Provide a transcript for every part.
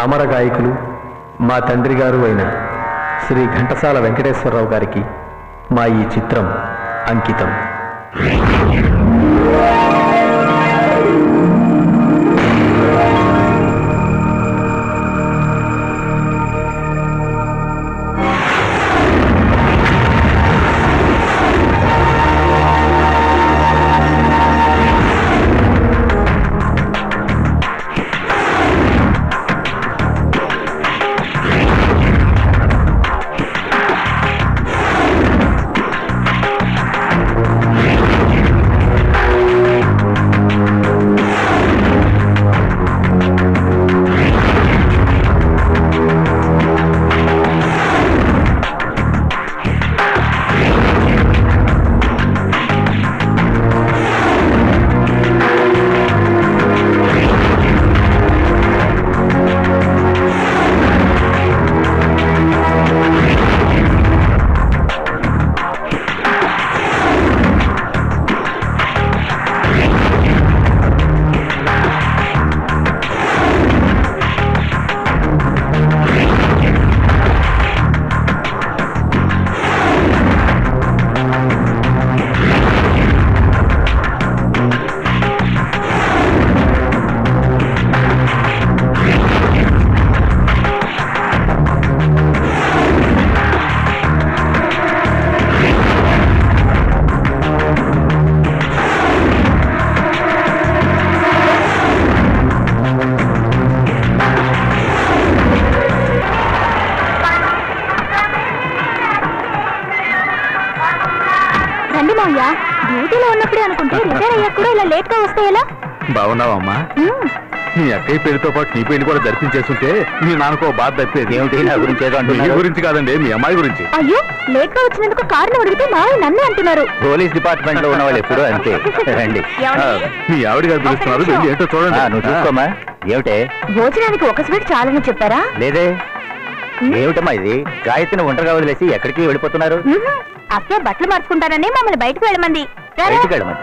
అమర గాయకులు మా తండ్రి గారు అయిన శ్రీ ఘంటసాల వెంకటేశ్వరరావు గారికి మా ఈ చిత్రం అంకితం రండి మావయ్య డ్యూటీలో ఉన్నప్పుడే అనుకుంటే రిటైర్ అయ్యాక కూడా ఇలా లేట్ గా వస్తే ఎలా బాగున్నావమ్మా మ్మ్. నీ అక్కయ్య పెళ్లితో పాటు నీ పెళ్లి కూడా జరిపించేస్తుంటే మీ నాన్నకో బాధ తప్పేది ఏమిటి నా గురించి ఏదో మీ అంటున్నారు గురించి కాదండి మీ అమ్మాయి గురించి అయ్యో లేట్ గా వచ్చినందుకు కారణం అడిగితే మావయ్య నన్నే అంటున్నారు పోలీస్ డిపార్ట్మెంట్ లో ఉన్న వాళ్ళు ఎప్పుడూ అంతే రండి ఆ, మీ ఆవిడ గారు పిలుస్తున్నారు వెళ్ళి ఏంటో ఆ, చూడండి నువ్వు చూసుకోమా ఏమిటే భోజనానికి ఒక స్వీట్ చాలని చెప్పారా లేదే ఏమిటమ్మా ఇది గాయత్రిని ఒంటరిగా వదిలేసి ఎక్కడికి వెళ్ళిపోతున్నారు మ్మ్. అక్కే బట్టలు మార్చుకుంటానని మమ్మల్ని బయటకు వెళ్ళమంది రారా. బయటికి వెళ్ళమంట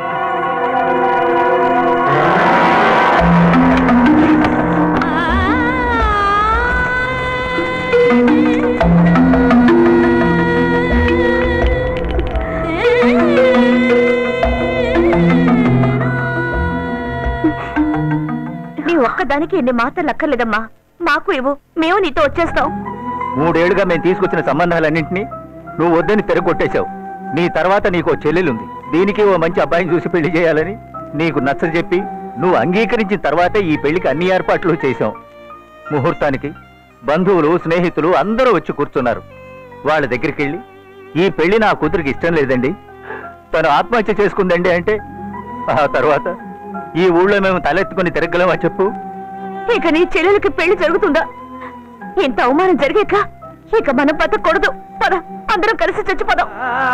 నీ ఒక్కదానికి ఎన్ని మాటలు అక్కర్లేదమ్మా మాకు ఇవ్వు మేము నీతో వచ్చేస్తాం మూడేళ్లుగా మేము తీసుకొచ్చిన సంబంధాలన్నింటినీ నువ్వు వద్దని తెరగొట్టేశావు నీ తర్వాత నీకు ఓ చెల్లెలుంది దీనికి ఓ మంచి అబ్బాయిని చూసి పెళ్లి చేయాలని నీకు నచ్చ చెప్పి నువ్వు అంగీకరించిన తర్వాతే ఈ పెళ్లికి అన్ని ఏర్పాట్లు చేశాం ముహూర్తానికి బంధువులు స్నేహితులు అందరూ వచ్చి కూర్చున్నారు వాళ్ళ దగ్గరికి వెళ్ళి ఈ పెళ్లి నా కూతురికి ఇష్టం లేదండి తను ఆత్మహత్య చేసుకుందండి అంటే ఆ తర్వాత ఈ ఊళ్ళో మేము తలెత్తుకుని తిరగలమా చెప్పు ఇక నీ చెల్లెలకి పెళ్లి జరుగుతుందా ఇంత అవమానం జరిగాక ఇక మనం బతకూడదు పద అందరం కలిసి చచ్చిపోదాం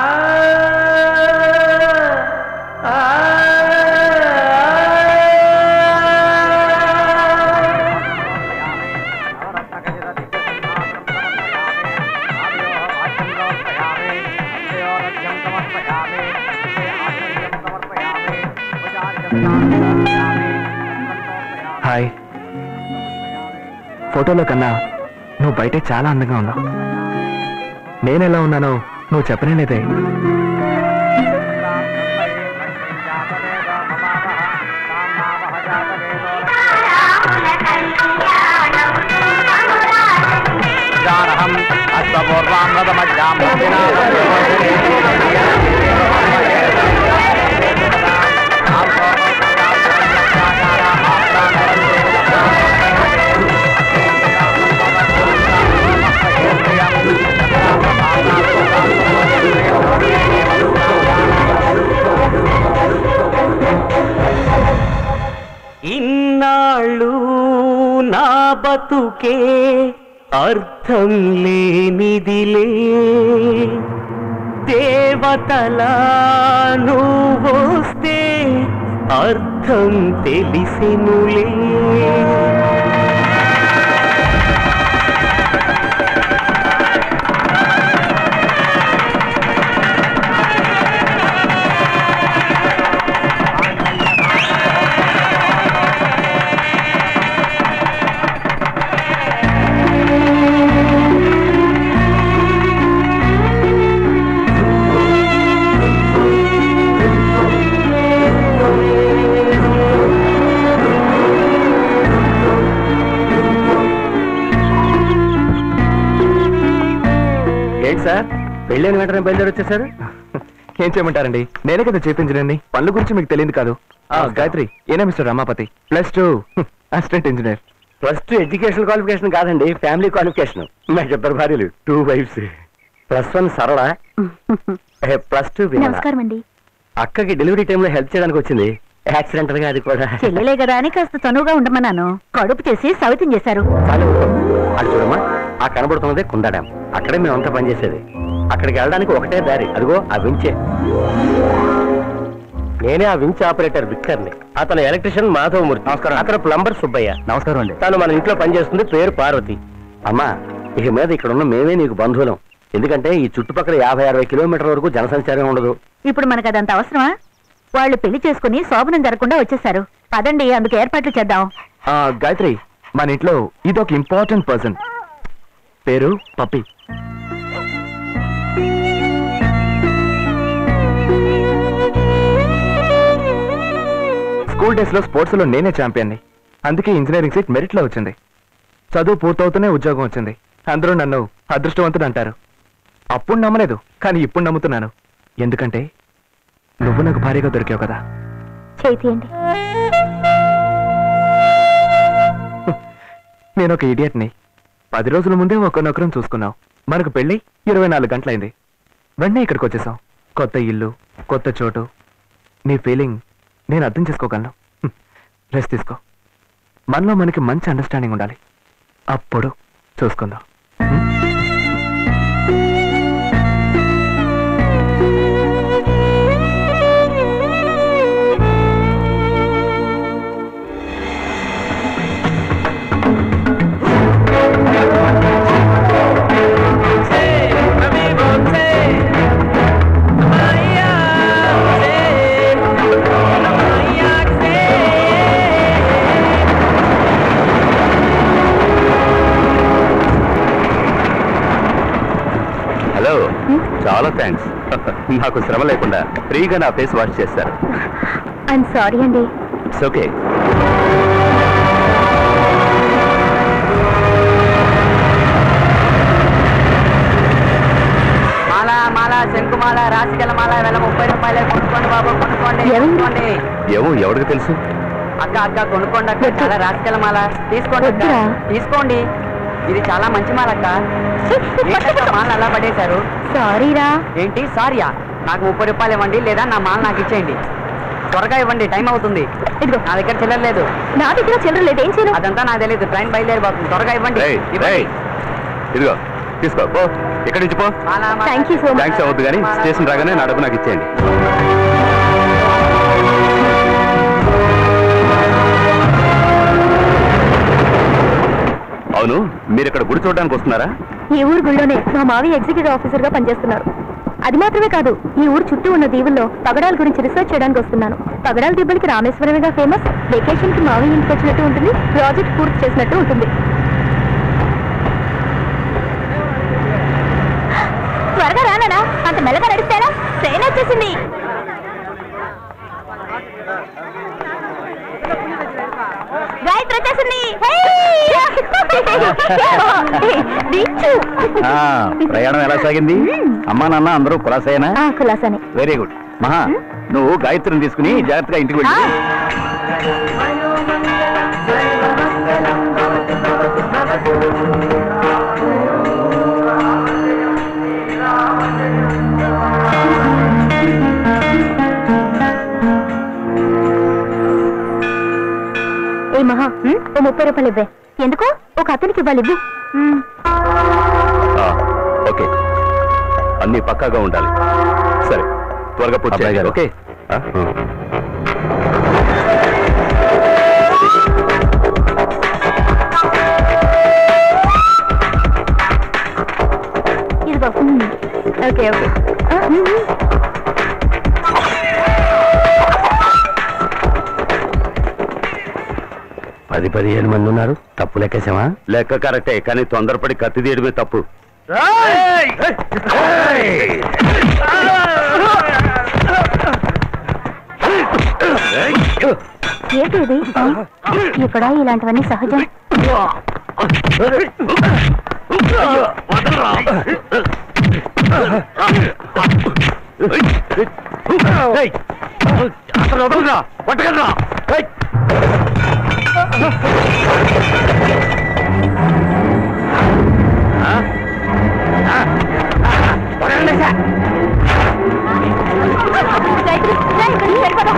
హాయ్ ఫోటోలో కన్నా నువ్వు బయటే చాలా అందంగా ఉన్నావు నేను ఎలా ఉన్నానో నువ్వు చెప్పనేలేదే జానహం అశ్వపూర్వాం రథమజ్జాం ఇన్నాళ్ళు నా బతుకే అర్థం లేనిదిలే దేవతలా నువ్వొస్తే అర్థం తెలిసినులే ఏంటి సార్ పెళ్ళైన వెంటనే బయలుదేరి వచ్చేసారు ఏం చేయమంటారండి నేనే కదా చీఫ్ ఇంజనీర్ని పనుల గురించి మీకు తెలియదు కాదు ఆ, గాయత్రి ఏనా mister Ramapati plus two assistant engineer plus two education qualification కాదండి ఫ్యామిలీ క్వాలిఫికేషన్ మా ఇద్దరు భార్యలు two wives plus one Sarala plus two నమస్కారం అండి అక్కకి డెలివరీ టైంలో హెల్ప్ చేయడానికి వచ్చింది యాక్సిడెంటల్ గా అది కూడా చెల్లెలే కదా అని కాస్త చనువుగా ఉండమన్నాను కడుపు చేసి సవితం చేశారు చాలు అది చూడమ్మా ఆ కనబడుతున్నదే కుందా డ్యామ్ అక్కడే మేమంతా పనిచేసేది అక్కడికి వెళ్ళడానికి ఒకటే దారి అదిగో ఆ వించే నేనే ఆ వించ్ ఆపరేటర్ విక్కర్ని అతను ఎలక్ట్రిషియన్ మాధవమూర్తి నమస్కారం అతను ప్లంబర్ సుబ్బయ్య నమస్కారం అండి తను మన ఇంట్లో పనిచేస్తుంది పేరు పార్వతి అమ్మా ఇక మీద ఇక్కడ ఉన్న మేమే నీకు బంధువులం ఎందుకంటే ఈ చుట్టుపక్కల యాభై అరవై కిలోమీటర్ల వరకు జనసంచారం ఉండదు ఇప్పుడు మనకు అదంత అవసరమా వాళ్ళు పెళ్లి చేసుకుని శోభనం జరగకుండా వచ్చేసారు పదండి అందుకు ఏర్పాట్లు చేద్దాం ఆ, గాయత్రి మన ఇంట్లో ఇది ఒక ఇంపార్టెంట్ పర్సన్ పేరు పప్పి స్కూల్ డేస్ లో స్పోర్ట్స్ లో నేనే ఛాంపియన్ని అందుకే ఇంజనీరింగ్ సీట్ మెరిట్ లో వచ్చింది చదువు పూర్తవుతూనే ఉద్యోగం వచ్చింది అందరూ నన్ను అదృష్టవంతుడు అంటారు అప్పుడు నమ్మలేదు కానీ ఇప్పుడు నమ్ముతున్నాను ఎందుకంటే నువ్వు నాకు భారీగా దొరికావు కదా చేతియండి నేను ఒక ఇడియట్ని పది రోజుల ముందే ఒకరినొకరం చూసుకున్నాం మనకు పెళ్ళి ఇరవై నాలుగు గంటలైంది వెంటనే ఇక్కడికి వచ్చేసాం కొత్త ఇల్లు కొత్త చోటు నీ ఫీలింగ్ నేను అర్థం చేసుకోగలను హ్మ్. రెస్ట్ తీసుకో మనలో మనకి మంచి అండర్స్టాండింగ్ ఉండాలి అప్పుడు చూసుకుందాం హ్మ్? హలో చాలా థ్యాంక్స్ నాకు శ్రమ లేకుండా ఫ్రీగా నా ఫేస్ వాష్ చేశారు ఐఎమ్ సారీ అండి ఇట్స్ ఓకే మాల మాల శంకుమాల రాసికల మాల వేల ముప్పై రూపాయలే కొనుక్కోండి బాబు కొనుక్కోండి ఎవరు? కొనుక్కోండి ఏమో ఎవరికి తెలుసు అక్క అక్క కొనుక్కోండి అక్క చాలా రాసికల మాల తీసుకోండి అక్క వద్దురా. తీసుకోండి ఇది చాలా మంచి మాల అక్క ఏంటక్క మాల అలా పడేశారు సారీరా ఏంటి సారీయా నాకు ముప్పై రూపాయలు ఇవ్వండి లేదా నా మాల నాకు ఇచ్చేయండి త్వరగా ఇవ్వండి టైం అవుతుంది ఇదిగో నా దగ్గర చిల్లర లేదు నా దగ్గర చిల్లర లేదు ఏం చేయను అదంతా నాకు తెలియదు ట్రైన్ బయలుదేరిపోతుంది త్వరగా ఇవ్వండి రేయ్, ఇవ్వండి. రేయ్. ఇదిగో తీసుకో పో ఇక్కడి నుంచి పో మాల, మాల, thank you so much thanks అవ్వద్దు కానీ స్టేషన్ రాగానే నా డబ్బు నాకు ఇచ్చేయండి అవును మీరు ఇక్కడ గుడి చూడడానికి వస్తున్నారా ఈ ఊరు గుళ్ళోనే మా మావి ఎగ్జిక్యూటివ్ ఆఫీసర్ గా పనిచేస్తున్నారు అది మాత్రమే కాదు ఈ ఊరు చుట్టూ ఉన్న దీవుల్లో పగడాల గురించి రీసెర్చ్ చేయడానికి వస్తున్నాను పగడాల దిబ్బలకి రామేశ్వరమేగా ఫేమస్ వెకేషన్ కి మావి ఇంటికి వచ్చినట్టు ఉంటుంది ప్రాజెక్ట్ పూర్తి చేసినట్టు ఉంటుంది త్వరగా రానా అంత మెల్లగా నడిస్తారా ట్రైన్ వచ్చేసింది గాయత్రి వచ్చేసింది దించు. ప్రయాణం ఎలా సాగింది అమ్మా నాన్న అందరూ కులాసేనా ఆ, కులాసానే వెరీ గుడ్ మహా నువ్వు గాయత్రిని తీసుకుని జాగ్రత్తగా ఇంటికి వెళ్ళి ఏ మహా ఓ ముప్పై రూపాయలు ఇవ్వే ఎందుకు ఒక అతనికి ఇవ్వాలి ఇవ్వు ఆ, ఓకే అన్ని పక్కాగా ఉండాలి సరే త్వరగా పూర్తి అబ్బాయి చేయాలి గారు. ఓకే ఆ? ఇదిగో ఓకే ఓకే ఆ, ఉమ్, ఉమ్. పది పదిహేను మంది ఉన్నారు తప్పు లెక్కేసామా లెక్క కరెక్టే కానీ తొందరపడి కత్తి తీయడమే తప్పు ఏంటి ఇది ఆ, ఇక్కడ ఇలాంటివన్నీ సహజం వదలరా అసలు వదలరా పట్టగలరా గాయత్రి రా ఇక్కడి నుంచి వెళ్ళిపోదాం.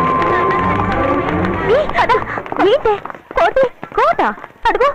ఈ కథ ఏంటి కోటి కోట అడుగు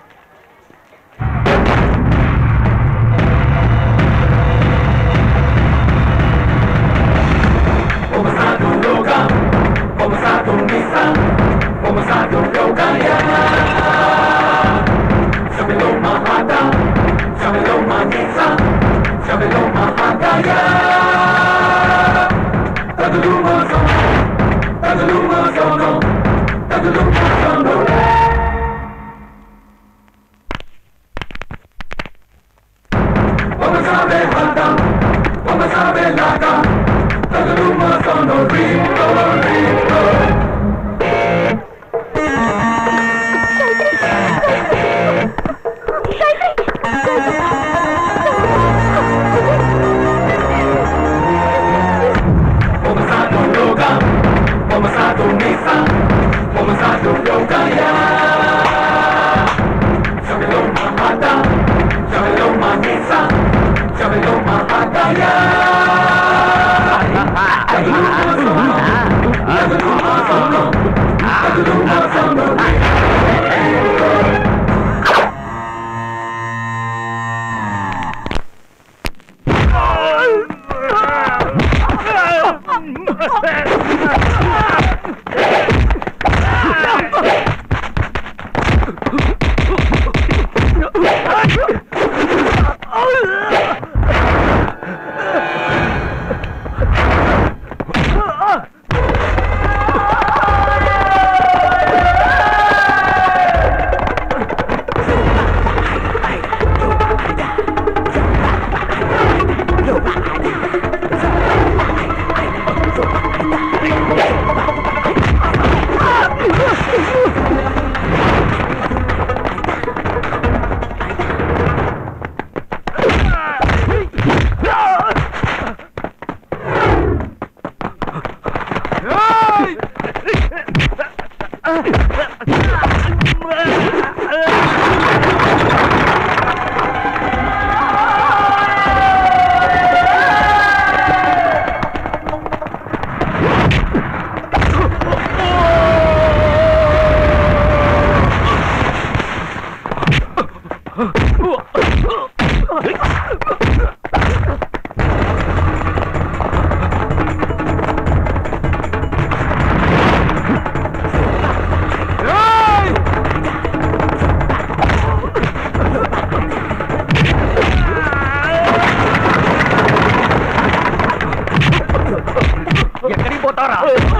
ఎక్కడికి పోతారా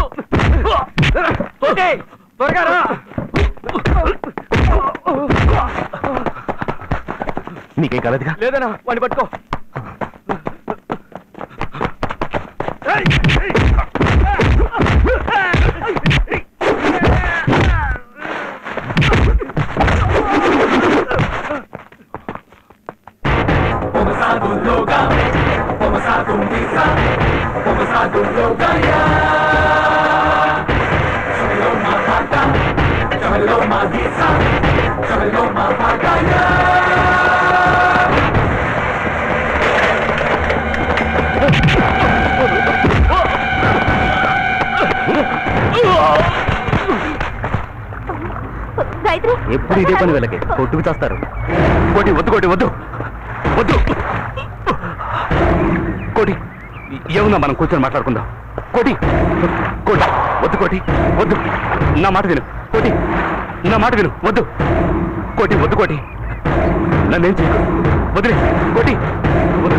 త్వరగా రా నీకేం కాలేదుగా లేదనా వాడిని పట్టుకో గాయత్రి ఎప్పుడు ఇదే పని వీళ్ళకి కొట్టుకు చేస్తారు కోటి వద్దు కోటి వద్దు వద్దు కోటి ఏముందా మనం కూర్చొని మాట్లాడుకుందాం కోటి కోటి వద్దు కోటి వద్దు నా మాట విను కోటి నా మాట విను వద్దు కోటి వద్దు కోటి నన్నేం చేయకు వదిలే కోటి వద్దు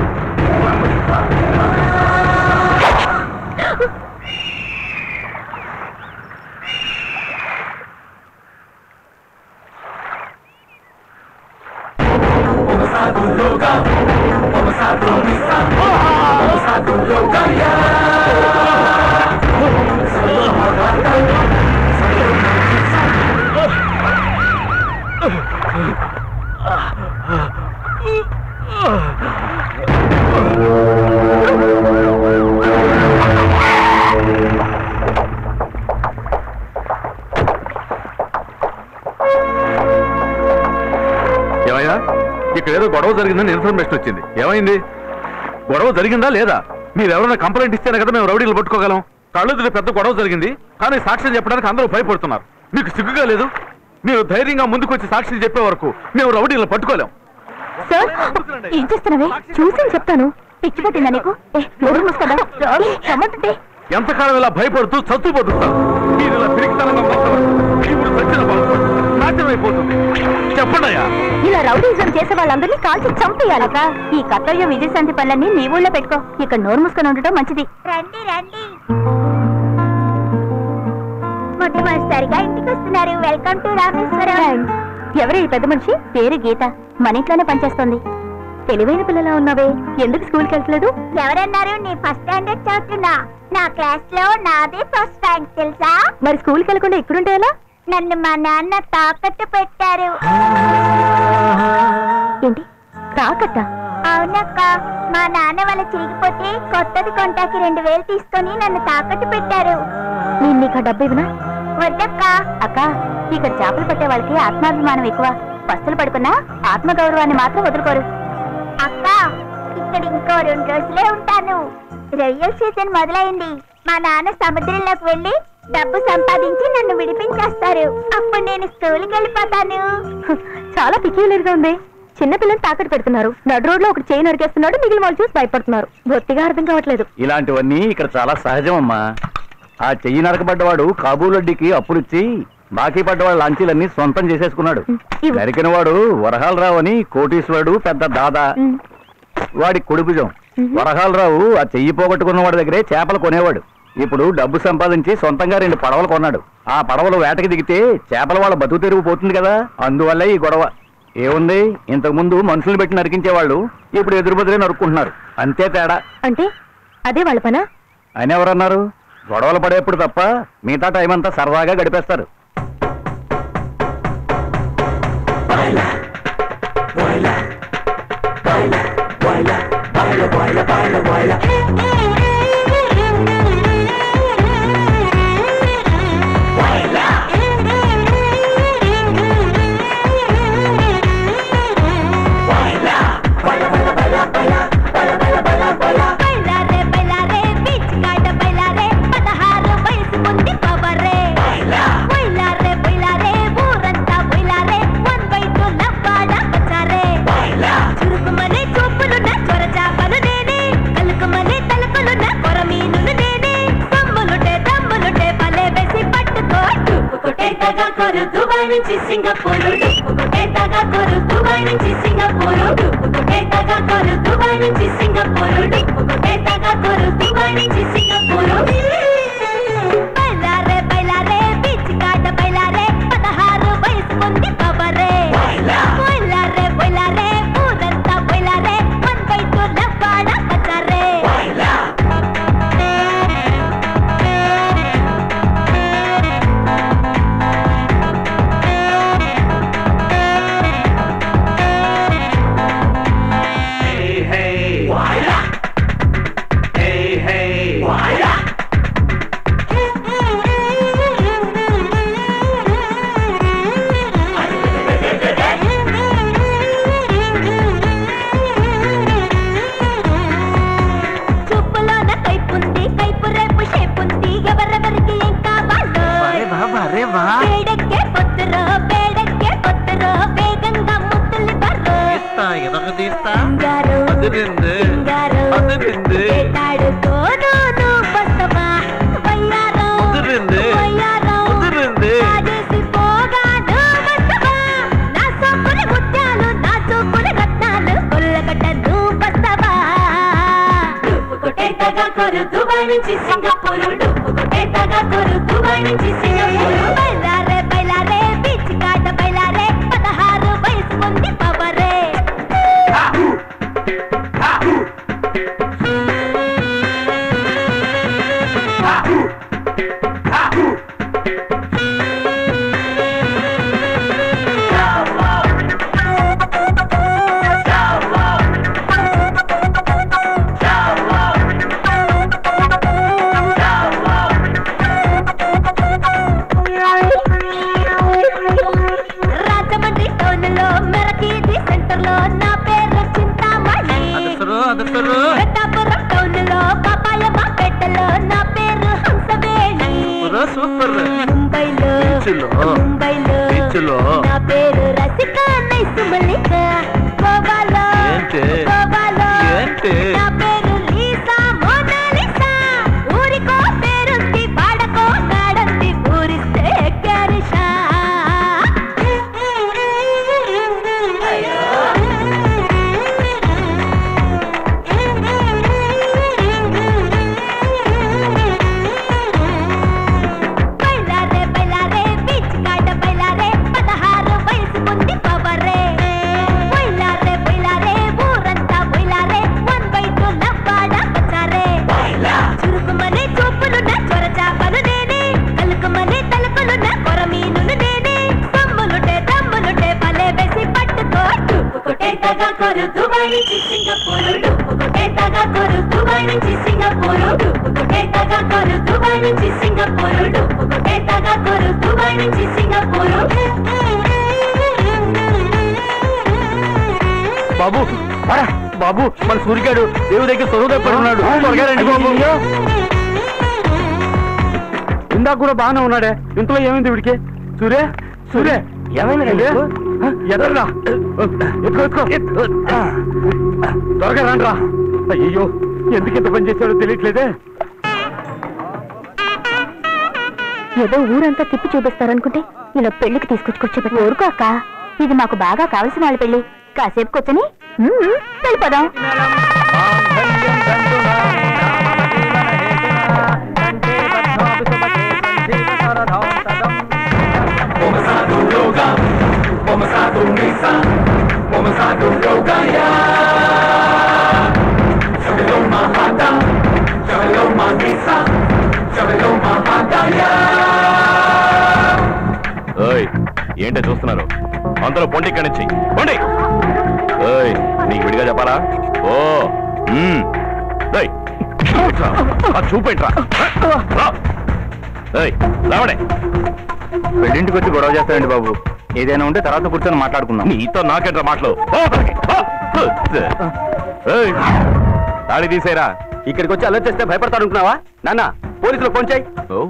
ఏమయ్యా ఇక్కడ ఏదో గొడవ జరిగిందని ఇన్ఫర్మేషన్ వచ్చింది ఏమైంది గొడవ జరిగిందా లేదా మీరు ఎవరైనా కంప్లైంట్ ఇస్తేనే కదా మేము రౌడీలు పట్టుకోగలం కళ్ళుదిరి పెద్ద గొడవ జరిగింది కానీ సాక్ష్యం చెప్పడానికి అందరూ భయపడుతున్నారు మీకు సిగ్గుగా లేదు మీరు ధైర్యంగా ముందుకొచ్చి సాక్ష్యం చెప్పే వరకు మేము రౌడీలను పట్టుకోలేం సార్ ఏం చేస్తున్నావే చూసి చెప్తాను పిచ్చి పట్టిందా నీకు ఏ, నోరు మూసుకోదా రమ్మంటుంటే ఎంతకాలం ఇలా భయపడుతూ చత్తు బతుకుతారు మీరు ఇలా పిరికితనంగా మాట్లాడరు. ఇప్పుడు సచ్చిన బాగుపడు నాట్యం అయిపోతుంది చెప్పండి అయ్యా ఇలా రౌడీజం చేసే వాళ్ళందరినీ కాల్చి చంపేయాలక ఈ కర్తవ్య విజయశాంతి పనులన్నీ నీ ఊళ్ళో పెట్టుకో ఇక్కడ నోరు మూసుకొని ఉండటం మంచిది రండి రండి మొట్టమొదటిసారిగా ఇంటికి వస్తున్నారు వెల్కమ్ టు రామేశ్వరం ఎవరు ఈ పెద్ద మనిషి పేరు గీత మన ఇంట్లోనే పనిచేస్తుంది తెలివైన పిల్లలా ఉన్నావే ఎందుకు స్కూల్కి వెళ్ళట్లేదు ఎవరన్నారు నీ ఫస్ట్ స్టాండర్డ్ చదువుతున్నా నా క్లాస్ లో నాదే ఫస్ట్ ర్యాంక్ తెలుసా మరి స్కూల్కి వెళ్ళకుండా ఇక్కడుంటే ఎలా నన్ను మా నాన్న తాకట్టు పెట్టారు ఏంటి తాకట్ట అవునక్క మా నాన్న వాళ్ళ చిరిగిపోతే కొత్తది కొంటాకి రెండు వేలు తీసుకొని నన్ను తాకట్టు పెట్టారు నేను నీకు ఆ డబ్బు ఇవ్వనా వద్దక్క అక్క ఇక్కడ చేపలు పట్టే వాళ్ళకి ఆత్మాభిమానం ఎక్కువ పస్తులు పడుకున్నా ఆత్మగౌరవాన్ని మాత్రం వదులుకోరు అక్క ఇక్కడ ఇంకో రెండు రోజులే ఉంటాను రొయ్యల సీజన్ మొదలైంది మా నాన్న సముద్రంలోకి వెళ్ళి డబ్బు సంపాదించి నన్ను విడిపించేస్తారు అప్పుడు నేను స్కూల్కి వెళ్ళిపోతాను చాలా పిక్యులర్ గా ఉంది చిన్నపిల్లలు తాకట్టు పెడుతున్నారు నడు రోడ్ లో ఒకటి చైన్ నరికేస్తున్నాడు మిగిలిన వాళ్ళు చూసి భయపడుతున్నారు బొత్తిగా అర్థం కావట్లేదు ఇలాంటివన్నీ ఇక్కడ చాలా సహజం అమ్మా ఆ చెయ్యి నరకబడ్డవాడు కాబూలడ్డికి అప్పులిచ్చి బాకీ పడ్డవాడు లాంచీలన్నీ సొంతం చేసేసుకున్నాడు ఇవ్వు. నరికిన వాడు వరహాలరావు అని కోటీశ్వరుడు పెద్ద దాదా ఉమ్, వాడి కుడిభుజం వరహాలరావు ఆ చెయ్యి పోగొట్టుకున్న వాడి దగ్గరే చేపలు కొనేవాడు ఇప్పుడు డబ్బు సంపాదించి సొంతంగా రెండు పడవలు కొన్నాడు ఆ పడవలు వేటకి దిగితే చేపల వాళ్ళ బతుకు తెరుగు పోతుంది కదా అందువల్లే ఈ గొడవ ఏముంది ఇంతకు ముందు మనుషులు పెట్టి నరికించేవాళ్ళు ఇప్పుడు ఎదురు బదులే నరుక్కుంటున్నారు అంతే తేడా అంటే అదే వాళ్ళ పనా ఆయన ఎవరన్నారు గొడవలు పడేప్పుడు తప్ప మిగతా టైం అంతా సరదాగా గడిపేస్తారు బైలారే బైలారే బీచ్ కాడ బైలారే పదహారు వయసు ముందు పవరే బైలారే బైలారే ఊరంతా బైలారే వన్ బై టూ నవ్వాడ వచ్చారే చురుకుమనే చూపులున్న చొర చాపలు నేనే కలుకుమనే తలుకులున్న కొర మీనులు నేనే సమ్ములుంటే దమ్ములుంటే భలే వేసి పట్టుకో డుప్పుకుంటే తగా కొరు దుబాయ్ నుంచి సింగపూరు డుప్పుకుంటే తగా కొరు దుబాయ్ నుంచి సింగపూరు డుప్పుకుంటే తగా కొరు దుబాయ్ నుంచి సింగపూరు డుప్పుకుంటే తగా కొరు దుబాయ్ నుంచి సింగపూరు బైలారే బైలారే బీచ్ కాడ బైలారే పదహారు వయసు ముందు పవరే బైలారే బైలారే ఊరంతా బైలారే వన్ బై టూ లవ్వాడ వచ్చారే చూపులోన కైపుంది కైపు రేపు షేపుంది ఎవరెవరికి ఏం కావాలో వేడెక్కే పొత్తురో వేడెక్కే పొత్తురో వేగంగా ముద్దులు బర్రో సింగారు సింగారు వేటాడుకోను నువ్వు వస్తవా వయ్యారో వయ్యారో కాజేసి పోగా నువ్వు వస్తవా నా సోకుల ముత్యాలు నా చూపుల రత్నాలు కొల్లగడ్డ నువ్వు వస్తవా డుప్పు కొట్టే తగా కొరు దుబాయ్ నుంచి సింగపూరు డుప్పు కొట్టే తగా కొరు దుబాయ్ నుంచి సింగపూరు బైలారే బైలారే బీచ్ కాడ బైలారే పదహారు వయసు ముందు పవరే బీచ్లో ముంబైలో బీచ్లో నా పేరు రసిక నైస్ మల్లిక గోవాలో ఏంటి? గోవాలో ఏంటి? నా పేరు లీసా మోనాలిసా ఊరికో పేరుంది వాడకో నాడంది ఊరిస్తే క్యారిషా బైలారే బైలారే బీచ్ కాడ బైలారే పదహారు వయసు ఉంది పవరే బైలారే బైలారే ఊరంతా బైలారే వన్ బై టూ నవ్వాడ పచారే చురుకుమనే చూపులున్న చొర చాపలు నేనే కలుకుమనే తలుపులున్న కొర మీనులు నేనే సమ్ములుంటే దమ్ములుంటే పలే వేసి పట్టుకో డుప్పు కొట్టే తగా కొరు దుబాయ్ నుంచి సింగపూరు డుప్పు కొట్టే తగా కొరు దుబాయ్ నుంచి సింగపూరు డుప్పు కొట్టే తగా కొరు దుబాయ్ నుంచి సింగపూరు డుప్పు కొట్టే తగా కొరు దుబాయ్ నుంచి సింగపూరు బాబు పరా. బాబు మన సూర్యగాడు దేవుడి దగ్గర చదువు పడి ఉన్నాడు త్వరగా రండి బాబు ఇందాక కూడా బాగానే ఉన్నాడే ఇంట్లో ఏమైంది వీడికి సూర్య సూర్య ఏమైంది ఎదరా ఎత్తుకో ఎత్తుకో త్వరగా రండి అయ్యో ఎందుకు ఇంత పని చేశాడో తెలియట్లేదే ఏదో ఊరంతా తిప్పి చూపిస్తారనుకుంటే ఇలా పెళ్లికి తీసుకొచ్చుకొచ్చి ఊరుకో అక్క ఇది మాకు బాగా కావలసిన వాళ్ళ పెళ్లి కాసేపు కూర్చొని మ్మ్, వెళ్ళిపోదాం ఓయ్ ఏంటో చూస్తున్నారు అందరూ పొండి ఇక్కడి నుంచి పొండి ఓయ్ నీకు విడిగా చెప్పాలా ఓ మ్మ్. ఓయ్, చూపెట్రా. ఆ చూపెట్రా రా. ఓయ్, రావడే పెళ్ళింటికి వచ్చి గొడవ చేస్తానండి బాబు ఏదైనా ఉంటే తర్వాత కూర్చొని మాట్లాడుకుందాం నీతో నాకేంట్రా మాటలు ఓ, అక్కడికి. ఓ, ఓయ్, తాళి తీసేరా ఇక్కడికి వచ్చి అలర్ట్ చేస్తే భయపడతాడు అనుకున్నావా నాన్న పోలీసులు ఫోన్ చేయి ఓ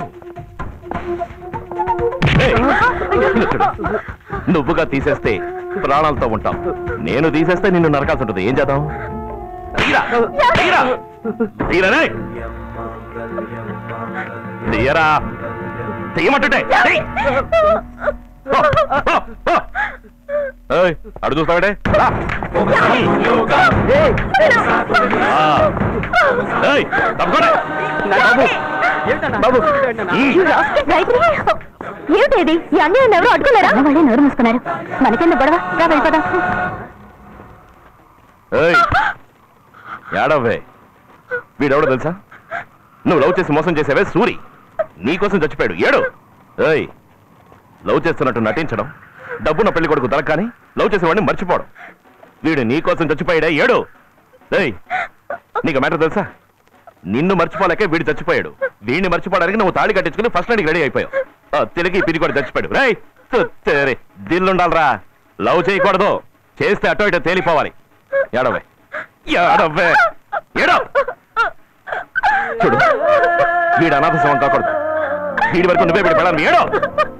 ఏయ్, నువ్వుగా తీసేస్తే ప్రాణాలతో ఉంటాం నేను తీసేస్తే నిన్ను నరకాల్సి ఉంటుంది ఏం చేద్దాం తీరా, తీరా. తీరనే. తీయరా తీయమంటుంటే తీయ్. ఓ, ఓ, ఓ. ఏయ్, అడు చూస్తావంటే రా. ఆ. ఏయ్, తప్పుకోండి. బాబు ఉమ్. గాయత్రి ఏమిటి ఇది ఈ అన్యాయం ఎవరు అడ్డుకోలేరా వాళ్ళే నోరు మూసుకున్నారు మనకెందుకు గొడవ రా వెళ్ళిపోదాం ఏయ్ ఏడవ్వే వీడెవడో తెలుసా నువ్వు లవ్ చేసి మోసం చేసావే సూరి నీకోసం చచ్చిపోయాడు ఏడు ఏయ్ లవ్ చేస్తున్నట్టు నటించడం డబ్బున్న పెళ్లి కొడుకు దొరకని లవ్ చేసిన వాడిని మర్చిపోవడం వీడు నీకోసం చచ్చిపోయాడే ఏడు ఏయ్ నీకు మ్యాటర్ తెలుసా నిన్ను మర్చిపోలేకే వీడు చచ్చిపోయాడు వీడిని మర్చిపోవడానికి నువ్వు తాళి కట్టించుకుని ఫస్ట్ నైట్కి రెడీ అయిపోయావు ఆ, తిరిగి పిరి కూడా చచ్చిపోయాడు రేయ్ తుత్తేరి, దిల్లుండాలరా లవ్ చేయకూడదు చేస్తే అటో ఇటో తేలిపోవాలి ఏడవే ఏడవే ఏడో చూడు వీడు అనాథ శవం కాకూడదు వీడి వరకు నువ్వే వీడి పెడాలి ఏడో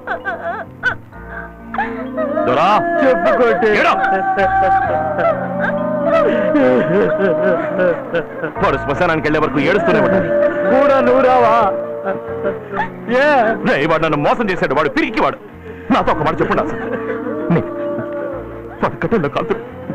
దొరా చెప్పుకోండి ఏడో వాడు శ్మశానానికి వెళ్ళే వరకు ఏడుస్తూనే ఉండాలి కూడా నువ్వు రావా ఏ రేయ్, వాడు నన్ను మోసం చేశాడు వాడు పిరికి వాడు నాతో ఒక మాట చెప్పండి అసలు నీ- వాడు కట్టంలో కాదు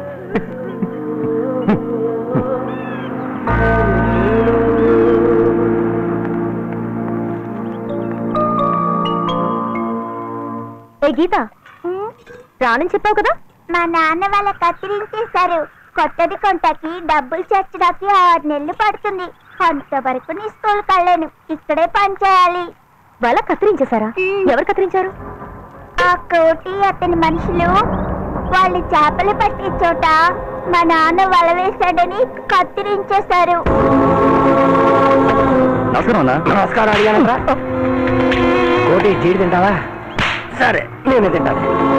ఏ గీత రానని చెప్పావు కదా మా నాన్న వాళ్ళ కత్తిరించేశారు కొత్తది కొంటకి డబ్బులు చేర్చడానికి ఆరు నెలలు పడుతుంది అంతవరకు నీ స్కూల్ కళ్ళాను ఇక్కడే పని చేయాలి వాళ్ళ కత్తిరించేశారా ఎవరు కత్తిరించారు ఆ కోటి అతని మనుషులు వాళ్ళు చేపలు పట్టే చోట మా నాన్న వల వేశాడని కత్తిరించేశారు నమస్కారం నమస్కారం అడిగానరా కోటి జీడి తింటావా సరే నేను తింటాను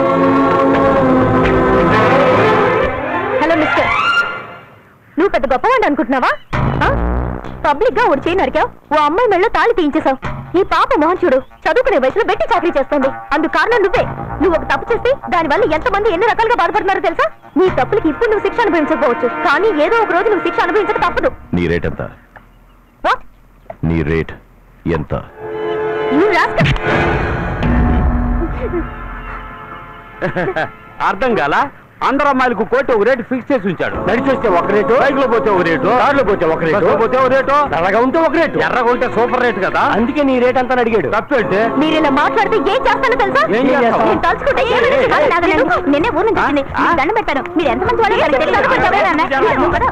హలో మిస్టర్ నువ్వు పెద్ద గొప్పవాడు అనుకుంటున్నావా పబ్లిక్ గా ఒకటి చేయి నరికావు ఓ అమ్మాయి మెళ్ళో తాళి తీయించేశావు ఈ పాప మోహన్ చూడు చదువుకునే వయసులో పెట్టి చాకరీ చేస్తుంది అందుకు కారణం నువ్వే నువ్వు ఒక తప్పు చేస్తే దానివల్ల ఎంతమంది ఎన్ని రకాలుగా బాధపడుతున్నారో తెలుసా నీ తప్పులకి ఇప్పుడు నువ్వు శిక్ష అనుభవించకపోవచ్చు కానీ ఏదో ఒక రోజు నువ్వు శిక్ష అనుభవించక తప్పదు నీ రేట్ ఎంత What? నీ రేట్ ఎంత You rascal. అర్థం కాల అందరు అమ్మాయిలకు కోటి ఒక రేటు ఫిక్స్ చేసి ఉంచాడు నడిచి వస్తే ఒక రేటు బైక్ లో పోతే ఒక రేటు కార్ లో పోతే ఒక రేటు పోతే ఒక రేటు ఎర్రగా ఉంటే ఒక రేటు ఎర్రగా ఉంటే సూపర్ రేట్ కదా అందుకే నీ రేట్ అంతా అడిగాడు తప్పేంటే మీరు ఇలా మాట్లాడితే ఏం చేస్తానో తెలుసా ఏం చేస్తావు? నేను తలుచుకుంటే ఏమీ ఏయ్, ఏయ్, కాదు, ఏయ్, నాగలేదు. నిన్నే ఊరు నుంచి వచ్చింది. ఆ? మీకు దండం పెట్టాను మీరు ఎంతమంది వాళ్ళు నాకు తెలియదు. కొంచెం ఎవరైనా అన్నా? నువ్వు కదా?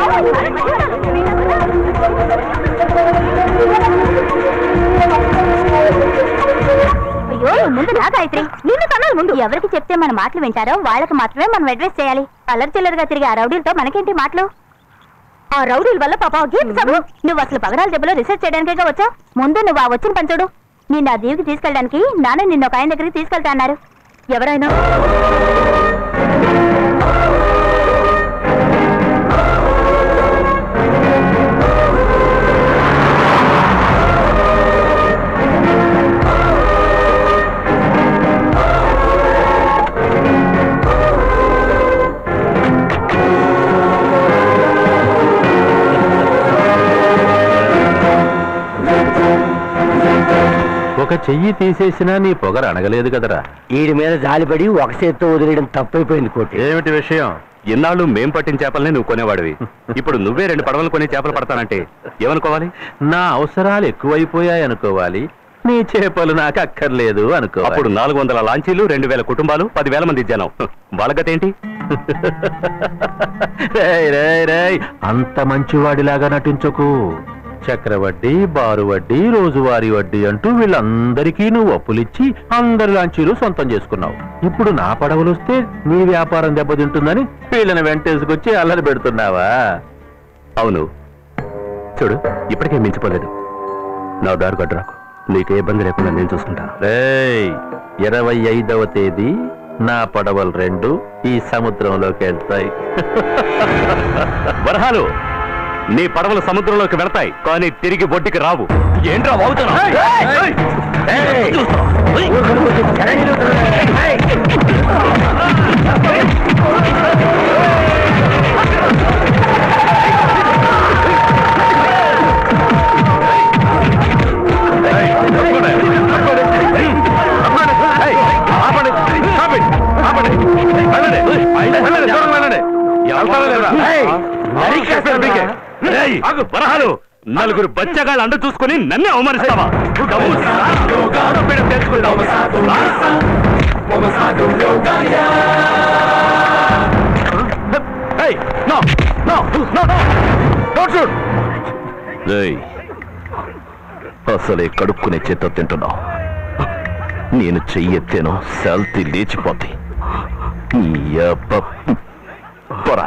అయ్యో ముందు నా గాయత్రి నిన్ను కన్నాలి ముందు ఎవరికి చెప్తే మన మాటలు వింటారో వాళ్ళకి మాత్రమే మనం అడ్వైస్ చేయాలి అల్లరి చిల్లరగా తిరిగి ఆ రౌడీలతో మనకేంటి మాటలు ఆ రౌడీల వల్ల పాప గేమ్ సభ నువ్వు అసలు పగడాల దెబ్బలో రీసెర్చ్ చేయడానికే వచ్చా ముందు నువ్వు ఆ వచ్చిన పంచుడు నిన్ను ఆ దీవికి తీసుకెళ్ళడానికి నాన్న నిన్ను ఒక ఆయన దగ్గరికి తీసుకెళ్తా అన్నారు ఎవరైనా ఒక చెయ్యి తీసేసినా నీ పొగరు అనగలేదు కదరా వీడి మీద జాలిపడి ఒక చేత్తో వదిలేయడం తప్పైపోయింది కోటి ఏమిటి విషయం ఇన్నాళ్ళు మేం పట్టిన చేపలనే నువ్వు కొనేవాడివి ఇప్పుడు నువ్వే రెండు పడవలు కొని చేపలు పడతానంటే ఏమనుకోవాలి నా అవసరాలు ఎక్కువైపోయాయి అనుకోవాలి నీ చేపలు నాకు అక్కర్లేదు అనుకో అప్పుడు నాలుగు వందల లాంచీలు రెండు వేల కుటుంబాలు పదివేల మంది జనం వాళ్ళ గతేంటి రేయ్, రేయ్, రేయ్, అంత మంచివాడిలాగా నటించకు చక్రవడ్డీ బారు వడ్డీ రోజువారీ వడ్డీ అంటూ వీళ్ళందరికీ నువ్వు అప్పులిచ్చి అందరి లాంచీలు సొంతం చేసుకున్నావు ఇప్పుడు నా పడవలు వస్తే నీ వ్యాపారం దెబ్బతింటుందని వీళ్ళని వెంటేసుకొచ్చి అల్లరి పెడుతున్నావా అవును చూడు ఇప్పటికే మించిపోలేదు నా దారి గడ్డరాకు నీకే ఇబ్బంది లేకుండా నేను చూసుకుంటాను రేయ్ ఇరవై ఐదవ తేదీ నా పడవలు రెండు ఈ సముద్రంలోకి వెళ్తాయి వరహాలు నీ పడవలు సముద్రంలోకి వెళతాయి కానీ తిరిగి బొడ్డుకి రావు ఏంట్రా వాగుతున్నావ్? ఏయ్, వరహాలు నలుగురు బచ్చగాళ్ళు అండ చూసుకొని నన్నే అవమానిస్తావా డబ్బు ఆడపీడ తెచ్చుకుంటావా? ఏయ్, no, no, no, no. Don't shoot. రేయ్ అసలే కడుక్కునే చేత్తో తింటున్నావు నేను చెయ్యెత్తేను శాల్తీ లేచిపోతే ఈ అబ్బ పొరా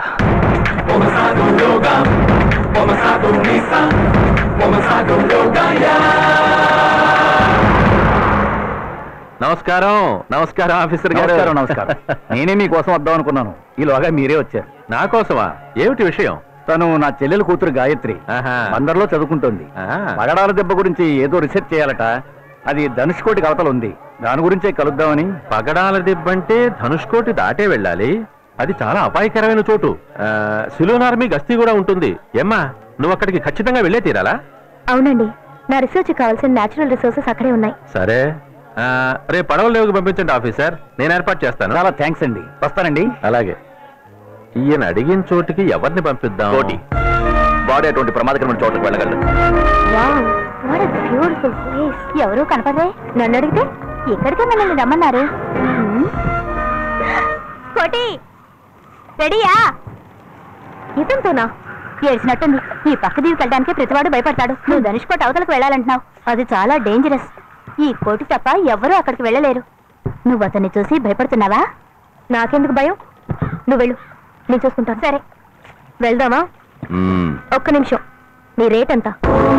నమస్కారం నమస్కారం ఆఫీసర్ గారు నమస్కారం నమస్కారం నేనే మీకోసం వద్దాం అనుకున్నాను ఈలోగా మీరే వచ్చారు నా కోసమా ఏమిటి విషయం తను నా చెల్లెల కూతురు గాయత్రి ఆహా. బందర్లో చదువుకుంటోంది ఆ. పగడాల దెబ్బ గురించి ఏదో రిసెర్చ్ చేయాలట అది ధనుష్కోటి కవతలు ఉంది దాని గురించే కలుద్దామని పగడాల దిబ్బంటే ధనుష్కోటి దాటే వెళ్ళాలి అది చాలా అపాయకరమైన చోటు ఆ, సిలోన్ ఆర్మీ గస్తీ కూడా ఉంటుంది ఏమ్మా నువ్వు అక్కడికి ఖచ్చితంగా వెళ్ళే తీరాలా అవునండి నా రీసెర్చ్ కావాల్సిన నేచురల్ రిసోర్సెస్ అక్కడే ఉన్నాయి సరే ఆ, రేపు పడవల లేవుకి పంపించండి ఆఫీసర్ నేను ఏర్పాటు చేస్తాను చాలా థ్యాంక్స్ అండి వస్తానండి అలాగే ఈయన అడిగిన చోటికి ఎవరిని పంపిద్దాం కోటి వాడు అటువంటి ప్రమాదకరమైన చోటకు వెళ్ళగలడు wow what a beautiful place ఎవరు కనపడరే నన్ను అడిగితే ఎక్కడికి మిమ్మల్ని రమ్మన్నారు హ్మ్? కోటి రెడీయా ఇతంతోనా ఏడ్చినట్టుంది ఈ పక్క దీవికి వెళ్ళడానికి ప్రతివాడు భయపడతాడు నువ్వు ధనుష్ కోట అవతలకు వెళ్ళాలంటున్నావు అది చాలా డేంజరస్ ఈ కోటి తప్ప ఎవ్వరూ అక్కడికి వెళ్ళలేరు నువ్వు అతన్ని చూసి భయపడుతున్నావా నాకెందుకు భయం నువ్వు వెళ్ళు నేను చూసుకుంటాను సరే వెళ్దామా మ్మ్. ఒక్క నిమిషం నీ రేట్ ఎంత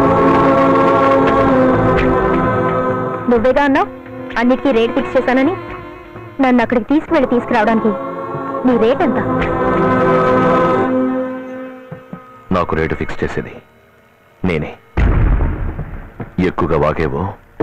నువ్వేగా అన్నావు అన్నిటికీ రేట్ ఫిక్స్ చేశానని నన్ను అక్కడికి తీసుకువెళ్ళి తీసుకురావడానికి నీ రేట్ ఎంత నాకు రేటు ఫిక్స్ చేసేది నేనే ఎక్కువగా వాగేవో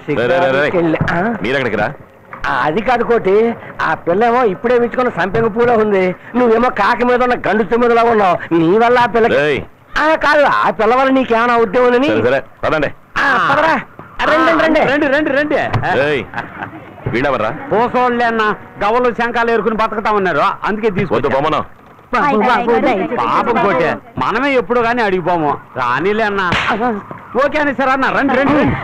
షికారుకెళ్ళి- ఆ? మీరెక్కడికి రా ఆ, అది కాదు కోటి ఆ పిల్లేమో ఇప్పుడే మించుకున్న సంపెంగ పూలో ఉంది నువ్వేమో కాకి మీద ఉన్న గండు తుమ్మిదిలా ఉన్నావు నీ వల్ల ఆ పిల్లకి రేయ్, ఆ, కాదు ఆ పిల్ల వల్ల నీకేమైనా ఉద్యోగం సరే సరే పదండి పదరా రండి రండి రండి రండి రండి రేయ్, వీడెవర్రా పోసోళ్ళే అన్న గవలు శంకాలు ఏరుకుని బతుకుతా ఉన్నారు అందుకే వద్దు తీసుకొచ్చా బొమ్మను పాపం కోటే మనమే ఎప్పుడు కానీ అడిగిపోము రానిలే అన్న ఓకే అని సార్ అన్న రండి రండి రండి.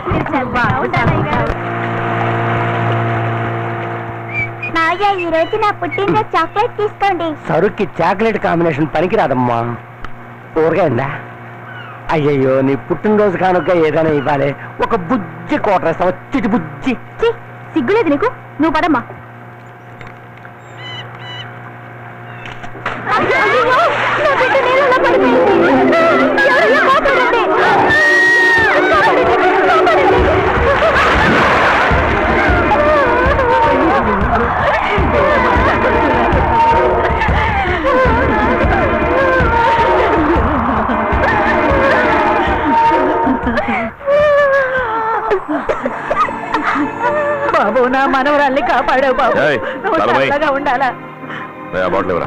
మావయ్య ఈ రోజు నా పుట్టినరోజు చాక్లెట్ తీసుకోండి సరుక్కి చాక్లెట్ కాంబినేషన్ పనికిరాదమ్మా ఊరగాయందా అయ్యయ్యో నీ పుట్టినరోజు కానుక ఏదైనా ఇవ్వాలి ఒక బుజ్జి కోటరేస్తావా చిటి బుజ్జి ఛీ, సిగ్గులేదు నీకు నువ్వు పదమ్మా అయ్యయ్యో, నా బిడ్డ నీళ్ళలో పడిపోయింది. ఎవరయ్యా కాపాడండి. కాపాడండి, కాపాడండి. బాబు నా మనవరాల్ని కాపాడావు బాబు ఏయ్, నువ్వు తలమై. చల్లగా ఉండాలా రేయ్, ఆ బాటిల్ ఇవ్వరా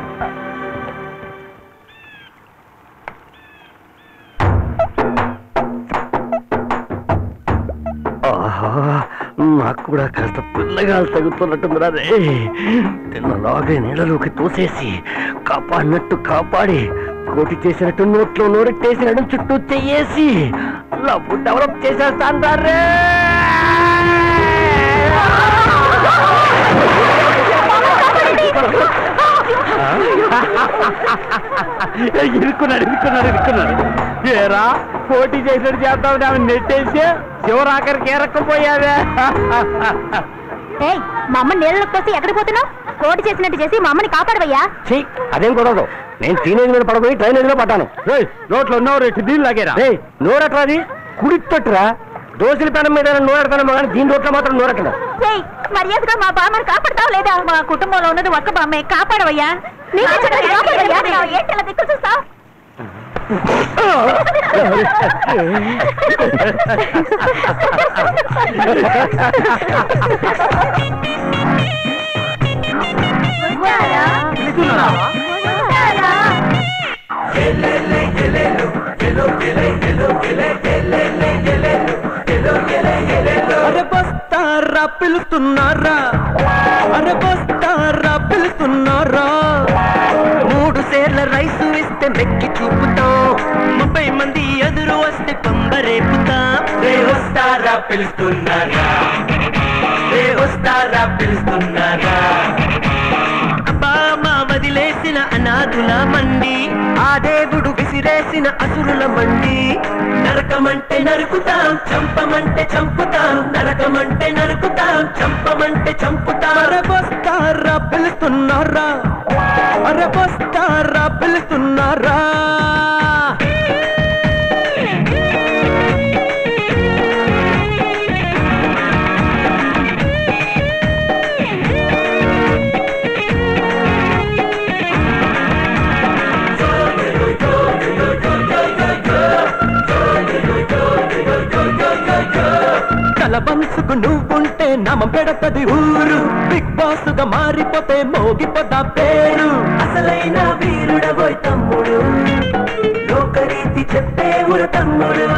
ఆహా నాకు కూడా కాస్త పిల్లగాలు తగ్గుతున్నట్టుందిరా రే తిన్నలాగే నీళ్ళలోకి తోసేసి కాపాడినట్టు కాపాడి కోటి చేసినట్టు నోట్లో నోరెట్టేసినట్టు చుట్టూ చెయ్యేసి లవ్ డెవలప్ చేసేస్తాను రే ఇరుక్కున్నాడు ఇరుక్కున్నాడు ఇరుక్కున్నాడు ఏరా పోటీ చేసినట్టు చేద్దాం ఆమె నెట్టేసి చివరాఖరికి ఎరక్కపోయావే ఏయ్ మా అమ్మ నీళ్ళలోకి పోసి ఎక్కడికి పోతున్నావు కోటి చేసినట్టు చేసి మా అమ్మని కాపాడవయ్యా చెయ్యి అదేం కుదరదు నేను టీనేజ్ మీద పడబోయి డ్రైనేజ్ లో పడ్డాను రేయ్, నోట్లో నోరు ఎట్టి దీని లాగేరా రే నోరట్రాది కుడితట్టురా దోశల పెనం మీద నోరెడతాను కానీ దీని రోట్లో మాత్రం నోరెట్టను ఏయ్ మర్యాదగా మా బామ్మని కాపాడతావు లేదా మా కుటుంబంలో ఉన్నది ఒక్క బామ్మే కాపాడవయ్యా నీకే చెప్పేది కాపాడవయ్యా ఏంటి అలా దిక్కు చూస్తావు అరే బస్తారా పిలుస్తున్నారా అరే బస్తారా పిలుస్తున్నారా మూడు సేర్ల రైసు ఇస్తే మెక్కి చూపుతాం ముప్పై మంది ఎదురు వస్తే పంబరేపుతా రే వస్తారా పిలుస్తున్నారా రే వస్తారా పిలుస్తున్నారా బామ వదిలేసిన అనాథుల మండి ఆ దేవుడు విసిరేసిన అసురుల మండి నరకమంటే నరుకుతాం చంపమంటే చంపుతాం నరకమంటే నరుకుతాం చంపమంటే చంపుతాం అరబస్తారా పిలుస్తున్నారా అరబస్తారా పిలుస్తున్నారా తలబంసుకు నువ్వుంటే నమ పెడతది ఊరు బిగ్ బాస్ గా మారిపోతే మోగిపోదా పేరు అసలైన వీరుడబోయ్ తమ్ముడు లోకరీతి చెప్పే ఊర తమ్ముడు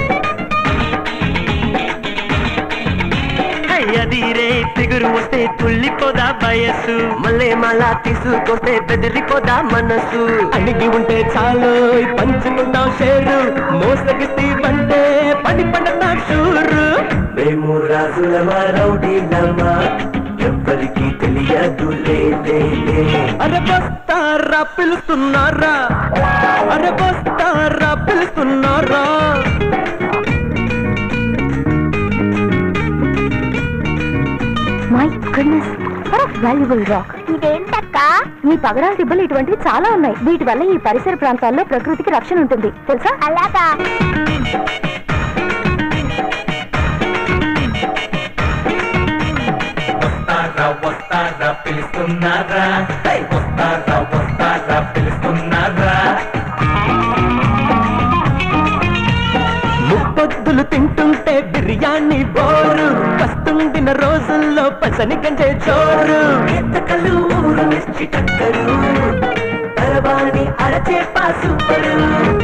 అయ్యదీరే ఫిగురు వస్తే తుల్లిపోదా వయస్సు మళ్ళీ మళ్ళా తీసుకొస్తే బెదిరిపోదా మనసు అడిగి ఉంటే చాలు పంచుకుంటాం షేరు మోసగిస్తీవంటే పని పడతా షూరు మేము రాజులమా రౌడీలమా ఎవ్వరికి తెలియదు అరే బస్తారా పిలుస్తున్నారా అరే బస్తారా పిలుస్తున్నారా మై గుడ్నెస్ వాల్యుబుల్ రాక్ ఇదేంటక్క ఈ పగడాల దిబ్బలు ఇటువంటివి చాలా ఉన్నాయి వీటి వల్ల ఈ పరిసర ప్రాంతాల్లో ప్రకృతికి రక్షణ ఉంటుంది తెలుసా అలాగా వస్తారా వస్తారా పిలుస్తున్నారా హై, వస్తారా వస్తారా పిలుస్తున్నారా ముప్పొద్దులు తింటుంటే బిర్యానీ బోరు వస్తుండిన రోజుల్లో పసని గంజే చోరు ఎత్తకలు ఊరు మిర్చి టక్కరు తరవాణి అరచే పాసుపరు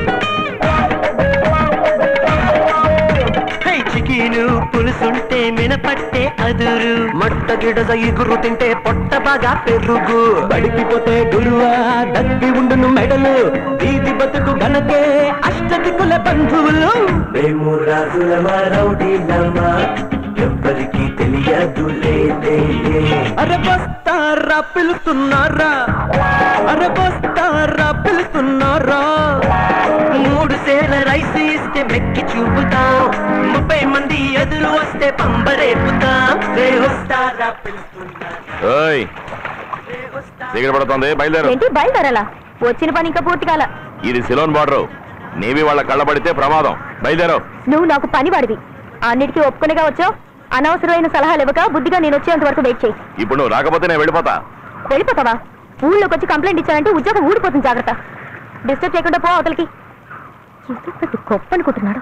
చికీను పులుసుంటే మినపట్టే అదురు మట్ట గిడద ఇగురు తింటే పొట్ట బాగా పెరుగు బడికిపోతే గురువా దగ్గి ఉండును మెడలు వీధి బతుకు గనకే అష్టదికుల బంధువులు మేము రాజులమా రౌడీలమా ఎవ్వరికి తెలియదు అరే బస్తారా పిలుస్తున్నారా అరే బస్తారా పిలుస్తున్నారా మూడు సేల రైస్ ఇస్తే మెక్కి చూపుతాం ముప్పై మంది ఎదురు వస్తే పంబరేపుతాం రే వస్తారా ఓయ్ సిగరెట్ పడుతుంది బయలుదేరు ఏంటి బయలుదేరాలా వచ్చిన పని ఇంకా పూర్తి కాల ఇది సిలోన్ బార్డర్ నేవి వాళ్ళ కళ్ళ పడితే ప్రమాదం బయలుదేరు నువ్వు నాకు పని వాడివి అన్నిటికీ ఒప్పుకునేగా వచ్చావు అనవసరమైన సలహాలు ఇవ్వక బుద్ధిగా నేను వచ్చేంత వరకు వెయిట్ చేయి ఇప్పుడు నువ్వు రాకపోతే నేను వెళ్ళిపోతా వెళ్ళిపోతావా ఊళ్ళోకి వచ్చి కంప్లైంట్ ఇచ్చానంటే ఉద్యోగం ఊడిపోతుంది జాగ్రత్త డిస్టర్బ్ చేయకుండా పో అవతలికి ఎంత పెద్ద గొప్ప అనుకుంటున్నాడు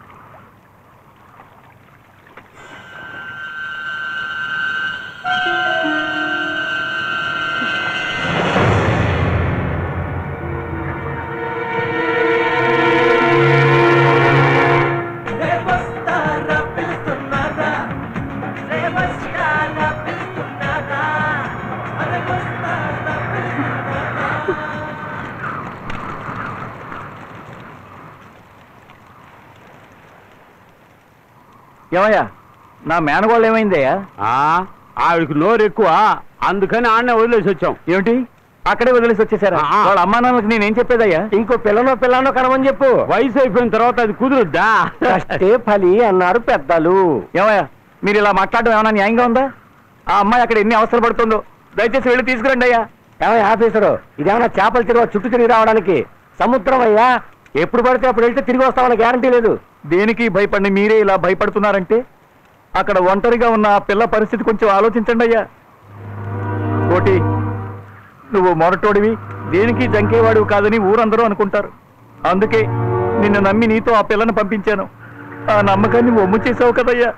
ఏమయ్యా నా మేనగోళ్ళు ఏమైందయ్యా ఆ, ఆవిడకి నోరు ఎక్కువ అందుకని ఆడనే వదిలేసి వచ్చాం ఏమిటి అక్కడే వదిలేసి వచ్చేసారా ఆ. వాళ్ళ అమ్మా నాన్నలకు నేనేం చెప్పేదయ్యా ఇంకో పిల్లనో పిల్లనో కనమని చెప్పు వయసు అయిపోయిన తర్వాత అది కుదురుద్దా కష్టే ఫలి అన్నారు పెద్దలు ఏమయ్యా మీరు ఇలా మాట్లాడడం ఏమైనా న్యాయంగా ఉందా ఆ అమ్మాయి అక్కడ ఎన్ని అవసరం పడుతుందో దయచేసి వెళ్ళి తీసుకురండి అయ్యా ఏమయ్య ఆఫీసరు ఇదేమన్నా చేపలు తిరిగి చుట్టూ తిరిగి రావడానికి సముద్రం అయ్యా ఎప్పుడు పడితే అప్పుడు వెళ్తే తిరిగి వస్తామని గ్యారంటీ లేదు దేనికి భయపడి మీరే ఇలా భయపడుతున్నారంటే అక్కడ ఒంటరిగా ఉన్న ఆ పిల్ల పరిస్థితి కొంచెం ఆలోచించండి అయ్యా కోటి నువ్వు మొరటోడివి దేనికి జంకేవాడు కాదని ఊరందరూ అనుకుంటారు అందుకే నిన్ను నమ్మి నీతో ఆ పిల్లను పంపించాను ఆ నమ్మకాన్ని ఒమ్ము చేసావు కదయ్యా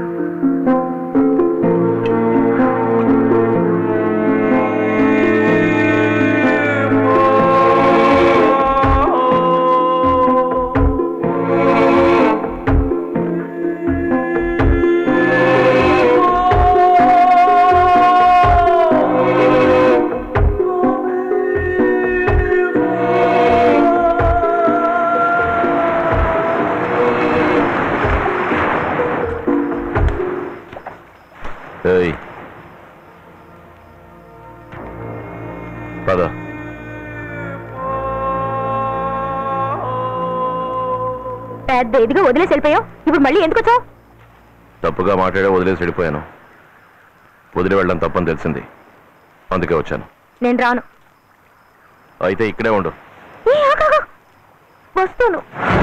ఏయ్ పద పెద్ద ఇదిగా వదిలేసి వెళ్ళిపోయావు ఇప్పుడు మళ్ళీ ఎందుకు వచ్చావు తప్పుగా మాట్లాడే వదిలేసి వెళ్ళిపోయాను వదిలి వెళ్ళడం తప్పని తెలిసింది అందుకే వచ్చాను నేను రాను అయితే ఇక్కడే ఉండు ఏ, ఆగు, ఆగు. వస్తాను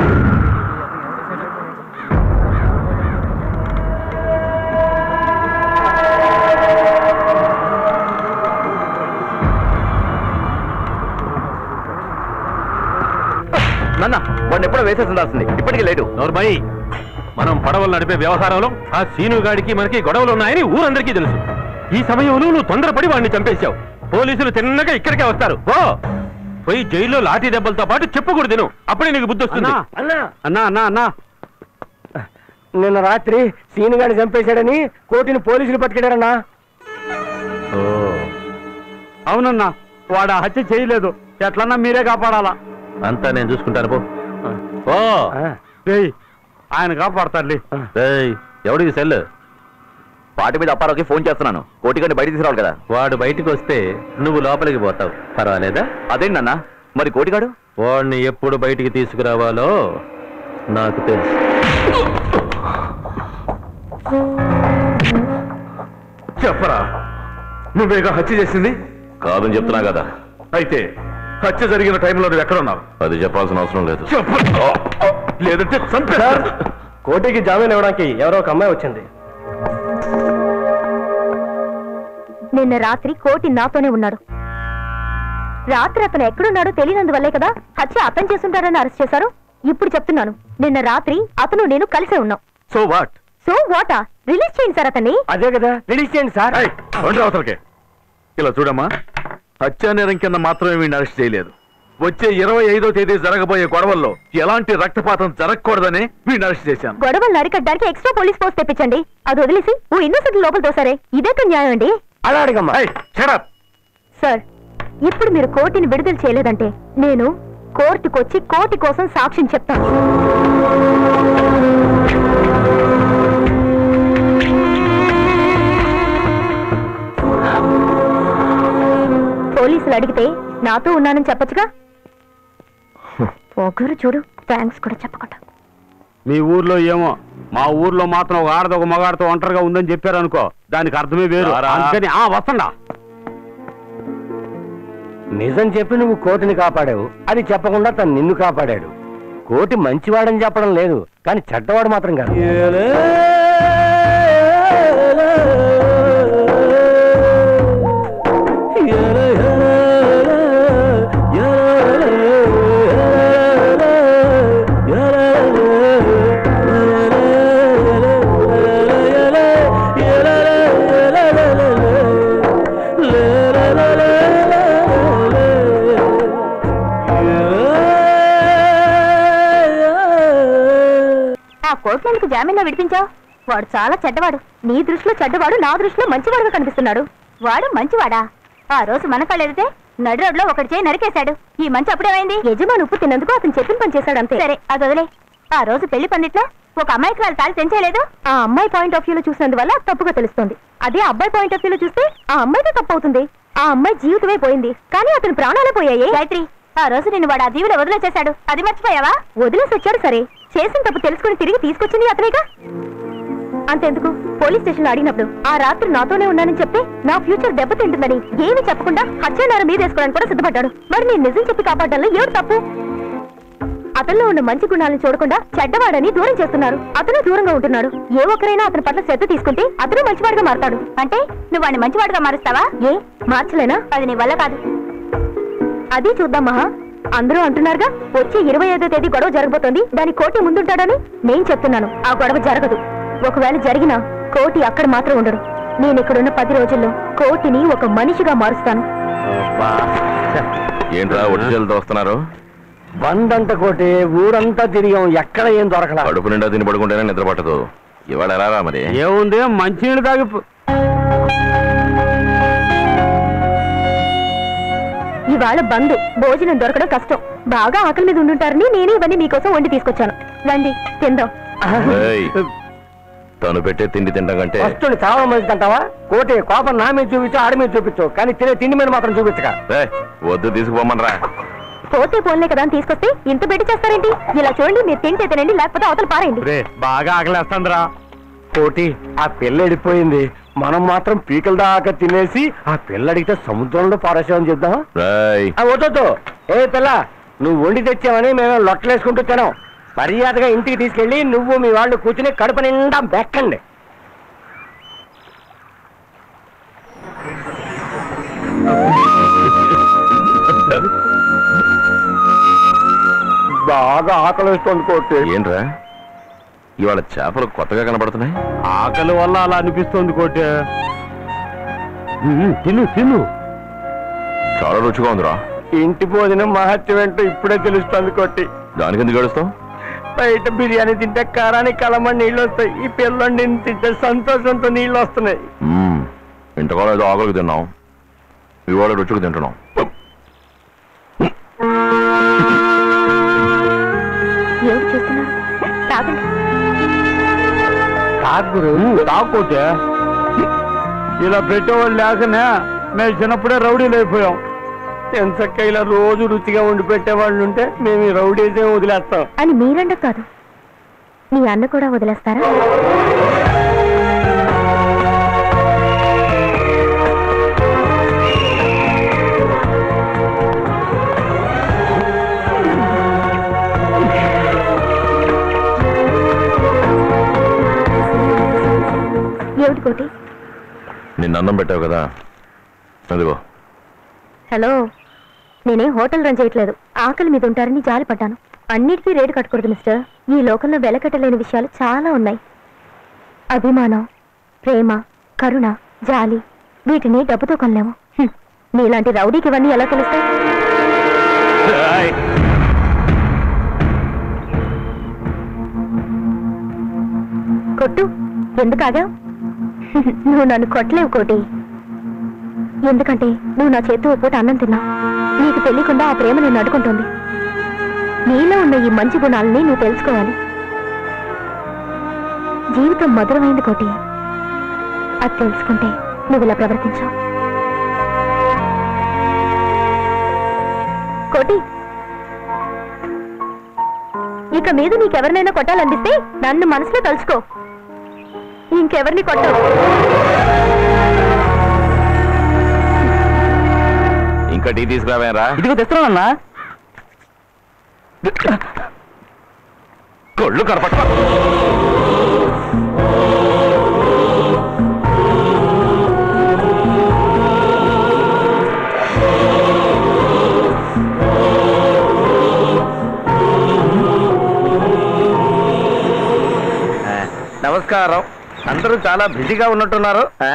నాన్న వాడిని ఎప్పుడో వేసేసి ఉండాల్సింది ఇప్పటికీ లేడు నోర్మై మనం పడవలు నడిపే వ్యవహారంలో ఆ సీనుగాడికి మనకి గొడవలు ఉన్నాయని ఊరందరికీ తెలుసు ఈ సమయంలో నువ్వు తొందరపడి వాడిని చంపేశావు పోలీసులు తిన్నగా ఇక్కడికే వస్తారు ఓ పోయి జైల్లో లాఠీ దెబ్బలతో పాటు చెప్పకూడదు తిను అప్పుడే నీకు బుద్ధి వస్తుంది అన్నా అన్నా అన్నా అన్నా అన్నా నిన్న రాత్రి సీనుగాడిని చంపేశాడని కోటిని పోలీసులు పట్టుకెళ్ళారన్నా ఓ అవునన్నా వాడు ఆ హత్య చేయలేదు ఎట్లన్నా మీరే కాపాడాలా అంతా నేను చూసుకుంటాను పో ఓ రేయ్ ఆయన కాపాడతారులే ఏయ్, ఎవడిది సెల్ పాటి మీద అప్పారావుకి ఫోన్ చేస్తున్నాను కోటిగాని బయట తీసుకురావాలి కదా వాడు బయటికి వస్తే నువ్వు లోపలికి పోతావు పర్వాలేదా అదేంటి నాన్న మరి కోటిగాడు వాడిని ఎప్పుడు బయటికి తీసుకురావాలో నాకు తెలుసు చెప్పరా నువ్వేగా హత్య చేసింది కాదని చెప్తున్నా కదా అయితే హత్య జరిగిన టైంలో నువ్వు ఎక్కడున్నావు అది చెప్పాల్సిన అవసరం లేదు లేదంటే చంపేస్తా. కోటికి జామీన్ ఇవ్వడానికి ఎవరో ఒక అమ్మాయి వచ్చింది నిన్న రాత్రి కోటి నాతోనే ఉన్నాడు రాత్రి అతను ఎక్కడున్నాడో తెలియనందువల్లే కదా హత్య అతను చేస్తుంటారని అరెస్ట్ చేశారు ఇప్పుడు చెప్తున్నాను నిన్న రాత్రి అతను నేను కలిసే ఉన్నాం సో వాట్ సో వాటా రిలీజ్ చేయండి సార్ అతన్ని అదే కదా రిలీజ్ చేయండి సార్ రెండు అవతలకే ఇలా చూడమ్మా హత్యానేరం కింద మాత్రమే వీడిని అరెస్ట్ చేయలేదు వచ్చే ఇరవై ఐదో తేదీ జరగబోయే గొడవల్లో ఎలాంటి రక్తపాతం జరగకూడదని వీడిని అరెస్ట్ చేశాను గొడవలు అరికట్టడానికి ఎక్స్ట్రా పోలీస్ ఫోర్స్ తెప్పించండి అది వదిలేసి ఓ ఇన్నోసెంట్ లోపల తోసారే ఇదెక్కడ న్యాయం అండి అలా అడగమ్మా సార్ ఇప్పుడు మీరు కోర్టుని విడుదల చేయలేదంటే నేను కోర్టుకొచ్చి కోర్టు కోసం సాక్ష్యం చెప్తాను పోలీసులు అడిగితే నాతో ఉన్నానని చెప్పొచ్చుగా పొగరు చూడు థ్యాంక్స్ కూడా చెప్పకుండా మీ ఊర్లో ఏమో మా ఊర్లో మాత్రం ఒక ఆడది ఒక మగాడితో ఒంటరిగా ఉందని చెప్పారు అనుకో దానికి అర్థమే వేరు రారా. అందుకని ఆ వస్తుండా నిజం చెప్పి నువ్వు కోటిని కాపాడావు అది చెప్పకుండా తను నిన్ను కాపాడాడు కోటి మంచివాడని చెప్పడం లేదు కానీ చెడ్డవాడు మాత్రం కాదు ఆ కోర్టు ఎందుకు జామీన్లో విడిపించావు వాడు చాలా చెడ్డవాడు నీ దృష్టిలో చెడ్డవాడు నా దృష్టిలో మంచివాడుగా కనిపిస్తున్నాడు వాడు మంచివాడా ఆ రోజు మన కళ్ళెదితే నడు రోడ్లో ఒకటి చేయి నరికేశాడు ఈ మంచి అప్పుడేమైంది యజమాని ఉప్పు తిన్నందుకు అతను చెప్పిన పని చేశాడు అంతే సరే అది వదిలే ఆ రోజు పెళ్లి పందిట్లో ఒక అమ్మాయికి వాళ్ళు తాళి తెంచేయలేదు ఆ అమ్మాయి పాయింట్ ఆఫ్ వ్యూలో చూసినందువల్ల తప్పుగా తెలుస్తుంది అదే అబ్బాయి పాయింట్ ఆఫ్ వ్యూలో చూస్తే ఆ అమ్మాయితో తప్పు అవుతుంది ఆ అమ్మాయి జీవితమే పోయింది కానీ అతని ప్రాణాలే పోయాయి గాయత్రి ఆ రోజు నేను వాడు ఆ జీవులో వదిలేసేశాడు అది మర్చిపోయావా వదిలేసి వచ్చాడు సరే చేసిన తప్పు తెలుసుకుని తిరిగి తీసుకొచ్చింది అతనేగా అంతెందుకు పోలీస్ స్టేషన్ లో అడిగినప్పుడు ఆ రాత్రి నాతోనే ఉన్నానని చెప్తే నా ఫ్యూచర్ దెబ్బతింటుందని ఏమీ చెప్పకుండా హత్యానారం మీద వేసుకోవడానికి కూడా సిద్ధపడ్డాడు మరి నేను నిజం చెప్పి కాపాడడంలో ఎవరు తప్పు అతనిలో ఉన్న మంచి గుణాలను చూడకుండా చెడ్డవాడని దూరం చేస్తున్నారు అతను దూరంగా ఉంటున్నాడు ఏ ఒక్కరైనా అతని పట్ల శ్రద్ధ తీసుకుంటే అతను మంచివాడిగా మారతాడు అంటే నువ్వు వాడిని మంచివాడిగా మారుస్తావా ఏ మార్చలేనా అది నీ వల్ల కాదు అది చూద్దాం మహా అందరూ అంటున్నారుగా వచ్చే ఇరవై ఐదో తేదీ గొడవ జరగబోతోంది దాని కోటి ముందుంటాడని నేను చెప్తున్నాను ఆ గొడవ జరగదు ఒకవేళ జరిగినా కోటి అక్కడ మాత్రం ఉండడు నేను ఇక్కడున్న పది రోజుల్లో కోటిని ఒక మనిషిగా మారుస్తాను ఏంట్రా ఒడిజల్తో వస్తున్నారు బందంట కోటి ఊరంతా తిరిగాం ఎక్కడ ఏం దొరకలా కడుపు నిండా తిని పడుకుంటేనే నిద్ర పట్టదు ఇవాళ ఎలా రా మరి ఏముంది మంచినీళ్ళు తాగి ఇవాళ బంద్ భోజనం దొరకడం కష్టం బాగా ఆకలి మీద ఉండుంటారని నేనే ఇవన్నీ మీకోసం వండి తీసుకొచ్చాను రండి తిందాం ఏయ్, తను పెట్టే తిండి తినడం కంటే వస్తువుని చావడం మంచిది అంటావా కోటి కోపం నా మీద చూపించు ఆడి మీద చూపించు కానీ తినే తిండి మీద మాత్రం చూపించక ఏయ్, వద్దు తీసుకుపోమనరా పోతే పోన్లే కదా అని తీసుకొస్తే ఇంత పెట్టి చేస్తారేంటి ఇలా చూడండి మీరు తింటే తినండి లేకపోతే అవతల పారేయండి రే బాగా ఆకలేస్తుందిరా కోటి ఆ పిల్ల ఎడిపోయింది మనం మాత్రం పీకల దాకా తినేసి ఆ పిల్ల అడిగితే సముద్రంలో పారేసామని చెప్దాం రాయ్ ఆ, వద్దొద్దు ఏ పిల్ల నువ్వు వండి తెచ్చావని మేము లొట్టలేసుకుంటూ తినాం మర్యాదగా ఇంటికి తీసుకెళ్ళి నువ్వు మీ వాళ్ళు కూర్చుని కడుపు నిండా బెక్కండి బాగా ఆకలిస్తుంది కోటి ఏంట్రా ఇవాళ చేపలు కొత్తగా కనబడుతున్నాయి ఆకలి వల్ల అలా అనిపిస్తుంది కోటి ఉమ్, తిను తిను చాలా రుచిగా ఉందిరా ఇంటి భోజనం మహత్యం ఏంటో ఇప్పుడే తెలుస్తుంది కొట్టి దానికి ఎందుకు గడుస్తావు బయట బిర్యానీ తింటే కారానికి కలమని నీళ్ళు వస్తాయి ఈ పిల్లండి తింటే సంతోషంతో నీళ్ళు వస్తున్నాయి ఇంతకాలం ఏదో ఆకలికి తిన్నాం ఇవాళ రుచికి తింటున్నాం ఎవరు చూస్తున్నారు తాగండి తాగురు తాకోటే ఇలా పెట్టేవాళ్ళు లేకనే మేము చిన్నప్పుడే రౌడీలు అయిపోయాం ఎంచక్క ఇలా రోజు రుచిగా వండి పెట్టేవాళ్ళు ఉంటే మేము ఈ రౌడీసే వదిలేస్తాం అని మీరండ కాదు మీ అన్న కూడా వదిలేస్తారా ఏమిటి కోటి నిన్న అన్నం పెట్టావు కదా అదిగో హలో నేనే హోటల్ రన్ చేయట్లేదు ఆకలి మీద ఉంటారని జాలిపడ్డాను అన్నిటికీ రేటు కట్టకూడదు మిస్టర్ ఈ లోకంలో వెలకట్టలేని విషయాలు చాలా ఉన్నాయి అభిమానం ప్రేమ కరుణ జాలి వీటిని డబ్బుతో కొనలేము హ్మ్. నీలాంటి రౌడీకి ఇవన్నీ ఎలా తెలుస్తాయి కొట్టు ఎందుకాగా నువ్వు నన్ను కొట్టలేవు కోటి ఎందుకంటే నువ్వు నా చేతితో ఓ పూట అన్నం తిన్నావు నీకు తెలియకుండా ఆ ప్రేమ నేను అడ్డుకుంటుంది నీలో ఉన్న ఈ మంచి గుణాలని నువ్వు తెలుసుకోవాలి జీవితం మధురమైంది కోటి అది తెలుసుకుంటే నువ్వు ఇలా ప్రవర్తించావు కోటి ఇక మీద నీకెవరినైనా కొట్టాలనిపిస్తే నన్ను మనసులో తలుచుకో ఇంకెవరిని కొట్టవు ఇంకా టీ తీసుకురావేరా ఇదిగో తెస్తున్నానన్నా కొళ్ళు కనపట్ట నమస్కారం అందరూ చాలా బిజీగా ఉన్నట్టున్నారు ఆ?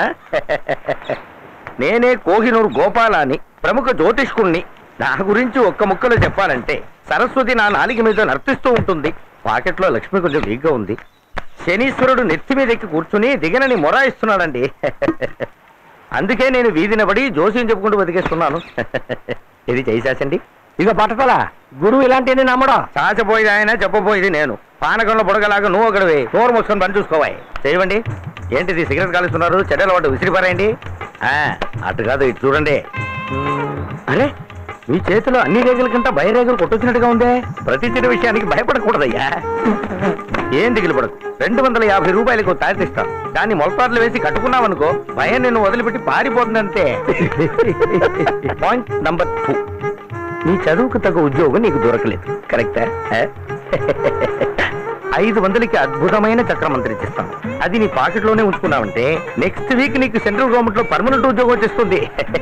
నేనే కోహినూరు గోపాలాని ప్రముఖ జ్యోతిష్కుణ్ణి నా గురించి ఒక్క ముక్కలో చెప్పాలంటే సరస్వతి నా నాలిక మీద నర్తిస్తూ ఉంటుంది పాకెట్లో లక్ష్మి కొంచెం వీక్గా ఉంది శనీశ్వరుడు నెత్తి మీద ఎక్కి కూర్చుని దిగనని మొరాయిస్తున్నాడండి అందుకే నేను వీధిన పడి జోస్యం చెప్పుకుంటూ బతికేస్తున్నాను ఇది చేసేసండి ఇక పట్టతలా గురువు ఇలాంటివి నమ్మడం చాచపోయేది ఆయన చెప్పబోయేది నేను పానకంలో బుడగలాగా నువ్వు ఒకటివి నోరు మూసుకొని పని చూసుకోవాయి చేయవండి ఏంటిది సిగరెట్ కాలుస్తున్నారు చెడ్డల వాడు విసిరిపారండి ఆ, అటు కాదు ఇటు చూడండి అరే మీ చేతిలో అన్ని రేగుల కంటే బయరేగులు కొట్టొచ్చినట్టుగా ఉందే ప్రతి చిన్న విషయానికి భయపడకూడదయ్యా ఏం దిగులు పడకు రెండు వందల యాభై రూపాయలకు తాటిస్తాను దాన్ని మొలతాట్లు వేసి కట్టుకున్నావనుకో భయం నిన్ను వదిలిపెట్టి పారిపోతుందంతే పాయింట్ నంబర్ టూ నీ చదువుకు తగ్గ ఉద్యోగం నీకు దొరకలేదు కరెక్టా ఆ? ఐదు వందలకి అద్భుతమైన చక్రమంత్రి ఇచ్చిస్తాం అది నీ పాకెట్లోనే ఉంచుకున్నావంటే నెక్స్ట్ వీక్ నీకు సెంట్రల్ గవర్నమెంట్ లో పర్మనెంట్ ఉద్యోగం వచ్చేస్తుంది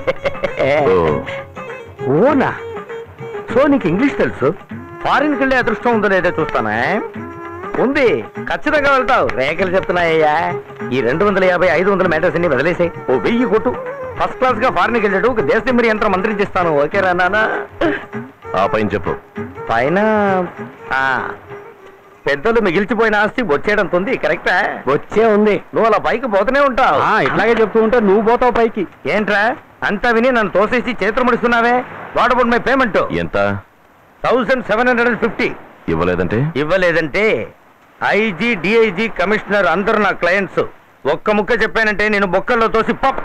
ఓనా సో నీకు ఇంగ్లీష్ తెలుసు ఫారిన్ కి వెళ్ళే అదృష్టం ఉందో లేదో చూస్తానా ఉంది ఖచ్చితంగా వెళ్తావు రేఖలు చెప్తున్నాయ్యా ఈ రెండు వందల యాభై ఐదు వందల మేటర్స్ అన్ని వదిలేసాయి ఓ వెయ్యి కొట్టు ఫస్ట్ క్లాస్ గా ఫారిన్ కి వెళ్ళాడు ఒక దేశం యంత్రం మంత్రించిస్తాను ఓకేరా నానా ఆ పైన చెప్పు పైన ఆ, పెద్దలు మిగిల్చిపోయిన ఆస్తి వచ్చేయడంతో ఉంది కరెక్టా వచ్చే ఉంది నువ్వు అలా పైకి పోతూనే ఉంటావు ఇట్లాగే చెప్తూ ఉంటే నువ్వు పోతావు పైకి ఏంట్రా అంతా విని నన్ను తోసేసి చేతులు ముడుస్తున్నావే వాట్ అబౌట్ మై పేమెంట్ ఎంత thousand seven hundred and fifty ఇవ్వలేదంటే ఇవ్వలేదంటే ఐజీ డిఐజీ కమిషనర్ అందరూ నా క్లయింట్స్ ఒక్క ముక్క చెప్పానంటే నేను బొక్కల్లో తోసి పప్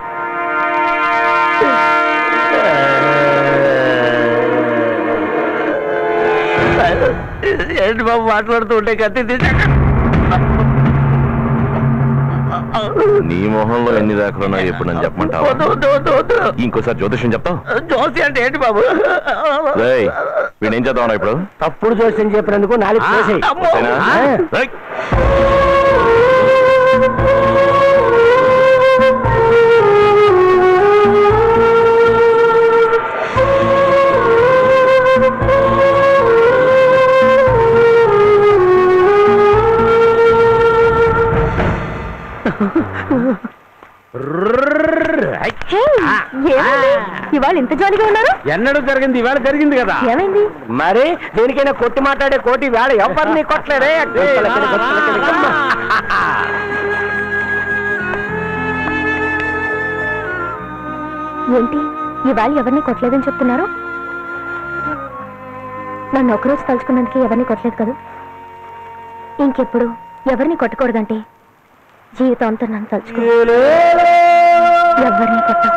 ఏంటి బాబు మాట్లాడుతూ ఉంటే కత్తి తీసి నీ మొహంలో ఎన్ని దాఖలున్నా ఎప్పుడు నన్ను చెప్పమంటావా వద్దు, వద్దు, వద్దు, వద్దు. ఇంకోసారి జ్యోతిష్యం చెప్తావు జోసి అంటే ఏంటి బాబు రేయ్ వీడేం చేద్దాం ఇప్పుడు తప్పుడు జోస్యం చెప్పినందుకు నాలుగు చేసేయ్. అంతేనా? రేయ్. హే, ఏమైంది? ఇవాళ ఇంత జాలీగా ఉన్నారు ఎన్నడూ జరిగింది ఇవాళ జరిగింది కదా ఏమైంది మరి దేనికైనా కొట్టి మాట్లాడే కోటి వేళ ఎవరిని కొట్టలేరే ఏంటి ఇవాళ ఎవరిని కొట్టలేదని చెప్తున్నారు నన్ను ఒకరోజు తలుచుకున్నందుకు ఎవరిని కొట్టలేదు కదా ఇంకెప్పుడు ఎవరిని కొట్టకూడదంటే జీవితం అంతా నన్ను తలుచుకో ఎవరిని కొట్ట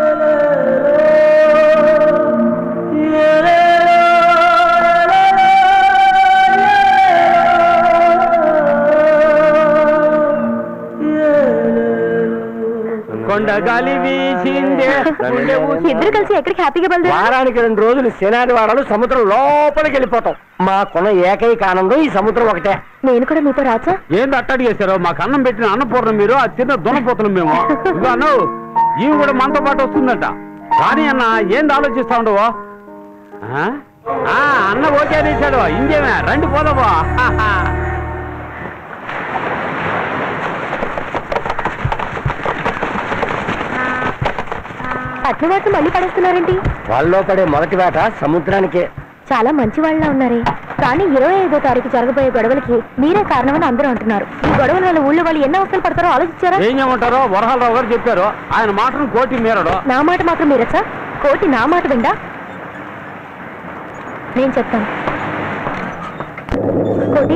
కొండ గాలి వీసిందే గుండె ఊసి- ఇద్దరు కలిసి ఎక్కడికి హ్యాపీగా బయలుదేరారు వారానికి రెండు రోజులు శనాది వారాలు సముద్రం లోపలికి వెళ్ళిపోతాం మా కొన ఏకైక ఆనందం ఈ సముద్రం ఒకటే నేను కూడా మీతో రాచా ఏంది అట్టడి చేశారో మాకు అన్నం పెట్టిన అన్నపూర్ణ మీరు ఆ చిన్న దున్నపోతున్నాం మేము ఇదిగో అన్ను ఈమె కూడా మనతో పాటు వస్తుందట కానీ అన్న ఏంది ఆలోచిస్తా ఉండవు ఆ అన్న ఓకే అనేసాడు ఇంకేమే రండి పోదామా పట్ల వాటిని మళ్ళీ పడేస్తున్నారేంటి వాళ్ళలో పడే మొదటి వేట సముద్రానికే చాలా మంచి వాళ్ళ ఉన్నారే కానీ ఇరవై ఐదో తారీఖు జరగబోయే గొడవలకి మీరే కారణమని అందరూ అంటున్నారు ఈ గొడవల వల్ల ఊళ్ళో వాళ్ళు ఎన్ని అవసరాలు పడతారో ఆలోచించారా ఏం చేయమంటారో వరహాలరావు గారు చెప్పారు ఆయన మాటను కోటి మీరడు నా మాట మాత్రం మీరచ్చా కోటి నా మాట విందా నేను చెప్తాను కోటి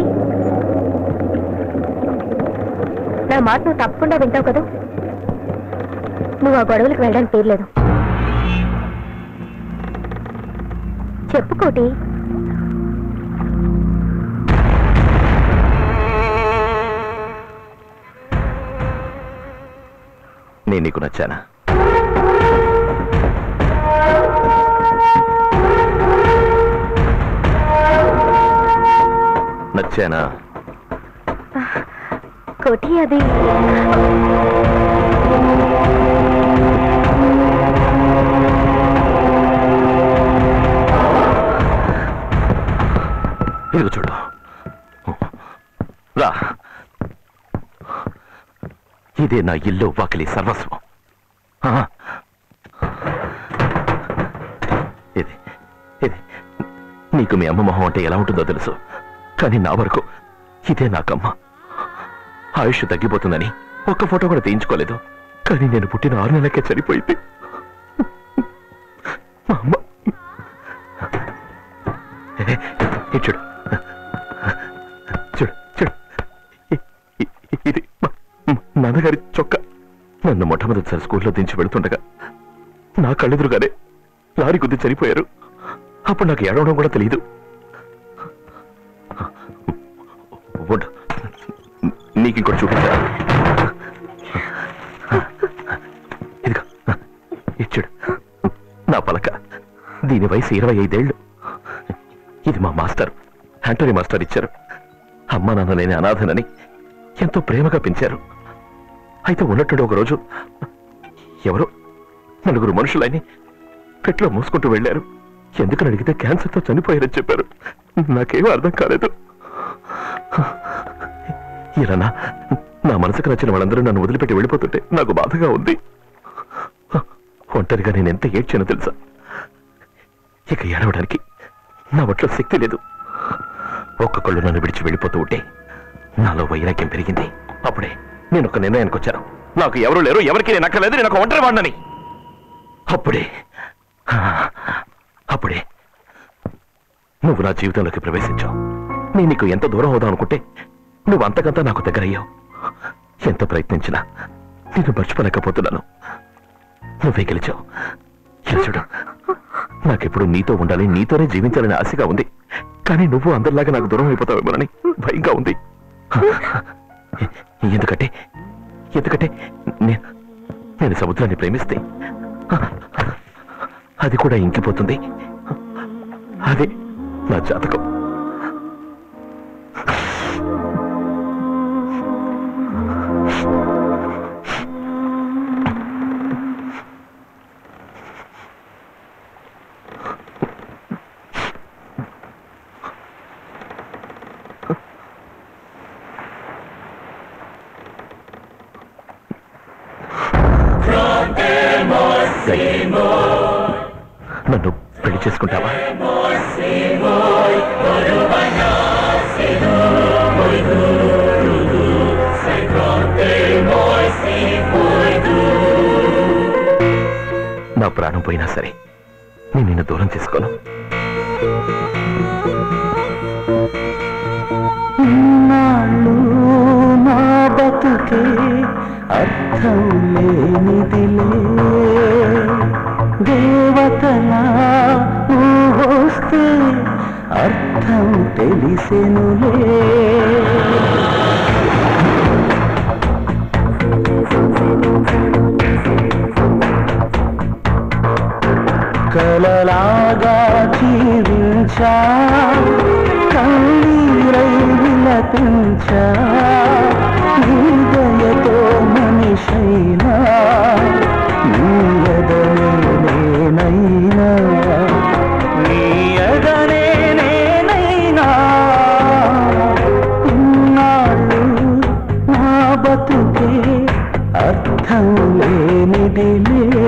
నా మాట నువ్వు తప్పకుండా వింటావు కదా నువ్వు ఆ గొడవలకు వెళ్ళడానికి తీరలేదు చెప్పు కోటి నేను నీకు నచ్చానా నచ్చానా కోటి అది ఇదిగో చూడు రా ఇదే నా ఇల్లు వాకిలి సర్వస్వం ఆ. ఇది ఇది నీకు మీ అమ్మ మొహం అంటే ఎలా ఉంటుందో తెలుసు కానీ నా వరకు ఇదే నాకమ్మ ఆయుష్ తగ్గిపోతుందని ఒక్క ఫోటో కూడా తీయించుకోలేదు కానీ నేను పుట్టిన ఆరు నెలలకే చనిపోయింది మా అమ్మ ఏ, ఇది చూడు చూడు చూడు ఇ- ఇ- ఇది మా- మా నాన్నగారి చొక్క నన్ను మొట్టమొదటిసారి స్కూల్లో దించి వెళుతుండగా నా కళ్ళెదురుగానే లారీ గుద్ది చనిపోయారు అప్పుడు నాకు ఏడవడం కూడా తెలియదు ఉండు. నీకు ఇంకోటి చూపించా ఇదిగో ఇచ్చాడు నా పలక దీని వయసు ఇరవై ఐదేళ్లు ఇది మా మాస్టర్ యాంటోనీ మాస్టర్ ఇచ్చారు అమ్మా నాన్న లేని అనాథనని ఎంతో ప్రేమగా పెంచారు అయితే ఉన్నట్టు ఒక రోజు ఎవరో నలుగురు మనుషులని పెట్లో మోసుకుంటూ వెళ్ళారు ఎందుకని అడిగితే క్యాన్సర్తో చనిపోయారని చెప్పారు నాకేమీ అర్థం కాలేదు ఇలా నా నా మనసుకు నచ్చిన వాళ్ళందరూ నన్ను వదిలిపెట్టి వెళ్ళిపోతుంటే నాకు బాధగా ఉంది ఒంటరిగా నేను ఎంత ఏడ్చానో తెలుసా ఇక ఏడవడానికి నా ఒట్లో శక్తి లేదు ఒక్కొక్కళ్ళు నన్ను విడిచి వెళ్ళిపోతూ ఉంటే నాలో వైరాగ్యం పెరిగింది అప్పుడే నేను ఒక నిర్ణయానికి వచ్చాను నాకు ఎవరు లేరు ఎవరికి నేను అక్కర్లేదు నేను ఒక ఒంటరి వాడినని అప్పుడే ఆ, అప్పుడే నువ్వు నా జీవితంలోకి ప్రవేశించావు నేను నీకు ఎంత దూరం అవుదాం అనుకుంటే నువ్వు అంతకంతా నాకు దగ్గరయ్యావు ఎంత ప్రయత్నించినా నేను మర్చిపోలేకపోతున్నాను నువ్వే గెలిచావు ఇలా చూడు నాకెప్పుడు నీతో ఉండాలి నీతోనే జీవించాలని ఆశగా ఉంది కానీ నువ్వు అందరిలాగా నాకు దూరం అయిపోతావేమోనని భయంగా ఉంది ఎందుకంటే ఎందుకంటే నే- నేను సముద్రాన్ని ప్రేమిస్తే అది కూడా ఇంకిపోతుంది అదే నా జాతకం నన్ను పెళ్లి చేసుకుంటావా నా ప్రాణం పోయినా సరే నేను నిన్ను దూరం చేసుకోను ఇన్నాళ్ళు నా బతుకే అర్థం లేనిదిలే దేవతలా నువ్వు వస్తే అర్థం తెలిసెనులే కలలాగా జీవించా కన్నీరై విలపించా నీ దయతో మనిషైనా నీ ఎదనే నేనైనా నీ ఎదనే బతుకే అర్థం లేనిదిలే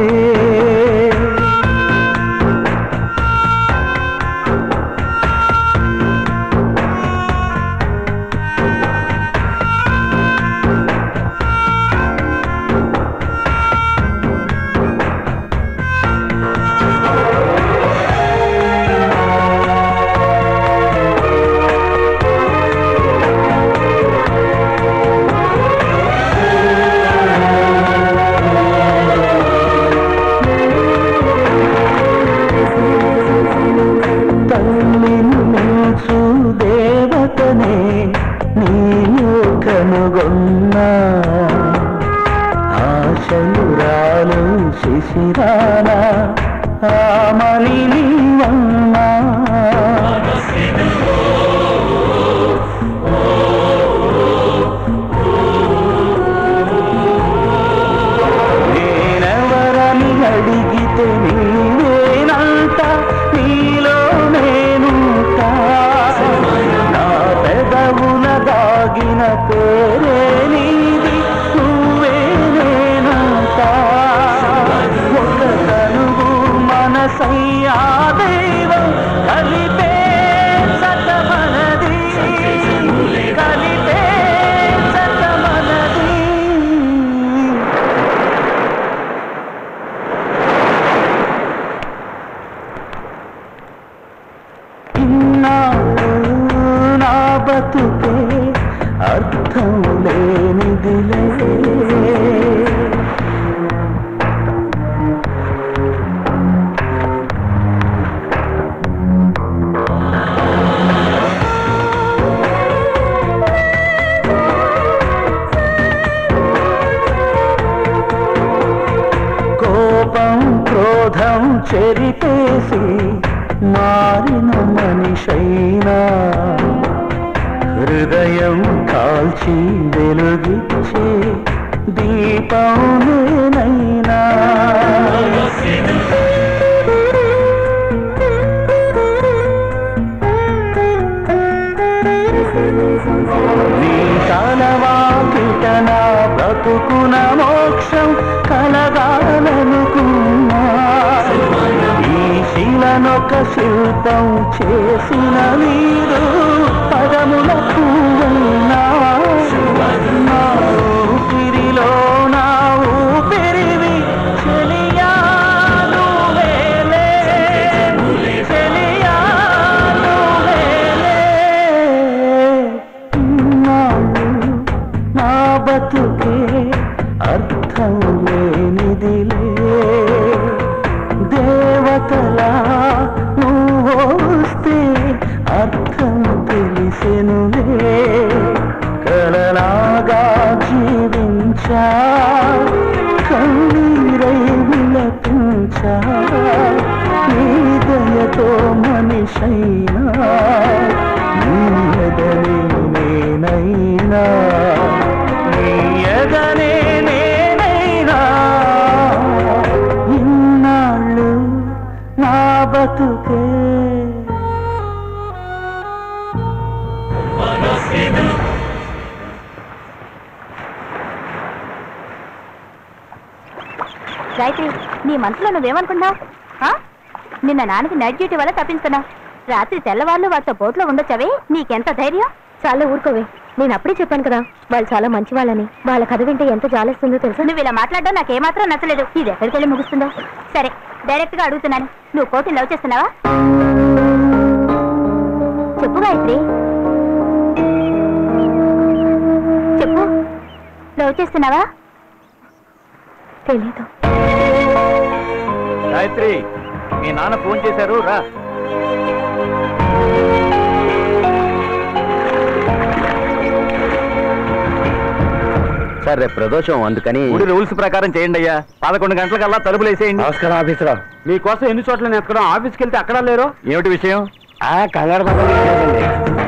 తల్లిని మించు దేవతనే నీయు కనుగొన్నా ఆశయురాలు శిశిరాన ఆమని నీవన్నా నేనెవరని అడిగితే నీవేనంట నీలో నేనుంటా నా పెదవున దాగిన పేరే నీది నువ్వే నేనంట ఒక తనువు మనసయ్యా దైవం కలిపే సతమనది కలిపే సతమనది ఇన్నాళ్ళు నా బతుకే అర్థం లేనిదిలే కోపం క్రోధం చెరిపేసి మారిన మనిషైనా హృదయం కాల్చి వెలుగిచ్చే దీపం నేనైనా నీ తలవాకిట నా బ్రతుకున మోక్షం కలగాలనుకున్నా ఈ శిలనొక శిల్పం చేసిన నీరు పదముల పువ్వైనా నా ఊపిరిలో నా ఊపిరివి చెలియా నువ్వేలే చెలియా నువ్వేలే ఇన్నాళ్ళు నా బతుకే అర్థం లేనిదిలే దేవతలా నువ్వు వస్తే అర్థం తెలిసెనులే కలలాగా జీవించా కన్నీరై విలపించా నీ దయతో మనిషైనా నీ ఎదనే నేనైనా నీ ఎదనే నేనైనా ఇన్నాళ్ళు నా బతుకే గాయత్రి నీ మనసులో నువ్వేమనుకున్నావు ఆ? నిన్న నాన్నకి నైట్ డ్యూటీ వల్ల తప్పించుకున్నావు రాత్రి తెల్లవాళ్ళు వారితో బోట్లో ఉండొచ్చవే నీకెంత ధైర్యం చాలా ఊరుకోవే నేను అప్పుడే చెప్పాను కదా వాళ్ళు చాలా మంచి వాళ్ళని వాళ్ళ కథ వింటే ఎంత జాలేస్తుందో తెలుసా నువ్వు ఇలా మాట్లాడడం నాకేమాత్రం నచ్చలేదు ఇది ఎక్కడికి వెళ్ళి ముగుస్తుందో సరే డైరెక్ట్ గా అడుగుతున్నాను నువ్వు కోతి లవ్ చేస్తున్నావా చెప్పు గాయత్రి చెప్పు లవ్ చేస్తున్నావా తెలీదు గాయత్రి మీ నాన్న ఫోన్ చేశారు రా సార్ రేపు ప్రదోషం అందుకని గుడి రూల్స్ ప్రకారం చేయండి అయ్యా పదకొండు గంటలకల్లా తలుపులు వేసేయండి నమస్కారం ఆఫీసర్ మీకోసం ఎన్ని చోట్ల ఎక్కడం ఆఫీస్కి వెళ్తే అక్కడ లేరు ఏమిటి విషయం కంగారు పడకండి.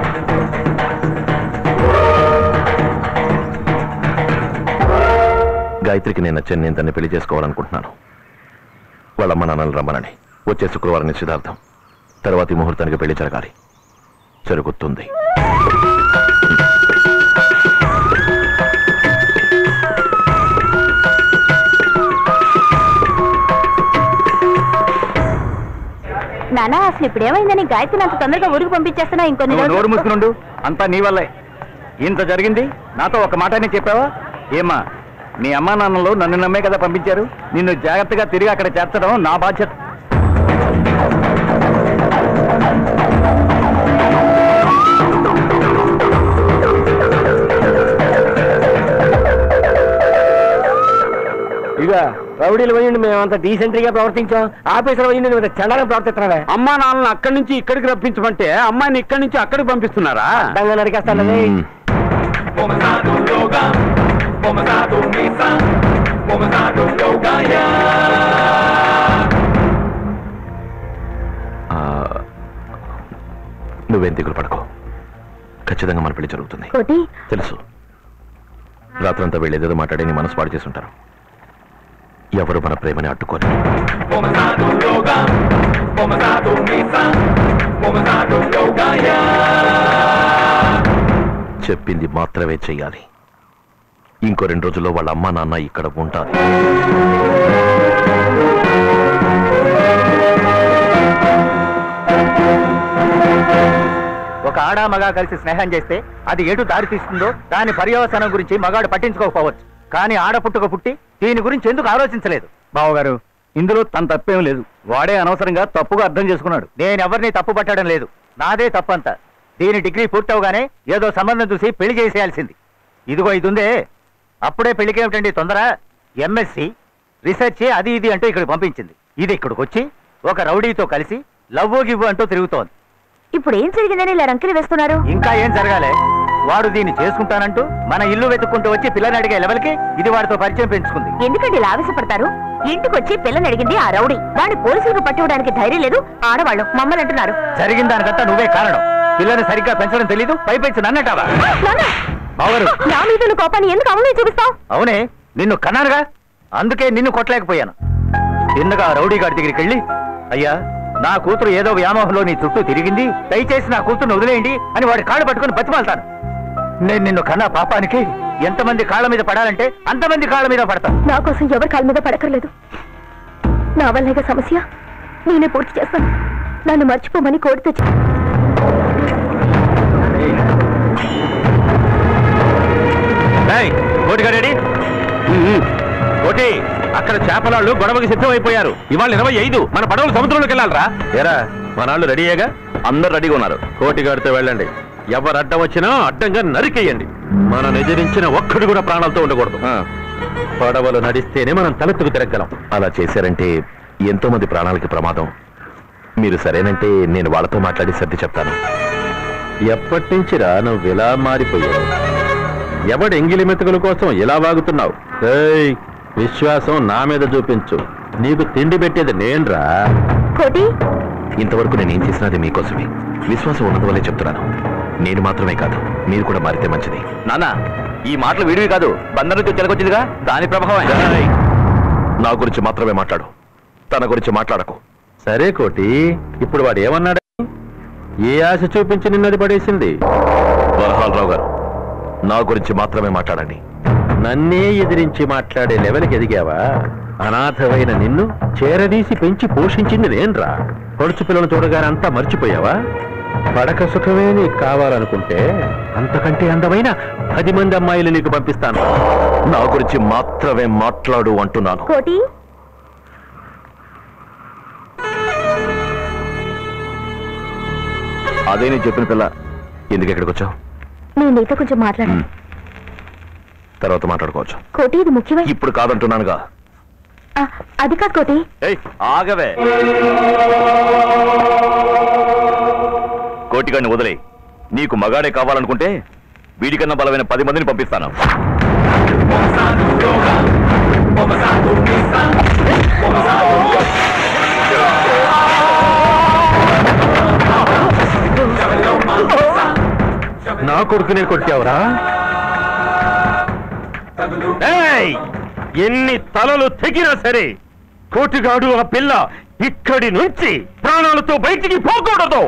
గాయత్రికి నేను నచ్చాను నేను తన్ని పెళ్లి చేసుకోవాలనుకుంటున్నాను వాళ్ళ అమ్మ నాన్నలు రమ్మనని వచ్చే శుక్రవారం నిశ్చితార్థం తర్వాతి ముహూర్తానికి పెళ్లి జరగాలి జరుగుతుంది నానా అసలు ఇప్పుడు ఏమైందని గాయత్రిని అంత తొందరగా ఊరికి పంపించేస్తున్నా ఇంకొన్ని నువ్వు నోరు రోజులు మూసుకునుండు అంతా నీ వల్లే ఇంత జరిగింది నాతో ఒక మాటనే చెప్పావా ఏమ్మా మీ అమ్మా నాన్నలు నన్ను నమ్మే కదా పంపించారు నిన్ను జాగ్రత్తగా తిరిగి అక్కడ చేర్చడం నా బాధ్యత ఇక రౌడీలు పోయిండి మేమంతా డీసెంట్రీగా ప్రవర్తించాం ఆఫీసర్ పోయిండి నువ్వు చండాలం ప్రవర్తిస్తున్నావే అమ్మా నాన్నని అక్కడి నుంచి ఇక్కడికి రప్పించమంటే అమ్మాయిని ఇక్కడి నుంచి అక్కడికి పంపిస్తున్నారా అడ్డంగా నరికేస్తాను మ్మ్. ఆ, నువ్వేం దిగులు పడకో ఖచ్చితంగా మన పెళ్లి జరుగుతుంది కోటి తెలుసు రాత్రంతా వెళ్ళేదేదో మాట్లాడి నీ మనసు పాడు చేసుంటారు ఎవరు మన ప్రేమని అడ్డుకోరు చెప్పింది మాత్రమే చెయ్యాలి ఇంకో రెండు రోజుల్లో వాళ్ళ అమ్మా నాన్న ఇక్కడ ఉంటారు ఒక ఆడ మగ కలిసి స్నేహం చేస్తే అది ఎటు దారి తీస్తుందో దాని పర్యవసానం గురించి మగాడు పట్టించుకోకపోవచ్చు కానీ ఆడ పుట్టుక పుట్టి దీని గురించి ఎందుకు ఆలోచించలేదు బావగారు ఇందులో తన తప్పేం లేదు వాడే అనవసరంగా తప్పుగా అర్థం చేసుకున్నాడు నేను ఎవరిని తప్పు పట్టడం లేదు నాదే తప్పంతా దీని డిగ్రీ పూర్తవగానే ఏదో సంబంధం చూసి పెళ్లి చేసేయాల్సింది ఇదిగో ఇది ఉందే అప్పుడే పెళ్లికి ఏమిటండి తొందర ఎంఎస్సి రీసెర్చ్ అది ఇది అంటూ ఇక్కడ పంపించింది ఇది ఇక్కడికి వచ్చి ఒక రౌడీతో కలిసి లవ్వు గివ్వు అంటూ తిరుగుతోంది ఇప్పుడు ఏం జరిగిందని ఇలా రంకెలు వేస్తున్నారు ఇంకా ఏం జరగాలే వాడు దీన్ని చేసుకుంటానంటూ మన ఇల్లు వెతుక్కుంటూ వచ్చి పిల్లని అడిగే లెవెల్కి ఇది వాడితో పరిచయం పెంచుకుంది ఎందుకంటే ఇలా ఆవేశపడతారు ఇంటికి వచ్చి పిల్లని అడిగింది ఆ రౌడీ వాడిని పోలీసులకు పట్టివ్వడానికి ధైర్యం లేదు ఆడవాళ్ళు మమ్మల్ని అంటున్నారు జరిగిన దానికంతా నువ్వే కారణం పిల్లని సరిగ్గా పెంచడం తెలీదు పైపెంచి నన్నటావా నాన్న, బావగారు నా మీద ఉన్న కోపాన్ని ఎందుకు అమ్మే చూపిస్తావు అవునే నిన్ను కన్నానుగా అందుకే నిన్ను కొట్టలేకపోయాను తిన్నగా రౌడీ గారి దగ్గరికి వెళ్ళి అయ్యా నా కూతురు ఏదో వ్యామోహంలో నీ చుట్టూ తిరిగింది దయచేసి నా కూతురుని వదిలేయండి అని వాడి కాళ్ళు పట్టుకుని బతిమాలతాను నేను నిన్ను కన్నా పాపానికి ఎంతమంది కాళ్ళ మీద పడాలంటే అంతమంది కాళ్ళ మీద పడతాను నా కోసం ఎవరి కాళ్ళ మీద పడకర్లేదు నా వల్లేగా సమస్య నేనే పూర్తి చేస్తాను నన్ను మర్చిపోమని కోరితో చెప్పు. కోటిగాడేడి కోటి అక్కడ చేపలాళ్ళు గొడవకి సిద్ధమైపోయారు ఇవాళ ఇరవై ఐదు మన పడవలు సముద్రంలోకి వెళ్ళాలరా ఏరా మనాళ్ళు రెడీయేగా అందరు రెడీగా ఉన్నారు కోటిగాడితో వెళ్ళండి ఎవరు అడ్డం వచ్చినా అడ్డంగా నరికేయండి మనం ఎదిరించిన ఒక్కడు కూడా ప్రాణాలతో ఉండకూడదు పడవలు నడిస్తేనే మనం తలెత్తుకు తిరగలం అలా చేశారంటే ఎంతో మంది ప్రాణాలకి ప్రమాదం మీరు సరేనంటే నేను వాళ్ళతో మాట్లాడి సర్ది చెప్తాను ఎప్పటి నుంచిరా నువ్వు ఇలా మారిపోయావు ఎవడు ఎంగిలి మెతుకుల కోసం ఇలా వాగుతున్నావు ఏయ్, విశ్వాసం నా మీద చూపించు నీకు తిండి పెట్టేది నేనురా కోటి ఇంతవరకు నేను ఏం చేసినది మీకోసమే విశ్వాసం ఉన్నది వల్లే చెప్తున్నాను నేను మాత్రమే కాదు మీరు కూడా మారితే మంచిది నాన్న ఈ మాటలు వీడివి కాదు బందరుతో చెలకొచ్చిందిగా దాని ప్రభావం ఏయ్, నా గురించి మాత్రమే మాట్లాడు తన గురించి మాట్లాడకు సరే కోటి ఇప్పుడు వాడు ఏమన్నాడు ఏ ఆశ చూపించి నిన్నది పడేసింది వరహాలరావు గారు నా గురించి మాత్రమే మాట్లాడండి నన్నే ఎదిరించి మాట్లాడే లెవెల్కి ఎదిగావా అనాథమైన నిన్ను చేరదీసి పెంచి పోషించింది నేనురా పొడుచు పిల్లలు చూడగానే అంతా మర్చిపోయావా పడక సుఖమే నీకు కావాలనుకుంటే అంతకంటే అందమైన పది మంది అమ్మాయిలు నీకు పంపిస్తాను నా గురించి మాత్రమే మాట్లాడు అంటున్నాను కోటి అదే నేను చెప్పిన పిల్ల ఎందుకు ఎక్కడికి వచ్చావు నేను నీతో కొంచెం మాట్లాడాను తర్వాత మాట్లాడుకోవచ్చు కోటి ఇది ముఖ్యమే ఇప్పుడు కాదంటున్నానుగా ఆ, అది కాదు కోటి ఏయ్ ఆగవే కోటిగాన్ని వదిలే నీకు మగాడే కావాలనుకుంటే వీడికన్నా బలమైన పది మందిని పంపిస్తాను నా కొడుకునే కొట్టావురా ఏయ్! ఎన్ని తలలు తెగినా సరే కోటిగాడు ఆ పిల్ల ఇక్కడి నుంచి ప్రాణాలతో బయటికి పోకూడదు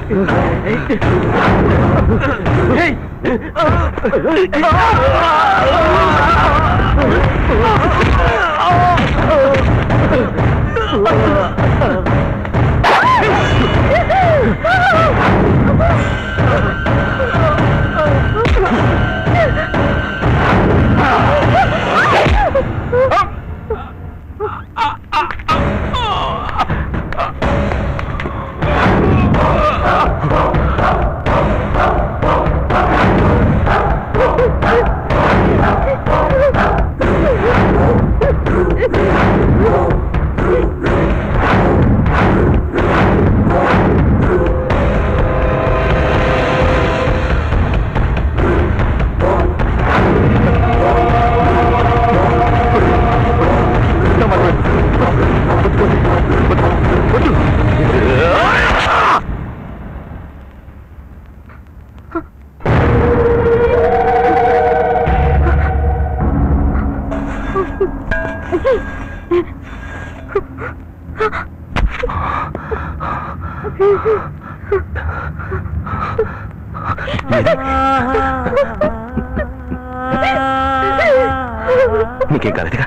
నీకేం కాలేదుగా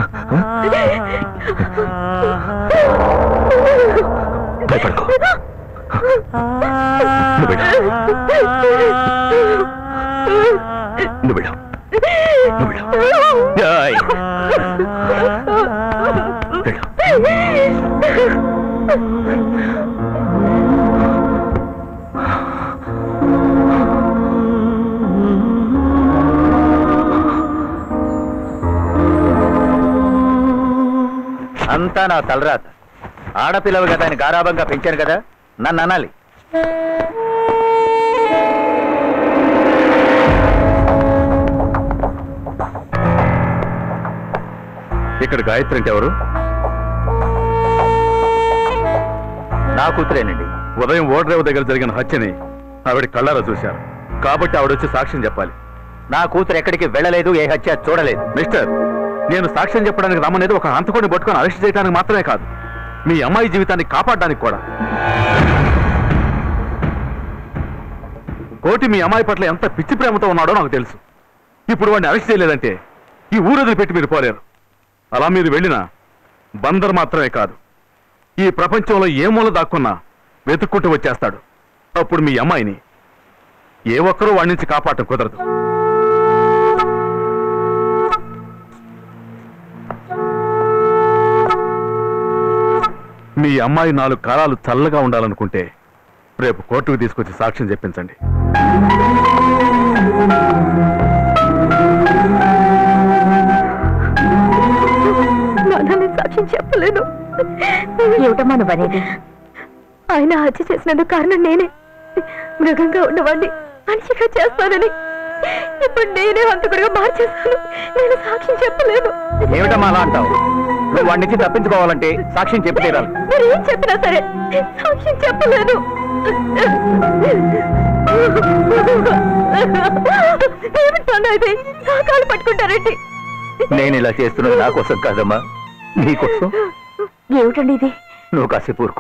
భయపడుకో నువ్వు వెళ్ళు నువ్వు వెళ్ళు నువ్వు వెళ్ళు ఏయ్. వెళ్ళు అంతా నా తలరాత ఆడపిల్లవి కదా అని గారాబంగా పెంచాను కదా నన్ను అనాలి ఇక్కడ గాయత్రి అంటే ఎవరు నా కూతురేనండి ఉదయం ఓడరేవు దగ్గర జరిగిన హత్యని ఆవిడ కళ్ళారా చూశారు కాబట్టి ఆవిడ వచ్చి సాక్ష్యం చెప్పాలి నా కూతురు ఎక్కడికి వెళ్ళలేదు ఏ హత్య చూడలేదు మిస్టర్ నేను సాక్ష్యం చెప్పడానికి రమ్మనేది ఒక హంతకుడిని పట్టుకొని అరెస్ట్ చేయడానికి మాత్రమే కాదు మీ అమ్మాయి జీవితాన్ని కాపాడడానికి కూడా కోటి మీ అమ్మాయి పట్ల ఎంత పిచ్చి ప్రేమతో ఉన్నాడో నాకు తెలుసు ఇప్పుడు వాడిని అరెస్ట్ చేయలేదంటే ఈ ఊరు వదిలిపెట్టి మీరు పోలేరు అలా మీరు వెళ్ళినా బందర్ మాత్రమే కాదు ఈ ప్రపంచంలో ఏ మూల దాక్కున్నా వెతుక్కుంటూ వచ్చేస్తాడు అప్పుడు మీ అమ్మాయిని ఏ ఒక్కరూ వాడి నుంచి కాపాడటం కుదరదు మీ అమ్మాయి నాలుగు కాలాలు చల్లగా ఉండాలనుకుంటే రేపు కోర్టుకు తీసుకొచ్చి సాక్ష్యం చెప్పించండి నాన్న నేను సాక్ష్యం చెప్పలేను ఏమిటమ్మా నువ్వు అనేది ఆయన హత్య చేసినందుకు కారణం నేనే మృగంగా ఉన్నవాడిని మనిషిగా చేస్తానని ఇప్పుడు నేనే హంతకుడిగా మార్చేస్తాను నేను సాక్ష్యం చెప్పలేను ఏమిటమ్మా అలా అంటావు నువ్వు వాడి నుంచి తప్పించుకోవాలంటే సాక్ష్యం చెప్పి తీరాలి మీరు ఏం చెప్పినా సరే సాక్ష్యం చెప్పలేను ఏమిటన్నా ఇది కాలు పట్టుకుంటారండి నేను ఇలా చేస్తున్నది నా కోసం కాదమ్మా నీ కోసం ఏమిటండి ఇది నువ్వు కాసేపు ఊరుకో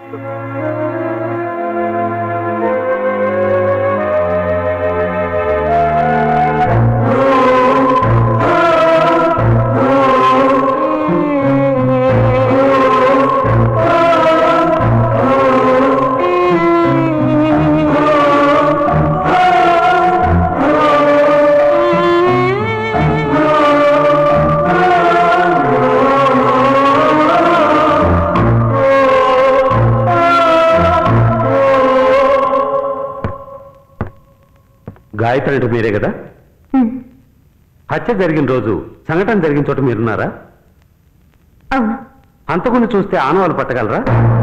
గాయత్రి అంటే మీరే కదా హత్య జరిగిన రోజు సంఘటన జరిగిన చోట మీరున్నారా అవును హంతకుని చూస్తే ఆనవాళ్ళు పట్టగలరా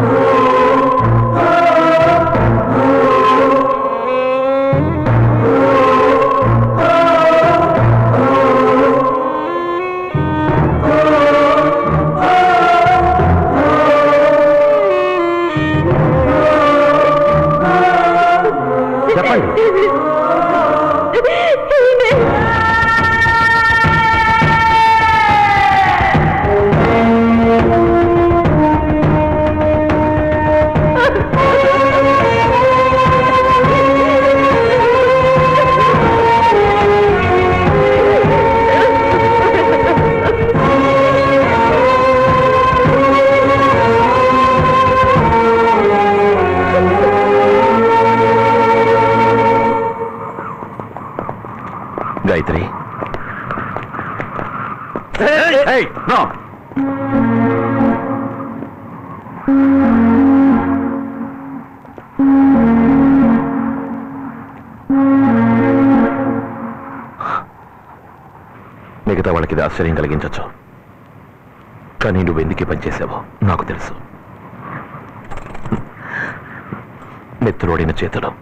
చెప్పండి ఈయనే. గాయత్రి ఏయ్, నో. మిగతా వాళ్ళకి ఇది ఆశ్చర్యం కలిగించవచ్చు కానీ నువ్వు ఎందుకు ఈ పని చేసావో నాకు తెలుసు నెత్తురోడిన చేతులు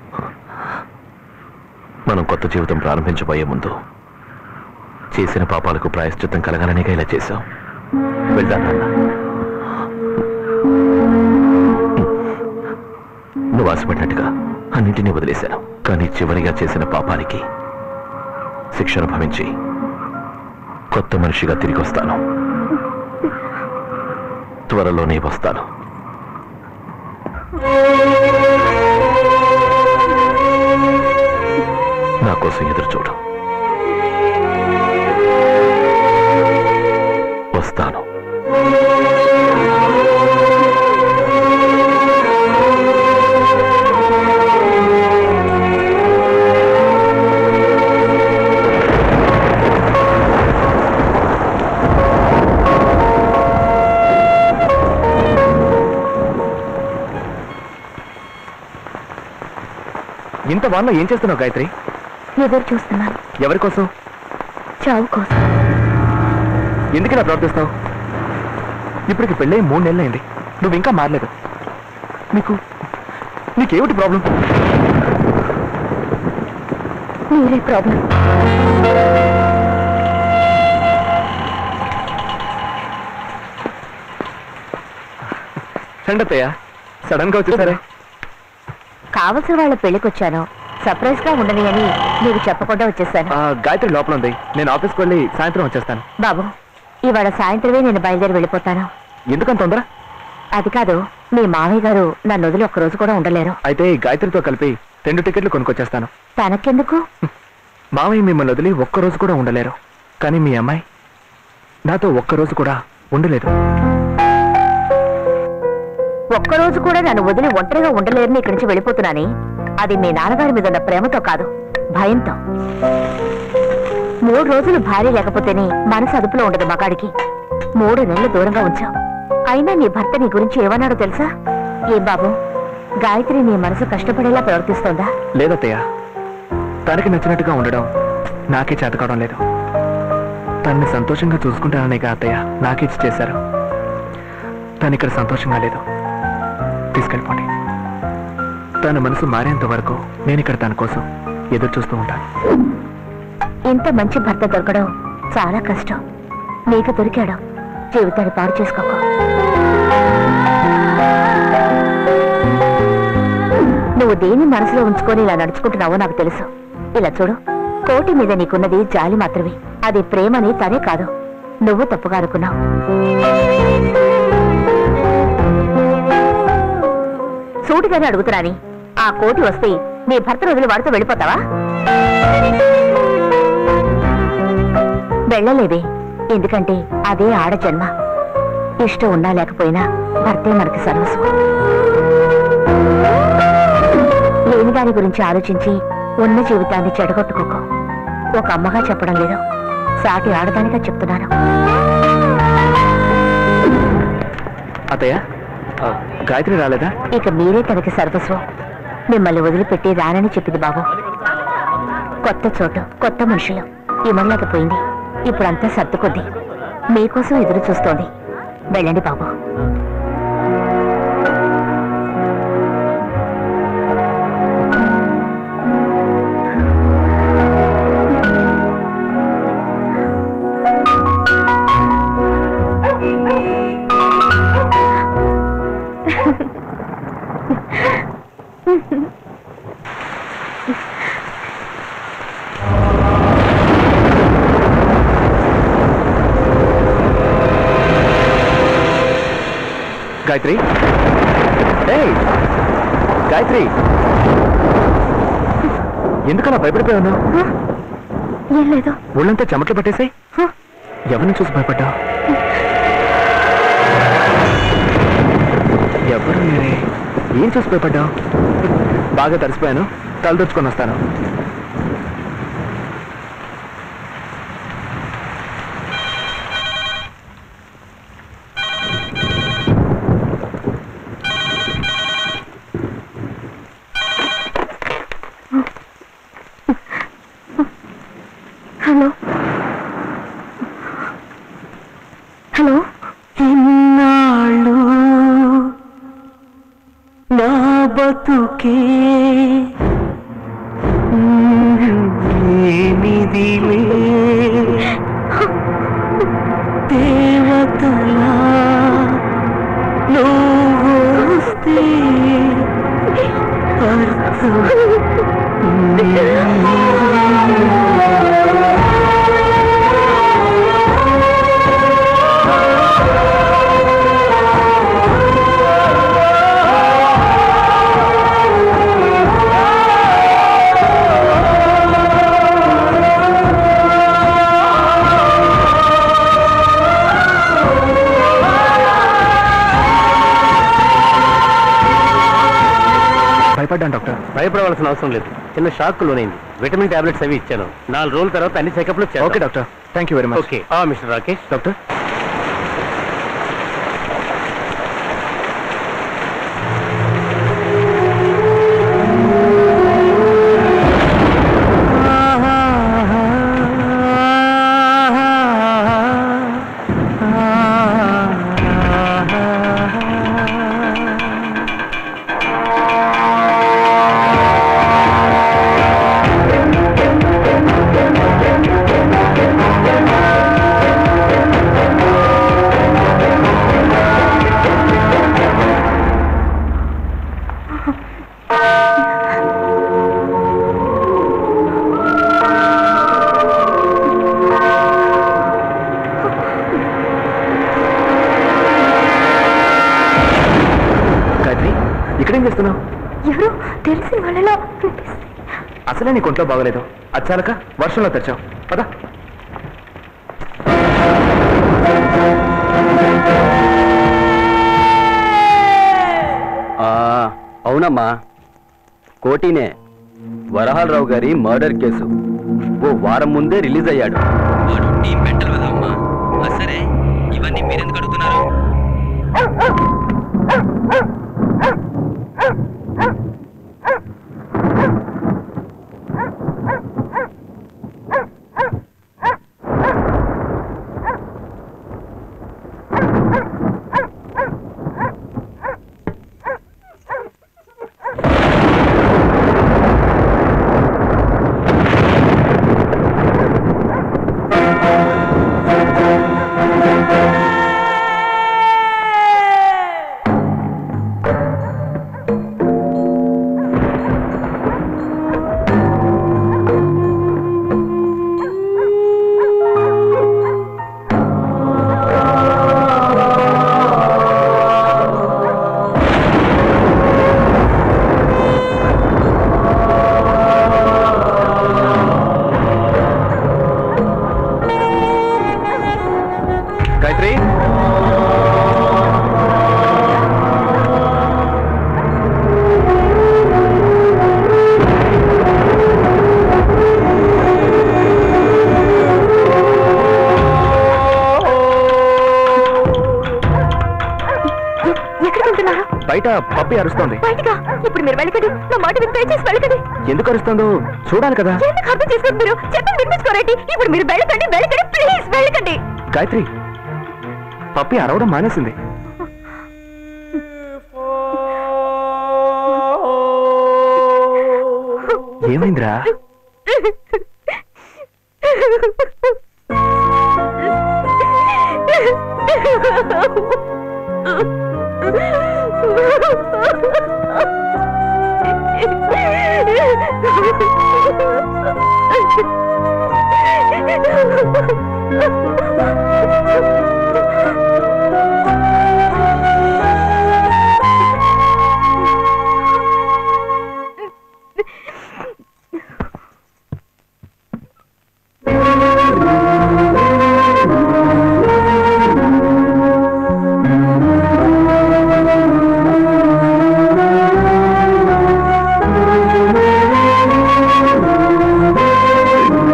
మనం కొత్త జీవితం ప్రారంభించబోయే ముందు చేసిన పాపాలకు ప్రాయశ్చిత్తం కలగాలనిగా ఇలా చేశాం వెళ్దాం నాన్న నువ్వు ఆశపడినట్టుగా అన్నింటినీ వదిలేశాను కానీ చివరిగా చేసిన పాపానికి శిక్ష అనుభవించి కొత్త మనిషిగా తిరిగి వస్తాను త్వరలోనే వస్తాను నా కోసం ఎదురు చూడు వస్తాను ఇంత వానలో ఏం చేస్తున్నావు గాయత్రి ఎదురు చూస్తున్నాను ఎవరి కోసం చావు కోసం ఎందుకు ఇలా ప్రవర్తిస్తావు ఇప్పటికి పెళ్ళై మూడు నెలలైంది నువ్వు ఇంకా మారలేదు నీకు నీకేమిటి ప్రాబ్లం మీరే ప్రాబ్లం చండతయ్య సడన్ గా వచ్చేసారే కావలసిన వాళ్ళ పెళ్లికి వచ్చాను సర్ప్రైజ్ గా ఉండని అని నీకు చెప్పకుండా వచ్చేసాను ఆ, గాయత్రి లోపల ఉంది నేను ఆఫీస్కి వెళ్ళి సాయంత్రం వచ్చేస్తాను బాబు ఇవాళ సాయంత్రమే నేను బయలుదేరి వెళ్ళిపోతాను ఎందుకంత తొందర అది కాదు మీ మామయ్య గారు నన్ను వదిలి ఒక్క రోజు కూడా ఉండలేరు అయితే గాయత్రితో కలిపి రెండు టికెట్లు కొనుక్కొచ్చేస్తాను తనకెందుకు మామయ్య మిమ్మల్ని వదిలి ఒక్క రోజు కూడా ఉండలేరు కానీ మీ అమ్మాయి నాతో ఒక్క రోజు కూడా ఉండలేదు ఒక్కరోజు కూడా నన్ను వదిలి ఒంటరిగా ఉండలేరని ఇక్కడి నుంచి వెళ్ళిపోతున్నాని అది మీ నాన్నగారి మీద ఉన్న ప్రేమతో కాదు భయంతో మూడు రోజులు భార్య లేకపోతేనే మనసు అదుపులో ఉండదు మగాడికి మూడు నెలలు దూరంగా ఉంచావు అయినా నీ భర్త నీ గురించి ఏమన్నాడో తెలుసా ఏం బాబు గాయత్రి నీ మనసు కష్టపడేలా ప్రవర్తిస్తోందా లేదత్తయ్య తనకి నచ్చినట్టుగా ఉండడం నాకే చేతకావడం లేదు తన్ని సంతోషంగా చూసుకుంటాననే అత్తయ్య నాకిచ్చి చేశారు తను ఇక్కడ సంతోషంగా లేదు తీసుకెళ్ళిపోండి తన మనసు మారేంత వరకు నేను ఇక్కడ తన కోసం ఎదురు చూస్తూ ఉంటాను ఇంత మంచి భర్త దొరకడం చాలా కష్టం నీకు దొరికాడు జీవితాన్ని పాడు చేసుకోకు నువ్వు దేన్ని మనసులో ఉంచుకొని ఇలా నడుచుకుంటున్నావో నాకు తెలుసు ఇలా చూడు కోటి మీద నీకున్నది జాలి మాత్రమే అది ప్రేమని తనే కాదు నువ్వు తప్పుగా అనుకున్నావు సూటిగానే అడుగుతున్నాని ఆ కోటి వస్తే నీ భర్త వదిలి వాడితో వెళ్ళిపోతావా వెళ్ళలేదే ఎందుకంటే అదే ఆడ జన్మ ఇష్టం ఉన్నా లేకపోయినా భర్తే మనకి సర్వస్వం లేని దాని గురించి ఆలోచించి ఉన్న జీవితాన్ని చెడగొట్టుకోకు ఒక అమ్మగా చెప్పడం లేదు సాటి ఆడదానిగా చెప్తున్నాను అత్తయ్య గాయత్రి రాలేదా ఇక మీరే తనకి సర్వస్వం మిమ్మల్ని వదిలిపెట్టి రానని చెప్పింది బాబు కొత్త చోటు కొత్త మనుషులు ఇమ్మలేకపోయింది ఇప్పుడంతా సర్దుకుంది మీకోసం ఎదురు చూస్తోంది వెళ్ళండి బాబు గాయత్రి ఏయ్, గాయత్రి ఎందుకలా భయపడిపోయి ఉన్నావు ఏం లేదు ఒళ్ళంతా చెమటలు పట్టేసాయి ఎవరిని చూసి భయపడ్డా ఎవరు లేరే ఏం చూసి భయపడ్డావు బాగా తడిసిపోయాను తలదొచ్చుకొని వస్తాను నాకే ఏమిదిలే దేవతలా నువ్వు వస్తే అర్థం భయపడ్డాను డాక్టర్ భయపడవలసిన అవసరం లేదు చిన్న షాక్ లోనైంది విటమిన్ టాబ్లెట్స్ అవి ఇచ్చాను నాలుగు రోజుల తర్వాత అన్ని చెకప్లు okay doctor thank you very much okay mister Rakesh doctor Gayatri ఇక్కడేం చేస్తున్నావు ఎవరు తెలిసిన వాళ్ళలో వినిపిస్తుంది. అసలే నీ కొంట్లో బాగలేదు అచ్చాలక వర్షంలో తెచ్చావు పదా అవునమ్మా కోటినే వరహాలరావు గారి మర్డర్ కేసు ఓ వారం ముందే రిలీజ్ అయ్యాడు వాడు టీం మెంటల్ కదా అమ్మా ఆ సరే ఇవన్నీ మీరెందుకు అడుగుతున్నారు గాయత్రి ఎక్కడికి వెళ్తున్నారు బయట పప్పి అరుస్తోంది బయటగా ఇప్పుడు మీరు వెళ్ళకండి నా మాట విని దయచేసి వెళ్ళకండి ఎందుకు అరుస్తోందో చూడాలి కదా ఎందుకు అర్థం చేసుకోండి మీరు చెప్పండి వినిపించుకోరండి ఇప్పుడు మీరు వెళ్ళకండి వెళ్ళకండి ప్లీజ్ వెళ్ళకండి గాయత్రి పప్పి అరవడం మానేసింది ఏమైందిరా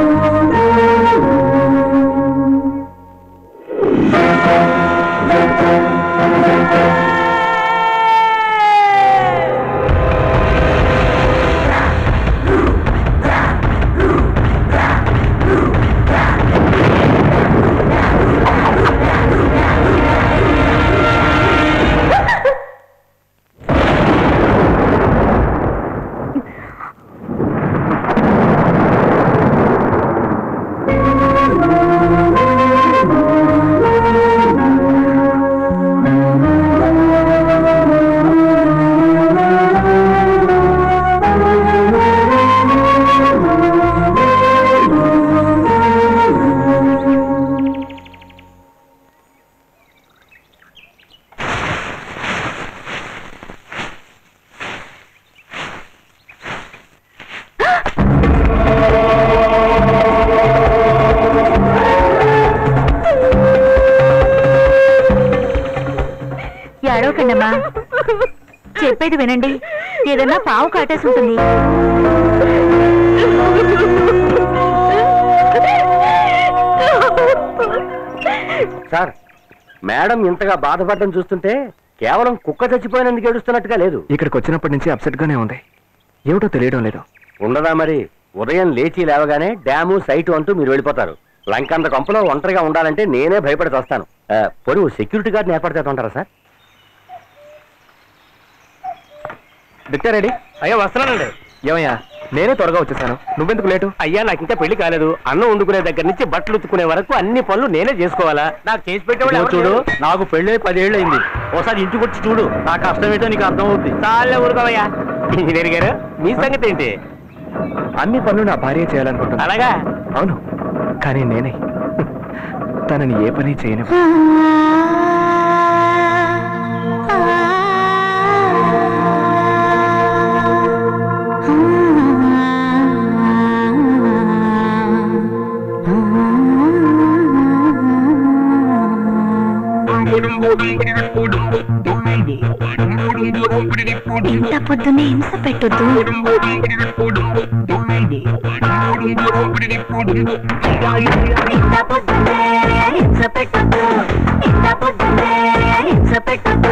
ఆ ఏమైందమ్మా చెప్పేది వినండి ఏదన్నా పావు కాటేసి ఉంటుంది సార్ మేడం ఇంతగా బాధపడడం చూస్తుంటే కేవలం కుక్క చచ్చిపోయినందుకు ఏడుస్తున్నట్టుగా లేదు ఇక్కడికి వచ్చినప్పటి నుంచి అప్సెట్ గానే ఉంది ఏమిటో తెలియడం లేదు ఉండదా మరి ఉదయం లేచి లేవగానే డ్యాము సైటు అంటూ మీరు వెళ్ళిపోతారు లంకంత కొంపలో ఒంటరిగా ఉండాలంటే నేనే భయపడి వస్తాను పొడి సెక్యూరిటీ గార్డ్ని ఏర్పాటు చేస్తుంటారా సార్ దిట్టా రెడీ అయ్యా వస్తున్నానండి ఏమయ్యా నేనే త్వరగా వచ్చేసాను నువ్వెందుకు లేటు అయ్యా నాకు ఇంకా పెళ్లి కాలేదు అన్నం వండుకునే దగ్గర నుంచి బట్టలు ఉతుకునే వరకు అన్ని పనులు నేనే చేసుకోవాలా నాకు చేసి పెట్టేవాళ్ళు ఎవరు చూడు లేరు. నాకు పెళ్ళే పదేళ్ళు అయింది ఒకసారి ఇంటికి వచ్చి చూడు నా కష్టం ఏంటో నీకు అర్థం అవుద్ది చాలే ఊరుకోవయ్యా ఇంజనీర్ గారు మీ సంగతి ఏంటి అన్ని పనులు నా భార్య చేయాలనుకుంటున్నా అలాగా అవును కానీ నేనే తనని ఏ పని చేయను ఇంత పొద్దున్నే హింస పెట్టొద్దు ఇంత పొద్దున్నే హింస పెట్టొద్దు ఇంత పొద్దున్నే హింస పెట్టొద్దు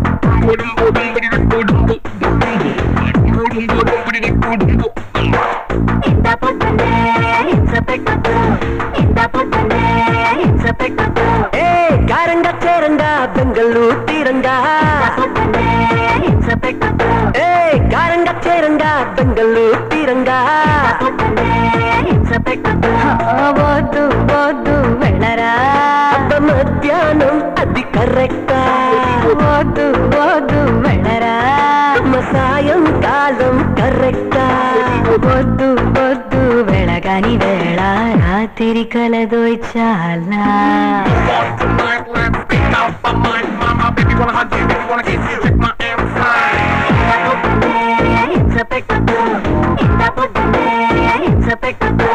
ఇంత పొద్దున్నే హింస పెట్టొద్దు ఇంత పొద్దున్నే హింస పెట్టొద్దు ఏ కారంగా చేరంగా బెంగళూరు తీరంగా పొద్దున్నే హింస పెట్టొద్దు ఏ కారంగా చేరంగా బెంగళూరు తీరంగా పొద్దున్నే హింస పెట్టొద్దు వద్దు వద్దు వెళ్ళరా అబ్బ మధ్యాహ్నం అది కరెక్టా వద్దు వద్దు వెళ్ళరా అమ్మ సాయంకాలం కరెక్టా వద్దు వద్దు వెళ్ళగాని వేళ రాత్రి కలదోయ్ చాలా హింస పెట్టొద్దు ఇంత పొద్దున్నే హింస పెట్టొద్దు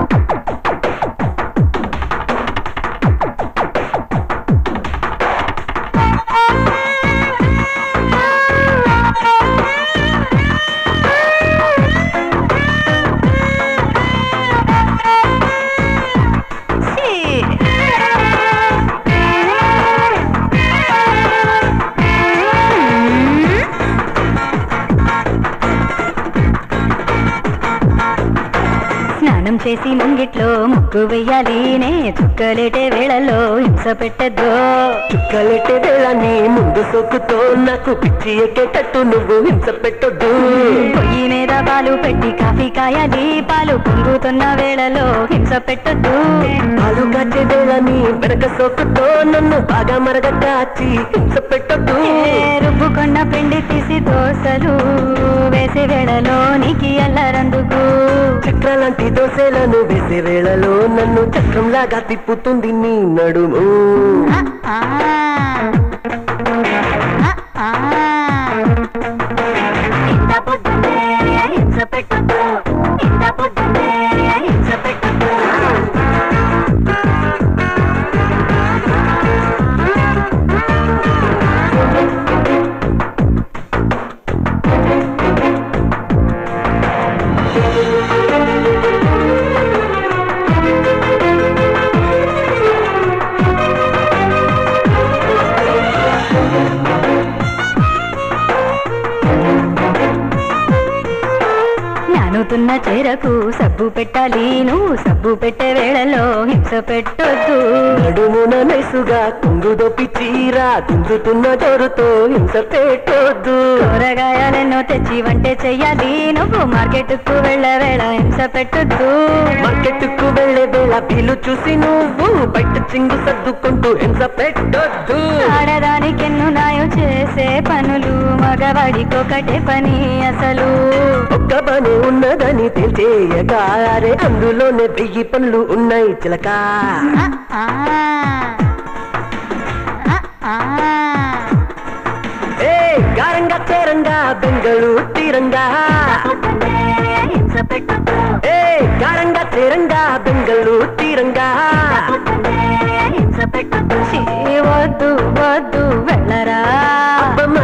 స్నానం చేసి ముంగిట్లో ముగ్గు వెయ్యాలి నే చుక్కలేటే వేళలో హింస పెట్టద్దు చుక్కలెట్టే వేళని ముందు సోకుతో నాకు పిచ్చి ఎక్కేటట్టు నువ్వు హింస పెట్టొద్దు పొయ్యి మీద పాలు పెట్టి కాఫీ కాయాలి పాలు పొంగుతున్న వేళలో హింస పెట్టద్దు పాలు కాచే వేళని వెనక సోకుతో నన్ను బాగా మరగ కాచి హింస పెట్టొద్దు రుబ్బుకొండ పిండి తీసి దోశలు వేసే వేళలో నీకి అల్లరందుకు చక్రాలాంటి దోశలను వేసే వేళలో నన్ను చక్రంలాగా తిప్పుతుంది నీ నడుము ఆ, ఆ, ఆ. ఇంత పొద్దున్నే హింస పెట్టద్దు ఇంత పొద్దున్నే హింస పెట్టద్దు నానుతున్న చీరకు సబ్బు పెట్టాలి నువ్వు సబ్బు పెట్టే వేళలో హింస పెట్టొద్దు నడుమున నైసుగా కుంగు దొప్పి చీర గుంజుతున్న జోరుతో హింస పెట్టొద్దు కూరగాయలెన్నో తెచ్చి వంటే చెయ్యాలి నువ్వు మార్కెట్ కు వెళ్ళ వేళ హింస పెట్టొద్దు మార్కెట్కు వెళ్ళే వేళ వీలు చూసి నువ్వు బయట చింగు సర్దుకుంటూ హింస పెట్టొద్దు ఆడదానికెన్ను నాయం చేసే పనులు మగవాడికొకటే పని అసలు ఒక్క పని ఉన్నదని తెలియగారే అందులోనే వెయ్యి పనులు ఉన్నాయి చిలక ఆ, ఆ. ఆ, ఆ. ఏ గారంగా చేరంగా బెంగళూరు తీరంగా పొద్దున్నే హింస పెట్టొద్దు ఏ గారంగా చేరంగా బెంగళూరు తీరంగా పొద్దున్నే హింస పెట్టొద్దు ఛీ, వద్దు వద్దు వెళ్ళరా అబ్బ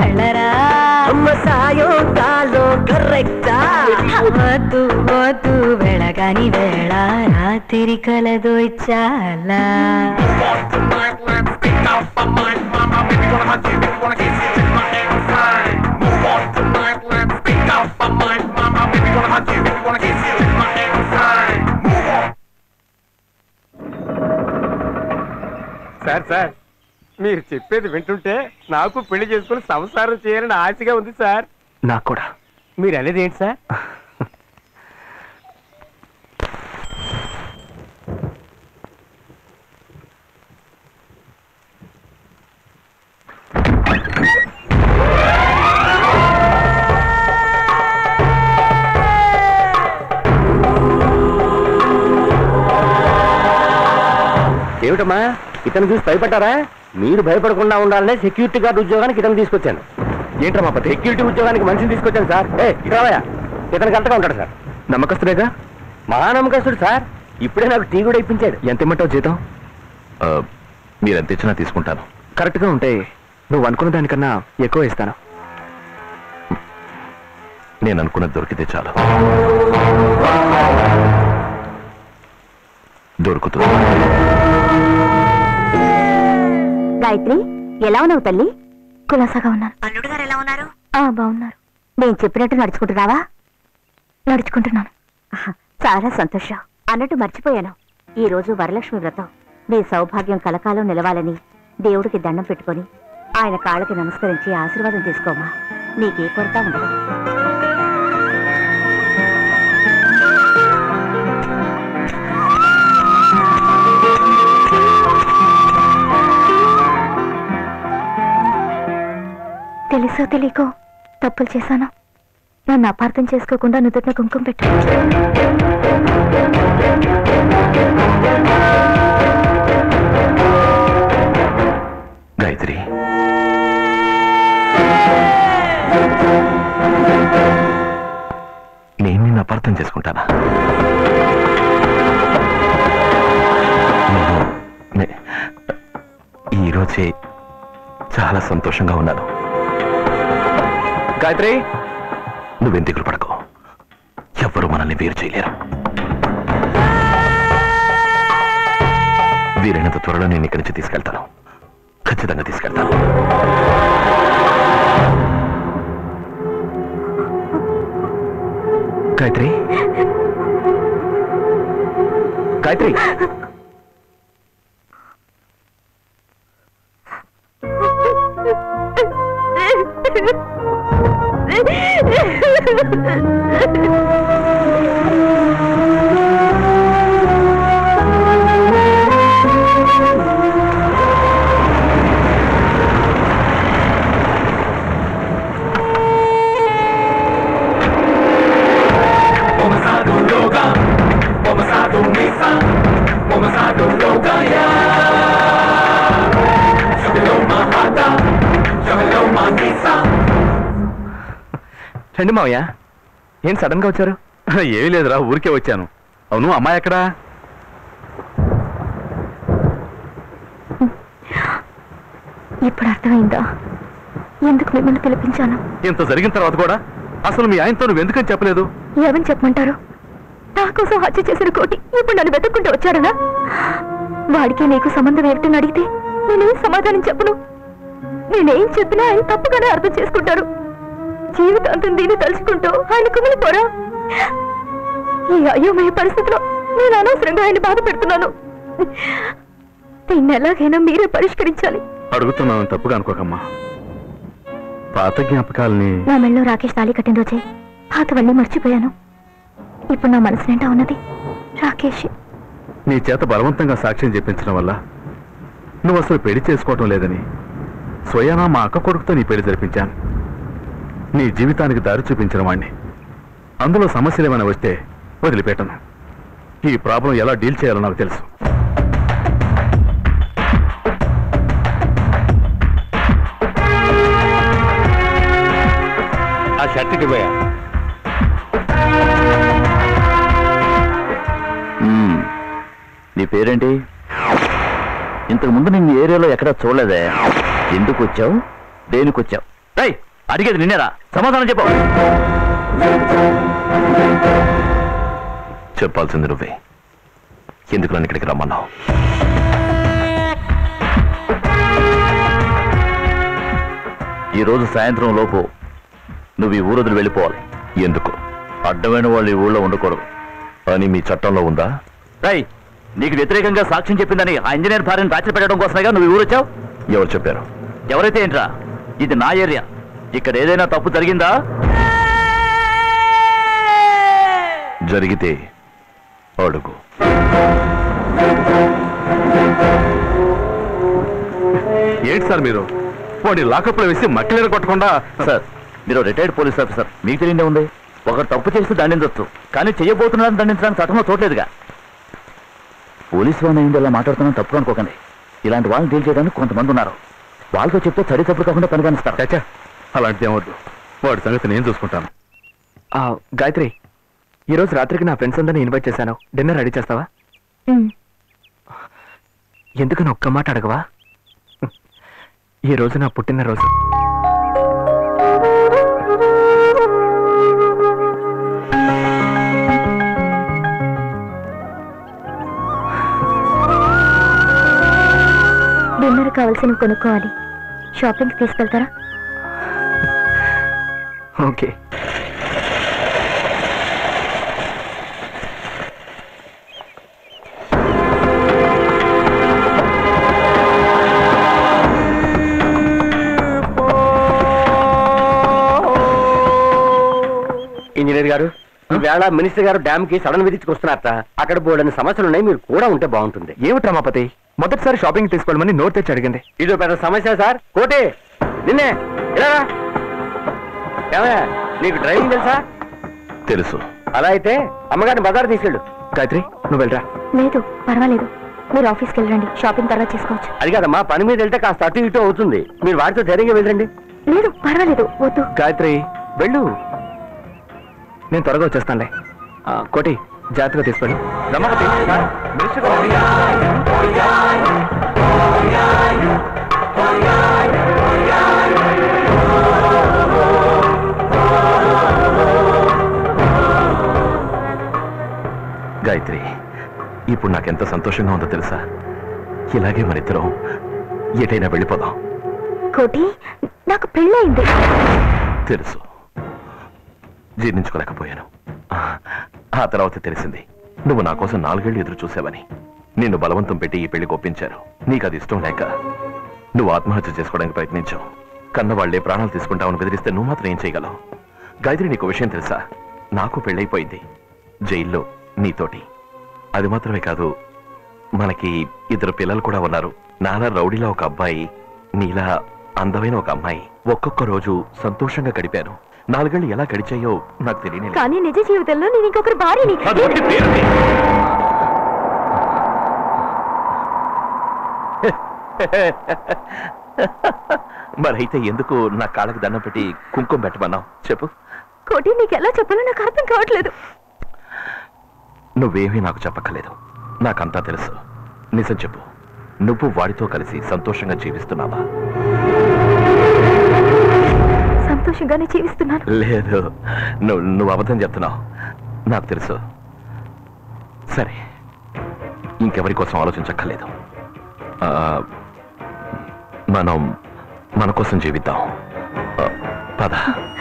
వెళ్ళరా అమ్మ సాయంకాలం కరెక్టా వద్దు వద్దు వెళ్ళగాని వేళ రాత్రి కలదు చాలా సార్ సార్ మీరు చెప్పేది వింటుంటే నాకు పెళ్లి చేసుకుని సంసారం చేయాలని ఆశగా ఉంది సార్ నాకు కూడా మీరు అనేది ఏంటి సార్ ఏమిటమ్మా ఇతను చూసి భయపడ్డారా మీరు భయపడకుండా ఉండాలనే సెక్యూరిటీ గార్డ్ ఉద్యోగానికి ఇతను తీసుకొచ్చాను ఏంట్రా మా సెక్యూరిటీ ఉద్యోగానికి మనిషిని తీసుకొచ్చాను సార్ ఏ ఇక్కడవయ్యా ఇతనికి అంతగా ఉంటాడు సార్ నమ్మకస్తులేగా మహానమ్మకస్తుడు సార్ ఇప్పుడే నాకు టీ కూడా ఇప్పించాడు ఎంత ఇమ్మంటావు జీతం ఆ, మీరెంత ఇచ్చినా తీసుకుంటాను కరెక్ట్గా ఉంటే నువ్వు అనుకున్న దానికన్నా ఎక్కువ ఇస్తాను నేను అనుకున్నది దొరికితే చాలు దొరుకుతుంది గాయత్రి ఎలా ఉన్నావు తల్లి కులాసాగా ఉన్నాను అల్లుడు గారు ఎలా ఉన్నారు ఆ బాగున్నారు నేను చెప్పినట్టు నడుచుకుంటున్నావా నడుచుకుంటున్నాను ఆహా, చాలా సంతోషం అన్నట్టు మర్చిపోయాను ఈ రోజు వరలక్ష్మి వ్రతం నీ సౌభాగ్యం కలకాలం నిలవాలని దేవుడికి దండం పెట్టుకొని ఆయన కాళ్ళకి నమస్కరించి ఆశీర్వాదం తీసుకోమా నీకే కొరత ఉండదు తెలుసో తెలియకో తప్పులు చేశాను నన్ను అపార్థం చేసుకోకుండా నుదుటిన కుంకుమ పెట్టు గాయత్రి నేను నిన్ను అపార్థం చేసుకుంటానా నేను- నే- ఈరోజే చాలా సంతోషంగా ఉన్నాను గాయత్రి నువ్వేం దిగులు పడకు ఎవ్వరూ మనల్ని వేరు చేయలేరు వీలైనంత త్వరలో నేను ఇక్కడి నుంచి తీసుకెళ్తాను ఖచ్చితంగా తీసుకెళ్తాను గాయత్రి గాయత్రి రండి మావయ్య ఏం సడన్ గా వచ్చారు ఏమీ లేదురా ఊరికే వచ్చాను అవును అమ్మాయి ఎక్కడా ఇప్పుడు అర్థమైందా ఎందుకు మిమ్మల్ని పిలిపించాను ఇంత జరిగిన తర్వాత కూడా అసలు మీ ఆయనతో నువ్వు ఎందుకని చెప్పలేదు ఏమని చెప్పమంటారు నా కోసం హత్య చేసిన కోటి ఇప్పుడు నన్ను వెతుక్కుంటూ వచ్చాడనా వాడికి నీకు సంబంధం ఏమిటని అడిగితే నేనేం సమాధానం చెప్పను నేనేం చెప్పినా ఆయన తప్పుగానే అర్థం చేసుకుంటారు జీవితాంతం దీన్ని తలుచుకుంటూ ఆయన కుమిలిపోరా ఈ అయోమయ పరిస్థితిలో నేను అనవసరంగా ఆయన బాధ పెడుతున్నాను దీన్ని ఎలాగైనా మీరే పరిష్కరించాలి అడుగుతున్నాను తప్పుగా అనుకోకమ్మా పాత జ్ఞాపకాలని నా మెళ్ళో రాకేష్ తాళి కట్టిన రోజే పాతవన్నీ మర్చిపోయాను ఇప్పుడు నా మనసు నిండా ఉన్నది రాకేష్ నీ చేత బలవంతంగా సాక్ష్యం చెప్పించడం వల్ల నువ్వు అసలు పెళ్లి చేసుకోవటం లేదని స్వయానా మా అక్క కొడుకుతో నీ పెళ్లి జరిపించాను నీ జీవితానికి దారి చూపించిన వాణ్ణి అందులో సమస్యలు ఏమైనా వస్తే వదిలిపెట్టను ఈ ప్రాబ్లం ఎలా డీల్ చేయాలో నాకు తెలుసు ఆ షర్ట్కి పోయా నీ పేరేంటి ఇంతకు ముందు నిన్ను ఏరియాలో ఎక్కడా చూడలేదే ఎందుకు వచ్చావు దేనికి వచ్చావు రై అడిగేది నిన్నేరా సమాధానం చెప్పు చెప్పాల్సింది నువ్వే ఎందుకు నన్ను ఇక్కడికి రమ్మన్నావు ఈ రోజు సాయంత్రం లోపు నువ్వు ఈ ఊరొదిలి వెళ్ళిపోవాలి ఎందుకు అడ్డమైన వాళ్ళు ఈ ఊళ్ళో ఉండకూడదు అని మీ చట్టంలో ఉందా రై నీకు వ్యతిరేకంగా సాక్ష్యం చెప్పిందని ఆ ఇంజనీర్ భార్యను టార్చర్ పెట్టడం కోసమేగా నువ్వు ఈ ఊరు వచ్చావు ఎవరు చెప్పారు ఎవరైతే ఏంట్రా ఇది నా ఏరియా ఇక్కడ ఏదైనా తప్పు జరిగిందా జరిగితే అడుగు ఏంటి సార్ మీరు వాడి లాకప్లో వేసి మట్టి కొట్టకుండా సార్ మీరు రిటైర్డ్ పోలీస్ ఆఫీసర్ మీకు తెలియదే ఉంది ఒకరు తప్పు చేస్తే దండించవచ్చు కానీ చెయ్యబోతున్నారని దండించడానికి చట్టంలో చోట్లేదుగా పోలీసు వాడిని అయింది ఇలా మాట్లాడుతున్నాను తప్పు అనుకోకండి ఇలాంటి వాళ్ళని డీల్ చేయడానికి కొంతమంది ఉన్నారు వాళ్ళతో చెప్తే చడి తప్పుడు కాకుండా పని కానిస్తారు చచ్చా అలాంటిది ఏమొద్దు వాడి సంగతి నేను చూసుకుంటాను ఆ, గాయత్రి ఈ రోజు రాత్రికి నా ఫ్రెండ్స్ అందరిని ఇన్వైట్ చేశాను డిన్నర్ రెడీ చేస్తావా ఉమ్, ఎందుకని ఒక్క మాట అడగవా ఈ రోజు నా పుట్టినరోజు డిన్నర్ కావాల్సినవి కొనుక్కోవాలి షాపింగ్కి తీసుకెళ్తారా ఓకే ఇంజనీర్ గారు ఈవేళ మినిస్టర్ గారు డ్యామ్ కి సడన్ విజిట్కి వస్తున్నారట అక్కడ బోర్డని సమస్యలు ఉన్నాయి మీరు కూడా ఉంటే బాగుంటుంది ఏమిటి రమాపతి మొదటిసారి షాపింగ్ తీసుకోవడమని నోట్ తెచ్చి అడిగింది ఇదో పెద్ద సమస్య సార్ కోటి నిన్నే ఇలా రా. ఏమయ్య, నీకు డ్రైవింగ్ తెలుసా తెలుసు అలా అయితే అమ్మగారిని బజార్ తీసుకెళ్ళు గాయత్రి నువ్వు వెళ్ళరా లేదు పర్వాలేదు మీరు ఆఫీస్కి వెళ్ళండి షాపింగ్ తర్వాత చేసుకోవచ్చు అది కాదమ్మా పని మీద వెళ్తే కాస్త అటు ఇటు అవుతుంది మీరు వాటితో ధైర్యంగా వెళ్ళండి లేదు పర్వాలేదు వద్దు గాయత్రి వెళ్ళు నేను త్వరగా వచ్చేస్తానులే ఆ, కోటి జాగ్రత్తగా తీసుకెళ్ళు రమాపతి మినిస్టర్ గారు గాయత్రి ఇప్పుడు నాకెంత సంతోషంగా ఉందో తెలుసా ఇలాగే మనిద్దరం ఎటైనా వెళ్ళిపోదాం కోటి నాకు పెళ్ళయింది తెలుసు జీర్ణించుకోలేకపోయాను ఆ తర్వాత తెలిసింది నువ్వు నా కోసం నాలుగేళ్లు ఎదురు చూసావని నిన్ను బలవంతం పెట్టి ఈ పెళ్లి ఒప్పించారు నీకు అది ఇష్టం లేక నువ్వు ఆత్మహత్య చేసుకోవడానికి ప్రయత్నించావు కన్నవాళ్లే ప్రాణాలు తీసుకుంటావని బెదిరిస్తే నువ్వు మాత్రం ఏం చేయగలవు గాయత్రి నీకు విషయం తెలుసా నాకు పెళ్ళైపోయింది జైల్లో నీతోటి అది మాత్రమే కాదు మనకి ఇద్దరు పిల్లలు కూడా ఉన్నారు నాలా రౌడీలా ఒక అబ్బాయి నీలా అందమైన ఒక అమ్మాయి ఒక్కొక్క రోజు సంతోషంగా గడిపాను నాలుగేళ్లు ఎలా గడిచాయో నాకు తెలియని కానీ నిజ జీవితంలో నేను ఇంకొకరి భార్యని మరైతే ఎందుకు నా కాళ్ళకి దండం పెట్టి కుంకుమ పెట్టమన్నావు చెప్పు కోటి నీకు ఎలా చెప్పాలో నాకు అర్థం కావట్లేదు నువ్వేమీ నాకు చెప్పక్కర్లేదు నాకంతా తెలుసు నిజం చెప్పు నువ్వు వాడితో కలిసి సంతోషంగా జీవిస్తున్నావా సంతోషంగానే జీవిస్తున్నాను లేదు నువ్వు నువ్వు అబద్ధం చెప్తున్నావు నాకు తెలుసు సరే ఇంకెవరి కోసం ఆలోచించక్కర్లేదు ఆ, మనం మన కోసం జీవిద్దాం ఆ, పద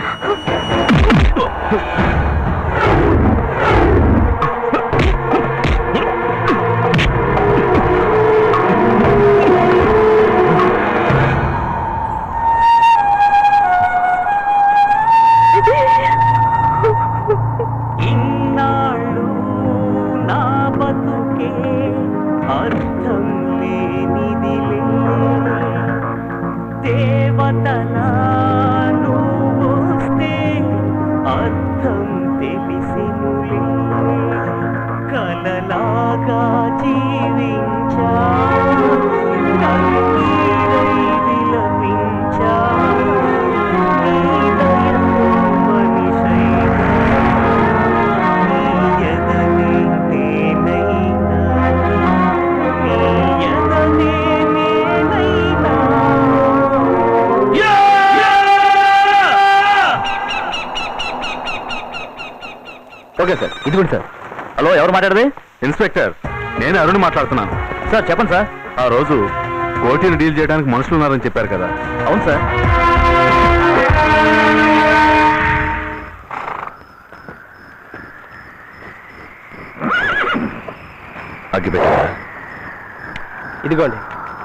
ఇన్నాళ్ళు నా బతుకే అర్థం లేనిదిలే దేవతలా నువ్వు వస్తే అర్థం ఓకే సార్ ఇదిగోండి సార్ హలో ఎవరు మాట్లాడది ఇన్స్పెక్టర్ నేను అరుణ్ మాట్లాడుతున్నాను సార్ చెప్పండి సార్ ఆ రోజు కోటిని డీల్ చేయడానికి మనుషులు ఉన్నారని చెప్పారు కదా అవును సార్ అగ్గిపెట్టా ఇదిగోండి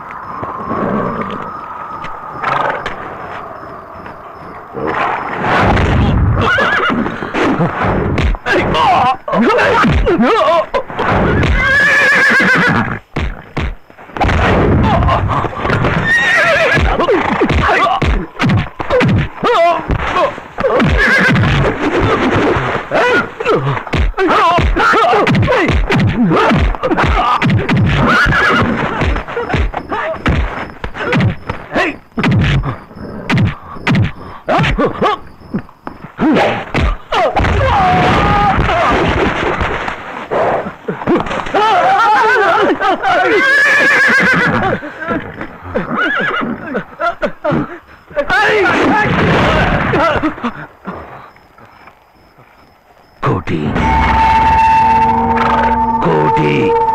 కోటి కోటి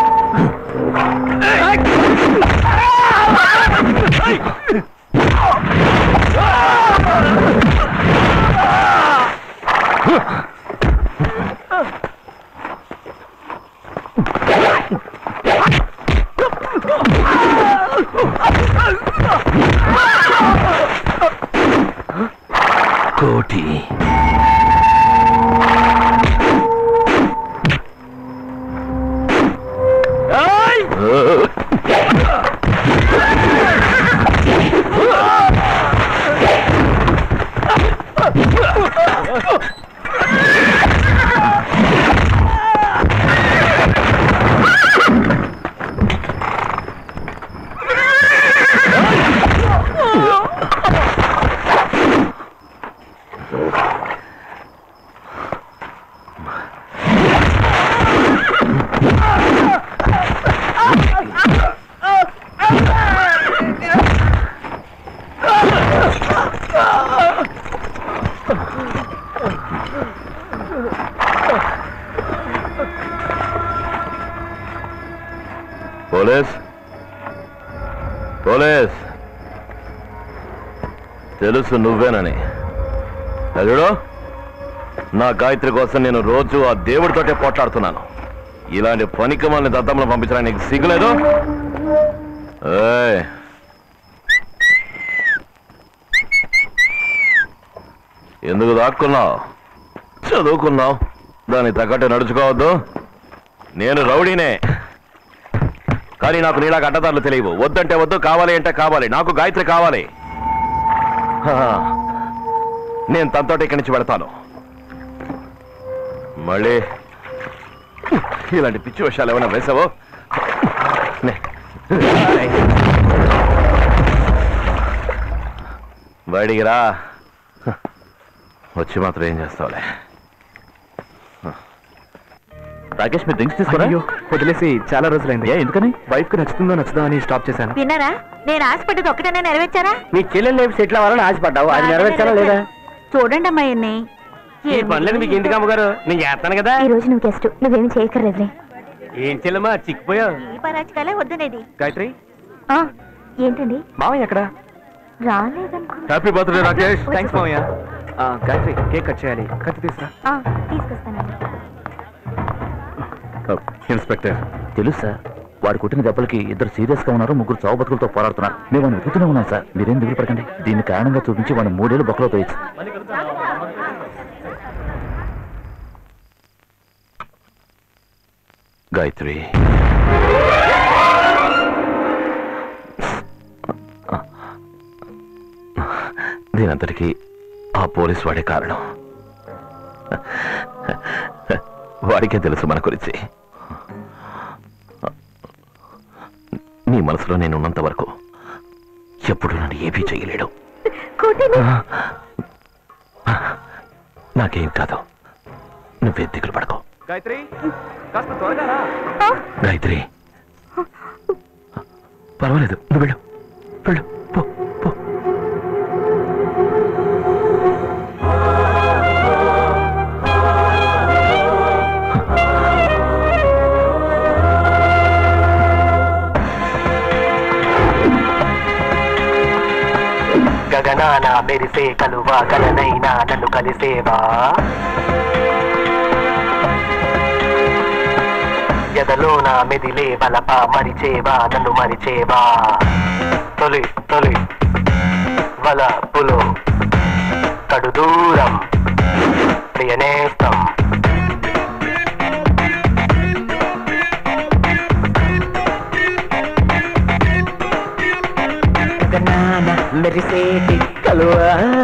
కోటి పోలీస్ పోలీస్ తెలుసు నువ్వేనని అదుడో నా గాయత్రి కోసం నేను రోజు ఆ దేవుడితోటే పోట్లాడుతున్నాను ఇలాంటి పనికి మనల్ని దద్దమ్మలు పంపించడానికి నీకు సిగ్గులేదు ఏయ్. ఎందుకు దాక్కున్నావు చదువుకున్నావు దానికి తగ్గట్టు నడుచుకోవద్దు నేను రౌడీనే కానీ నాకు నీలాగా అడ్డదారులు తెలియవు వద్దంటే వద్దు కావాలి అంటే కావాలి నాకు గాయత్రి కావాలి హా. నేను తనతోటి ఇక్కడి నుంచి వెళతాను మళ్ళీ ఇలాంటి పిచ్చి విషయాలు ఏమైనా వేసావో నే. బయటికి రా వచ్చి మాత్రం ఏం చేస్తావులే రాకేష్ మీరు డ్రింక్స్ తీసుకురా అయ్యో, వదిలేసి చాలా రోజులైంది ఏ ఎందుకని వైఫ్ కి నచ్చుతుందో నచ్చుదో అని స్టాప్ చేశాను విన్నారా నేను ఆశపడ్డది ఒకటనే నెరవేర్చారా మీ చెల్లెలు లేపు సెటిల్ అవ్వాలని ఆశపడ్డావు అది నెరవేర్చాలా లేదా చూడండి అమ్మాయిని ఈ పనులేదు మీకు ఎందుకు అమ్మగారు నేను చేస్తాను కదా ఈ రోజు నువ్వు గెస్ట్ నువ్వేమి చేయక్కర్లేదులే ఏం చెల్లమ్మా చిక్కిపోయావు ఈ పరాచకాలే వద్దనేది గాయత్రి ఆ, ఏంటండి మామయ్య ఎక్కడ రాలేదనుకో హ్యాపీ బర్త్డే రాకేష్ థ్యాంక్స్ మామయ్య ఆ, గాయత్రి కేక్ కట్ చేయాలి కత్తి తీసురా ఆ, తీసుకొస్తానండి ఇన్స్పెక్టర్ తెలుసు సార్ వాడు కొట్టిన దెబ్బలకి ఇద్దరు సీరియస్ గా ఉన్నారు ముగ్గురు చావు బతుకులతో పోరాడుతున్నారు మేము వాడిని వెతుకుతూనే ఉన్నాం సార్ మీరేం దిగులు పడకండి దీన్ని కారణంగా చూపించి వాడిని మూడేళ్ళు బొక్కలో తోయచ్చు గాయత్రి దీనంతటికీ ఆ పోలీస్ వాడే కారణం వాడికే తెలుసు మన గురించి నీ మనసులో నేను ఉన్నంత వరకు ఎప్పుడు నన్ను ఏమీ చేయలేడు నాకేం కాదు నువ్వే దిగులు పడకు గాయత్రి కాస్త త్వరగా రా గాయత్రి పర్వాలేదు నువ్వు వెళ్ళు వెళ్ళు పో పో మెరిసే కలువ కలనైనా నన్ను కలిసేవా ఎదలోన మెదిలే బలప మరిచేవా నన్ను మరిచేవా తొలి తొలి వలపులు కడు దూరం ప్రియనేస్తం గగనాన మెరిసేటి కలువ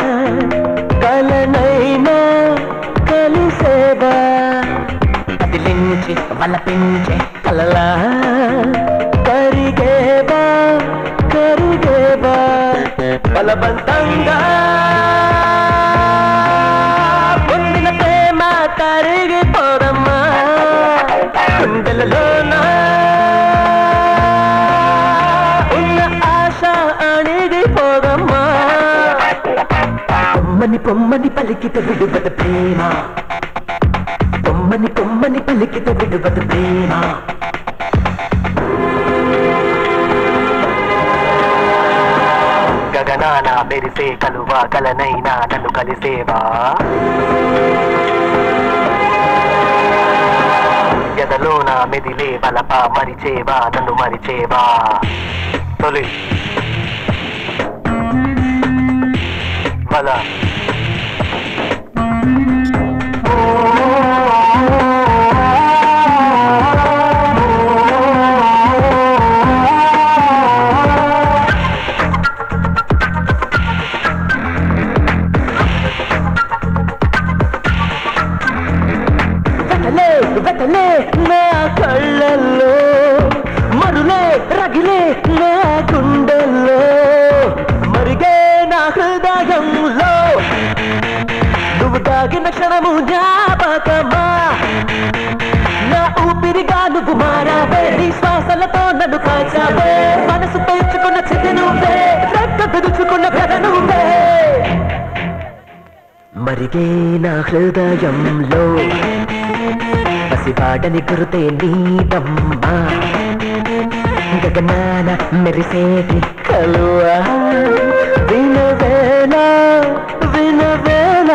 కలనైనా కలిసేవా అదిలించి వలపించే కలలా కరిగేవా కరిగేవా బలవంతంగా పొందిన ప్రేమ కరిగిపోదమ్మా గుండెలలోనా ఉన్న ఆశ అణిగిపోదమ్మా పొమ్మని పొమ్మని పలికిత విడువద ప్రేమ పొమ్మని పొమ్మని పలికిత విడువద ప్రేమ గగనాన మెరిసే కలువ కలనైనా నన్ను కలిసేవా ఎదలోన మెదిలే బలప మరిచేవా నన్ను మరిచేవా తొలి వల వెతలే వెతలే నా కళ్ళల్లో మరులే రగిలే నా గుండెల్లో మరిగే నా హృదయంలో నువ్వు దాగిన క్షణము జ్ఞాపకమా నా ఊపిరిగా నువ్వు మారావే నీ శ్వాసలతో నన్ను కాచావే మనసు పెంచుకున్న చితి నువ్వే రెక్క విరుచుకున్న కథ నువ్వే మరిగే నా హృదయంలో పసివాడని గురుతే నీదమ్మా గగనాన మెరిసేటి కలువా వినవేళ వినవేళ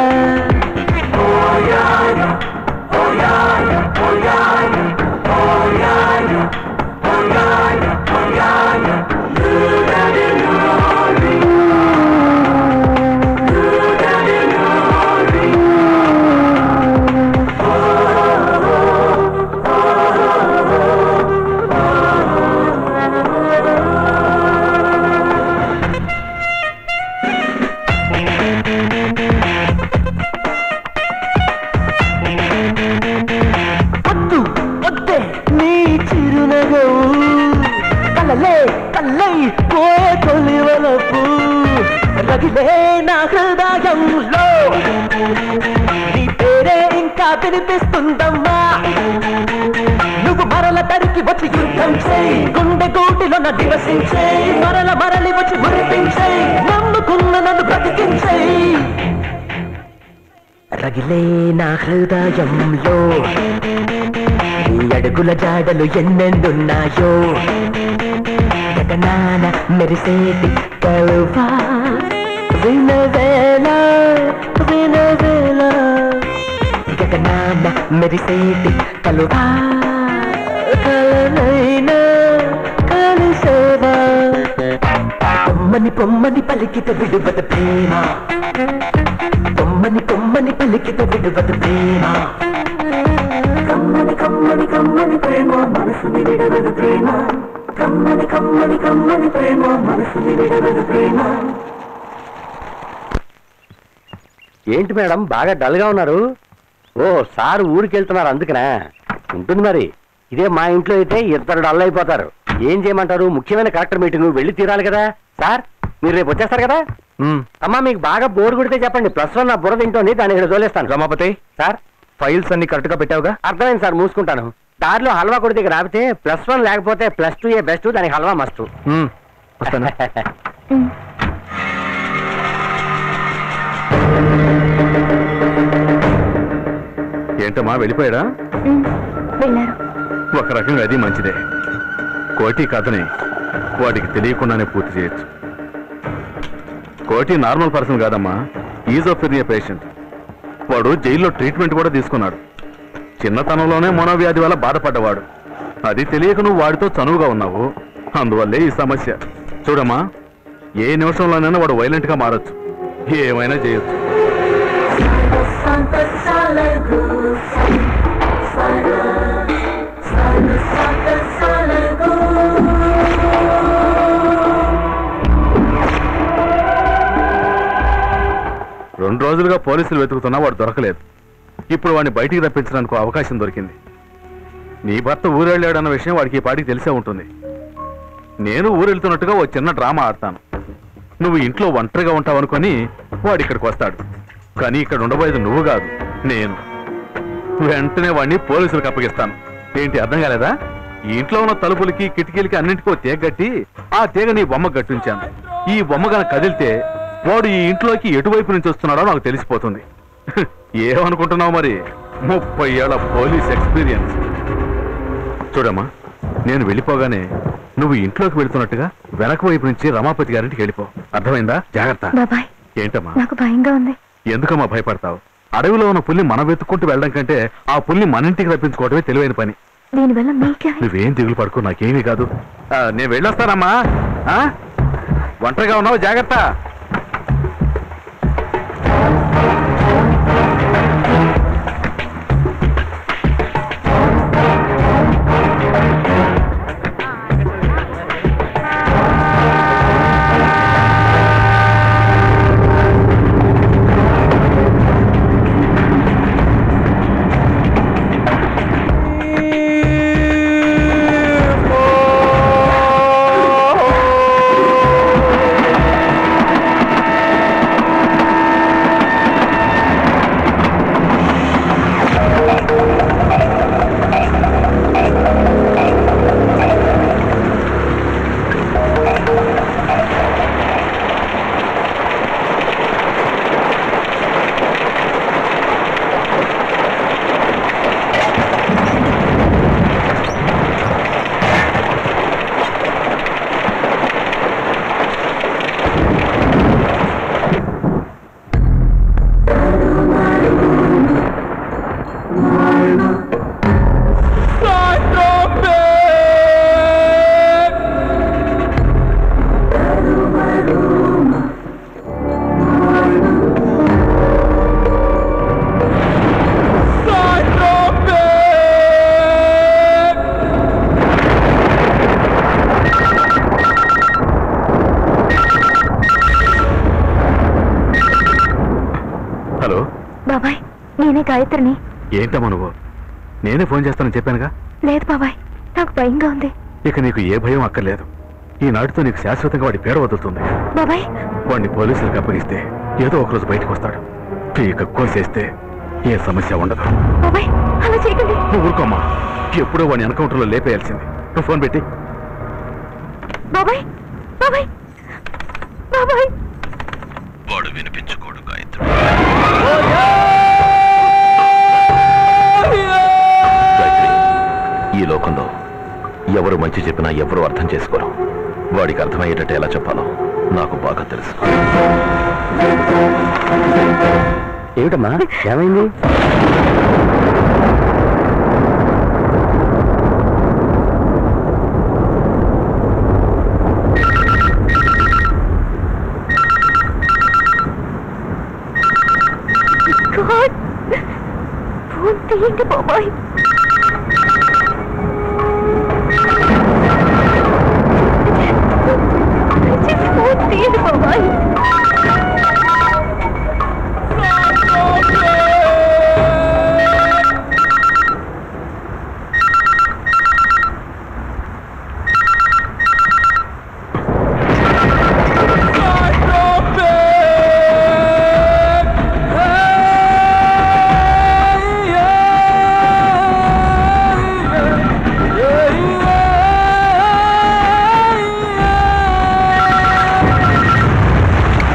వద్దు వద్దే నీ చిరునగవు కలలే కల్లై పోయే తొలివలపు రగిలే నా హృదయంలో నీ పేరే ఇంకా వినిపిస్తుందమ్మా నువ్వు మరల తరికి వచ్చి యుద్ధం చేయి గుండె గూటిలో నా దివసించే మరల మరలి వచ్చి మురిపించే నమ్ముకున్న నన్ను బ్రతికించేయి రగిలే నా హృదయంలో నీ అడుగుల జాడలు ఎన్నెందున్నాయో గగనాన మెరిసేటి కలువా వినవేళ వినవేళ గగనాన మెరిసేటి కలువా కలనైనా కలిసేవా పొమ్మని పొమ్మని పలికిత విడువద ప్రేమ పొమ్మని పొమ్మని పలికిత విడువద ప్రేమ కమ్మని కమ్మని కమ్మని ప్రేమ మనసుని విడవదు ప్రేమ కమ్మని కమ్మని కమ్మని ప్రేమ మనసుని విడవదు ప్రేమ ఏంటి మేడం బాగా డల్ గా ఉన్నారు ఓ సార్ ఊరికి వెళ్తున్నారు అందుకనా ఉంటుంది మరి ఇదే మా ఇంట్లో అయితే ఇద్దరు డల్ అయిపోతారు ఏం చేయమంటారు ముఖ్యమైన కలెక్టర్ మీటింగ్ వెళ్ళి తీరాలి కదా సార్ మీరు రేపు వచ్చేస్తారు కదా అమ్మా మీకు బాగా బోర్ కొడితే చెప్పండి ప్లస్ వన్ నా బుర్ర తింటోంది దాన్ని ఇక్కడ తోలేస్తాను రమాపతి సార్ ఫైల్స్ అన్ని కరెక్ట్ గా పెట్టావుగా అర్థమైంది సార్ మూసుకుంటాను దారిలో హల్వా కొడితే ఇక్కడ ఆపితే ప్లస్ వన్ లేకపోతే ప్లస్ టూ ఏ బెస్ట్ దానికి హల్వా మస్ట్ మ్మ్. వస్తాను ఏంటమ్మా వెళ్ళిపోయాడా వెళ్ళారు ఒక రకంగా అది మంచిదే కోటి కథని వాటికి తెలియకుండానే పూర్తి చేయొచ్చు కోటి నార్మల్ పర్సన్ కాదమ్మా ఈజోఫిరియా పేషెంట్ వాడు జైల్లో ట్రీట్మెంట్ కూడా తీసుకున్నాడు చిన్నతనంలోనే మనోవ్యాధి వల్ల బాధపడ్డవాడు అది తెలియక నువ్వు వాడితో చనువుగా ఉన్నావు అందువల్లే ఈ సమస్య చూడమ్మా ఏ నిమిషంలోనైనా వాడు వైలెంట్ గా మారొచ్చు ఏమైనా చేయొచ్చు Santa Salagu, Santa Santa Santa Salagu. రెండు రోజులుగా పోలీసులు వెతుకుతున్నా వాడు దొరకలేదు ఇప్పుడు వాడిని బయటికి రప్పించడానికి అవకాశం దొరికింది నీ భర్త ఊరెళ్ళాడన్న విషయం వాడికి ఈ పాటికి తెలిసే ఉంటుంది నేను ఊరెళ్తున్నట్టుగా ఓ చిన్న డ్రామా ఆడతాను నువ్వు ఇంట్లో ఒంటరిగా ఉంటావనుకొని వాడు ఇక్కడికి వస్తాడు కానీ ఇక్కడ ఉండబోయేది నువ్వు కాదు నేను వెంటనే వాడిని పోలీసులకు అప్పగిస్తాను ఏంటి అర్థం కాలేదా ఈ ఇంట్లో ఉన్న తలుపులకి కిటికీలకి అన్నింటికీ ఓ తీగ కట్టి ఆ తీగ నీ బొమ్మ కట్టించాను ఈ బొమ్మ గన కదిలితే వాడు ఈ ఇంట్లోకి ఎటువైపు నుంచి వస్తున్నాడో నాకు తెలిసిపోతుంది ఏమనుకుంటున్నావు మరి ముప్పై ఏళ్ల పోలీస్ ఎక్స్పీరియన్స్ చూడమ్మా నేను వెళ్ళిపోగానే నువ్వు ఇంట్లోకి వెళ్తున్నట్టుగా వెనక వైపు నుంచి రమాపతి గారింటికి వెళ్ళిపో అర్థమైందా జాగ్రత్త బాబాయ్ ఏంటమ్మా నాకు భయంగా ఉంది ఎందుకమ్మా భయపడతావు అడవిలో ఉన్న పుల్లి మనం వెతుక్కుంటూ వెళ్ళడం కంటే ఆ పుల్లి మన ఇంటికి రప్పించుకోవడమే తెలివైన పని దీనివల్ల మీకే నువ్వేం దిగులు పడుకో నాకేమీ కాదు ఆ, నేను వెళ్ళొస్తానమ్మా ఆ? ఒంటరిగా ఉన్నావు జాగ్రత్త హలో బాబాయ్ నేనే గాయత్రిని ఏంటమ్మా నువ్వు నేనే ఫోన్ చేస్తానని చెప్పానుగా లేదు బాబాయ్ నాకు భయంగా ఉంది ఇక నీకు ఏ భయం అక్కర్లేదు ఈనాటితో నీకు శాశ్వతంగా వాడి పేరు వదులుతుంది బాబాయ్ వాడిని పోలీసులకు అప్పగిస్తే ఏదో ఒకరోజు బయటకు వస్తాడు పీక కోసేస్తే ఏ సమస్య ఉండదు బాబాయ్ అలా చేయకండి నువ్వు ఊరుకోమ్మా ఎప్పుడో వాడిని ఎన్కౌంటర్లో లేపేయాల్సింది నువ్వు ఫోన్ పెట్టి బాబాయ్ బాబాయ్ బాబాయ్ వాడు వినిపించుకోడు గాయత్రి గాయత్రి ఈ లోకంలో ఎవరు మంచి చెప్పినా ఎవరు అర్థం చేసుకోరు వాడికి అర్థమయ్యేటట్టు ఎలా చెప్పాలో నాకు బాగా తెలుసు ఏమిటమ్మా ఏమైంది గాడ్ ఫోన్ తీయండి బాబాయ్ దయచేసి ఫోన్ తీయండి బాబాయ్ Yeah.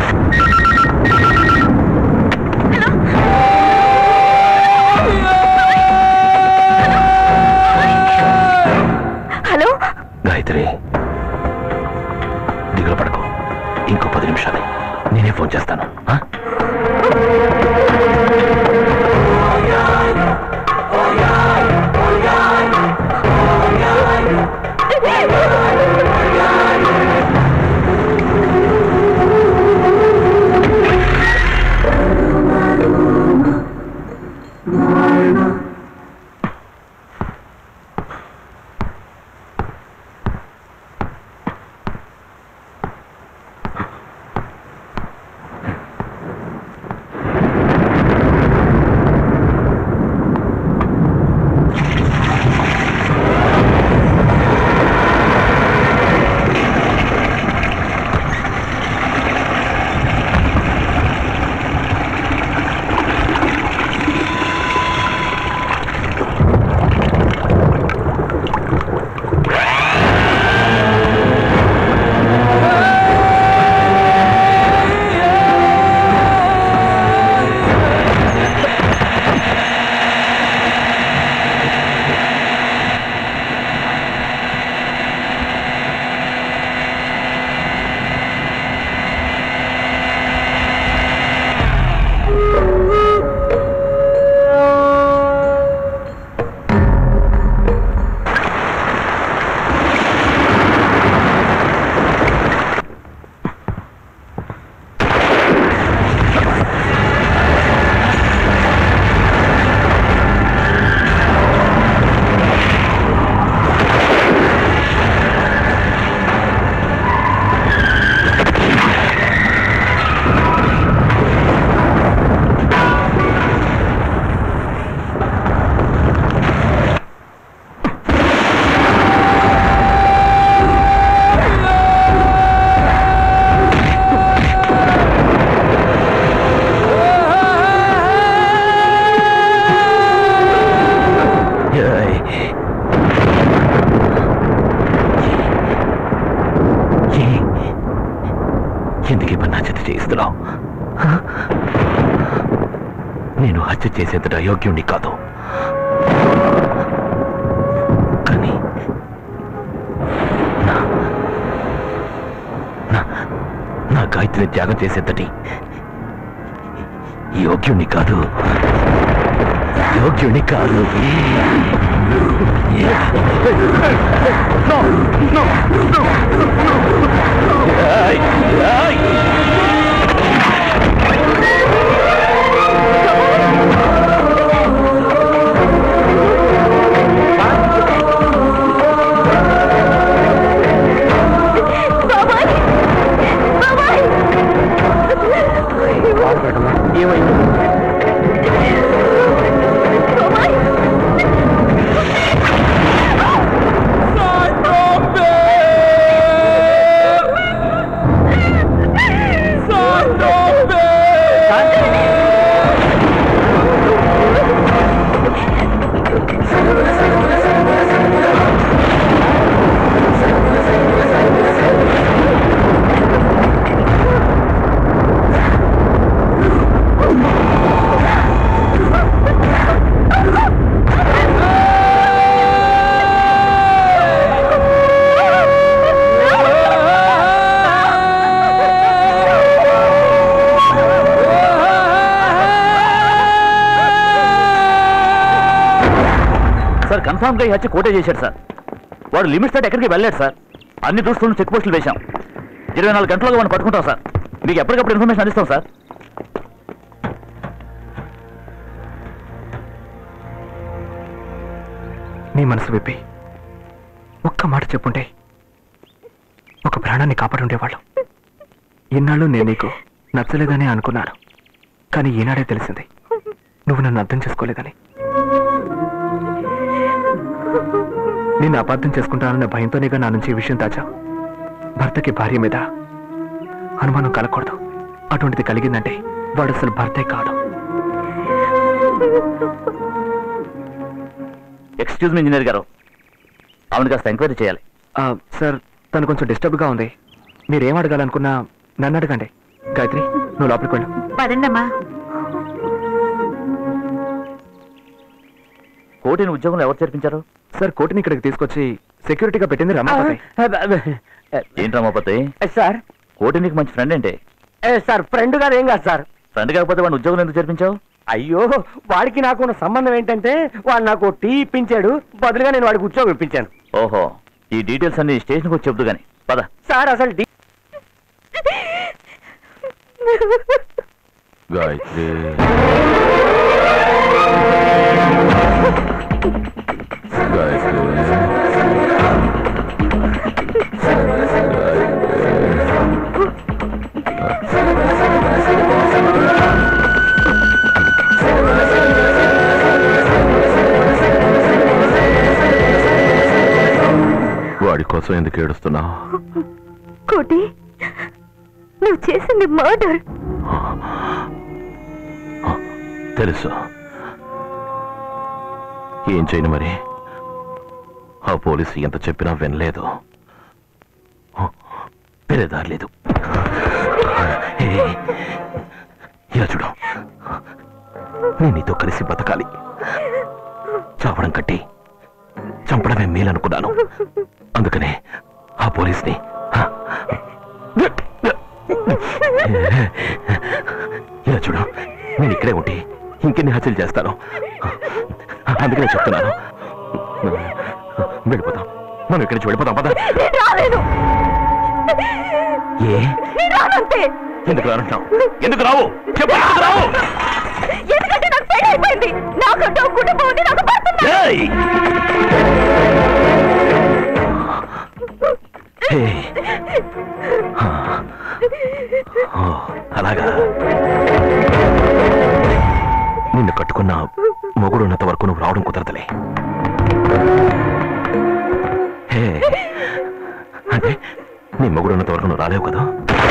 నేను హత్య చేసేంతటి అయోగ్యుణ్ణి కాదు కానీ నా- నా- నా గాయత్రిని త్యాగం చేసేంతటి యోగ్యుణ్ణి కాదు యోగ్యుణ్ణి కాదు ఏయ్, ఏయ్. సార్ కన్ఫామ్ గా ఈ హత్య కోటే చేశాడు సార్ వాడు లిమిట్స్ దాటి ఎక్కడికి వెళ్ళాడు సార్ అన్ని దూస్తులను చెక్ పోస్టులు వేశాం ఇరవై నాలుగు గంటలుగా వాడిని పట్టుకుంటాం సార్ మీకు ఎప్పటికప్పుడు ఇన్ఫర్మేషన్ అందిస్తాం సార్ నీ మనసు విప్పి ఒక్క మాట చెప్పుంటే ఒక ప్రాణాన్ని కాపాడుండేవాళ్ళం ఇన్నాళ్ళు నేను నీకు నచ్చలేదని అనుకున్నాను కానీ ఈనాడే తెలిసింది నువ్వు నన్ను అర్థం చేసుకోలేదని నిన్ను అపార్థం చేసుకుంటానన్న భయంతోనేగా నా నుంచి ఈ విషయం దాచా భర్తకి భార్య మీద అనుమానం కలగకూడదు అటువంటిది కలిగిందంటే వాడు అసలు భర్తే కాదు ఎక్స్క్యూజ్ మీ ఇంజనీర్ గారు ఆమెను కాస్త ఎంక్వైరీ చేయాలి ఆ, సార్ తను కొంచెం డిస్టర్బ్గా ఉంది మీరేం అడగాలనుకున్నా నన్ను అడగండి గాయత్రి నువ్వు లోపలికి వెళ్ళు పదండమ్మా కోటిని ఉద్యోగంలో ఎవరు చేర్పించారు సార్ కోటిని ఇక్కడికి తీసుకొచ్చి సెక్యూరిటీగా పెట్టింది రమాపతి ఏంటి రమాపతి సార్ కోటి నీకు మంచి ఫ్రెండ్ ఏంటి సార్ ఫ్రెండ్ గారు ఏం కాదు సార్ ఫ్రెండ్ కాకపోతే వాడిని ఉద్యోగం ఎందుకు చేర్పించావు అయ్యో వాడికి నాకు ఉన్న సంబంధం ఏంటంటే వాడు నాకు టీ ఇప్పించాడు బదులుగా నేను వాడికి ఉద్యోగం ఇప్పించాను ఓహో ఈ డీటెయిల్స్ అన్ని స్టేషన్కి వచ్చి చెబుతూ గాని పద సార్ అసలు డి- గాయత్రి వాడి కోసం ఎందుకు ఏడుస్తున్నావు కోటి నువ్వు చేసింది మర్డర్ తెలుసు ఏం చేయను మరి ఆ పోలీసు ఎంత చెప్పినా వినలేదు వేరే దారి లేదు ఏ, ఇలా చూడు నేను నీతో కలిసి బతకాలి చావడం కట్టి చంపడమే మేలనుకున్నాను అందుకనే ఆ పోలీస్ని హ, ఇలా చూడు నేను ఇక్కడే ఉంటే ఇంకెన్ని హత్యలు చేస్తాను అందుకనే చెప్తున్నాను వెళ్ళిపోతాం మనం ఇక్కడి నుంచి వెళ్ళిపోతాం పద రాలేను ఏ నేను రానంతే ఎందుకు రానంటావు ఎందుకు రావు చెప్పు ఎందుకు రావు ఎందుకంటే నాకు పెళ్లి అయిపోయింది నాకంటూ ఒక కుటుంబం ఉంది నాకు భర్త ఉన్నాడు. ఏయ్! హే. హా. ఓ, అలాగా నిన్ను కట్టుకున్న మొగుడు ఉన్నంత వరకు నువ్వు రావడం కుదరదులే హే అంటే నీ మొగుడు ఉన్నంత వరకు నువ్వు రాలేవు కదా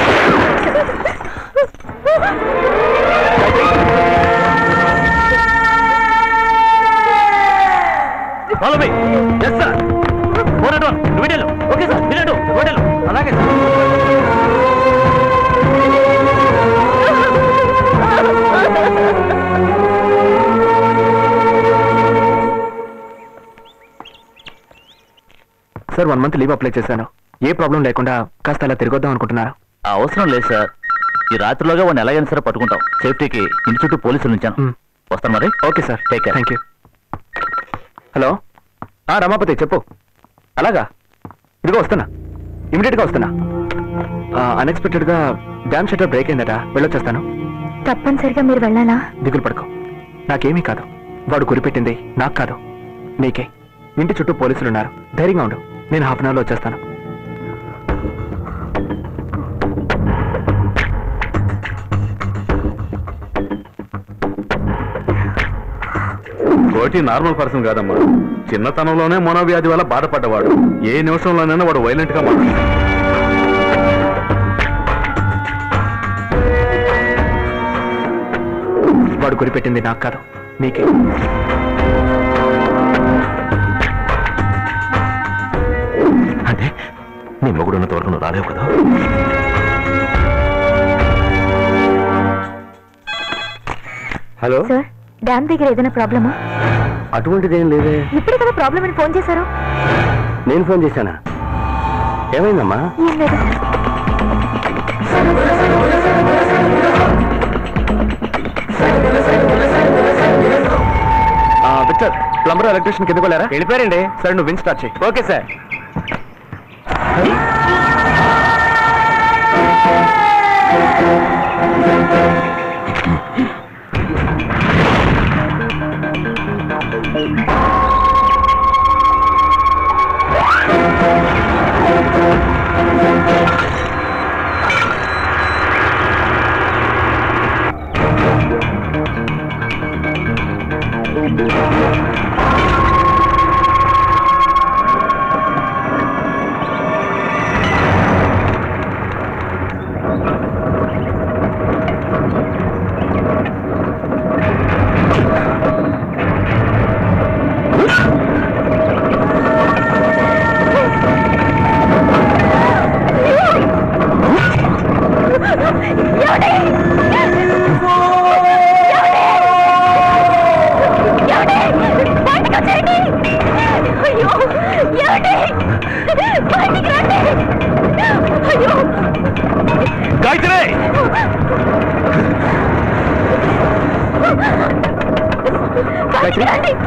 follow me yes sir four at one వీడియోలో ఓకే సార్ వీడియో వీడియోలో అలాగే sir sir one month leave apply చేశాను ఏ ప్రాబ్లం లేకుండా కాస్త అలా తిరగొద్దాం అనుకుంటున్నారా ఆ అవసరం లేదు సార్ ఈ రాత్రిలోగా వాడిని ఎలాగైనా సరే పట్టుకుంటాం సేఫ్టీకి ఇంటి చుట్టూ పోలీసులు ఉంచాను మ్. వస్తాను మరి okay sir Take care. Thank you hello ఆ రమాపతి చెప్పు అలాగా ఇదిగో వస్తున్నా ఇమీడియట్గా వస్తున్నా అన్ఎక్స్పెక్టెడ్గా డ్యామ్ షట్టర్ బ్రేక్ అయిందట వెళ్ళొచ్చేస్తాను తప్పనిసరిగా మీరు వెళ్ళాలా దిగులు పడుకో నాకేమీ కాదు వాడు గురిపెట్టింది నాకు కాదు నీకే ఇంటి చుట్టూ పోలీసులు ఉన్నారు ధైర్యంగా ఉండు నేను హాఫ్ అన్ అవర్లో వచ్చేస్తాను కోటి నార్మల్ పర్సన్ కాదమ్మా చిన్నతనంలోనే మనోవ్యాధి వల్ల బాధపడ్డవాడు ఏ నిమిషంలోనైనా వాడు వైలెంట్ గా మాట్లాడు వాడు గురిపెట్టింది నాకు కాదు నీకే అంటే నీ మొగుడు ఉన్నంత వరకు నువ్వు రాలేవు కదా హలో సార్ డ్యామ్ దగ్గర ఏదైనా ప్రాబ్లమా అటువంటిది ఏం లేదే ఇప్పుడే కదా ప్రాబ్లం అని ఫోన్ చేశారు నేను ఫోన్ చేశానా ఏమైందమ్మా ఏం లేదు విక్టర్ ప్లంబర్ ఎలక్ట్రీషియన్ కిందకు వెళ్ళారా వెళ్ళిపోయారండి సరే నువ్వు విన్ స్టార్ట్ చేయి okay sir Gayatri Gayatri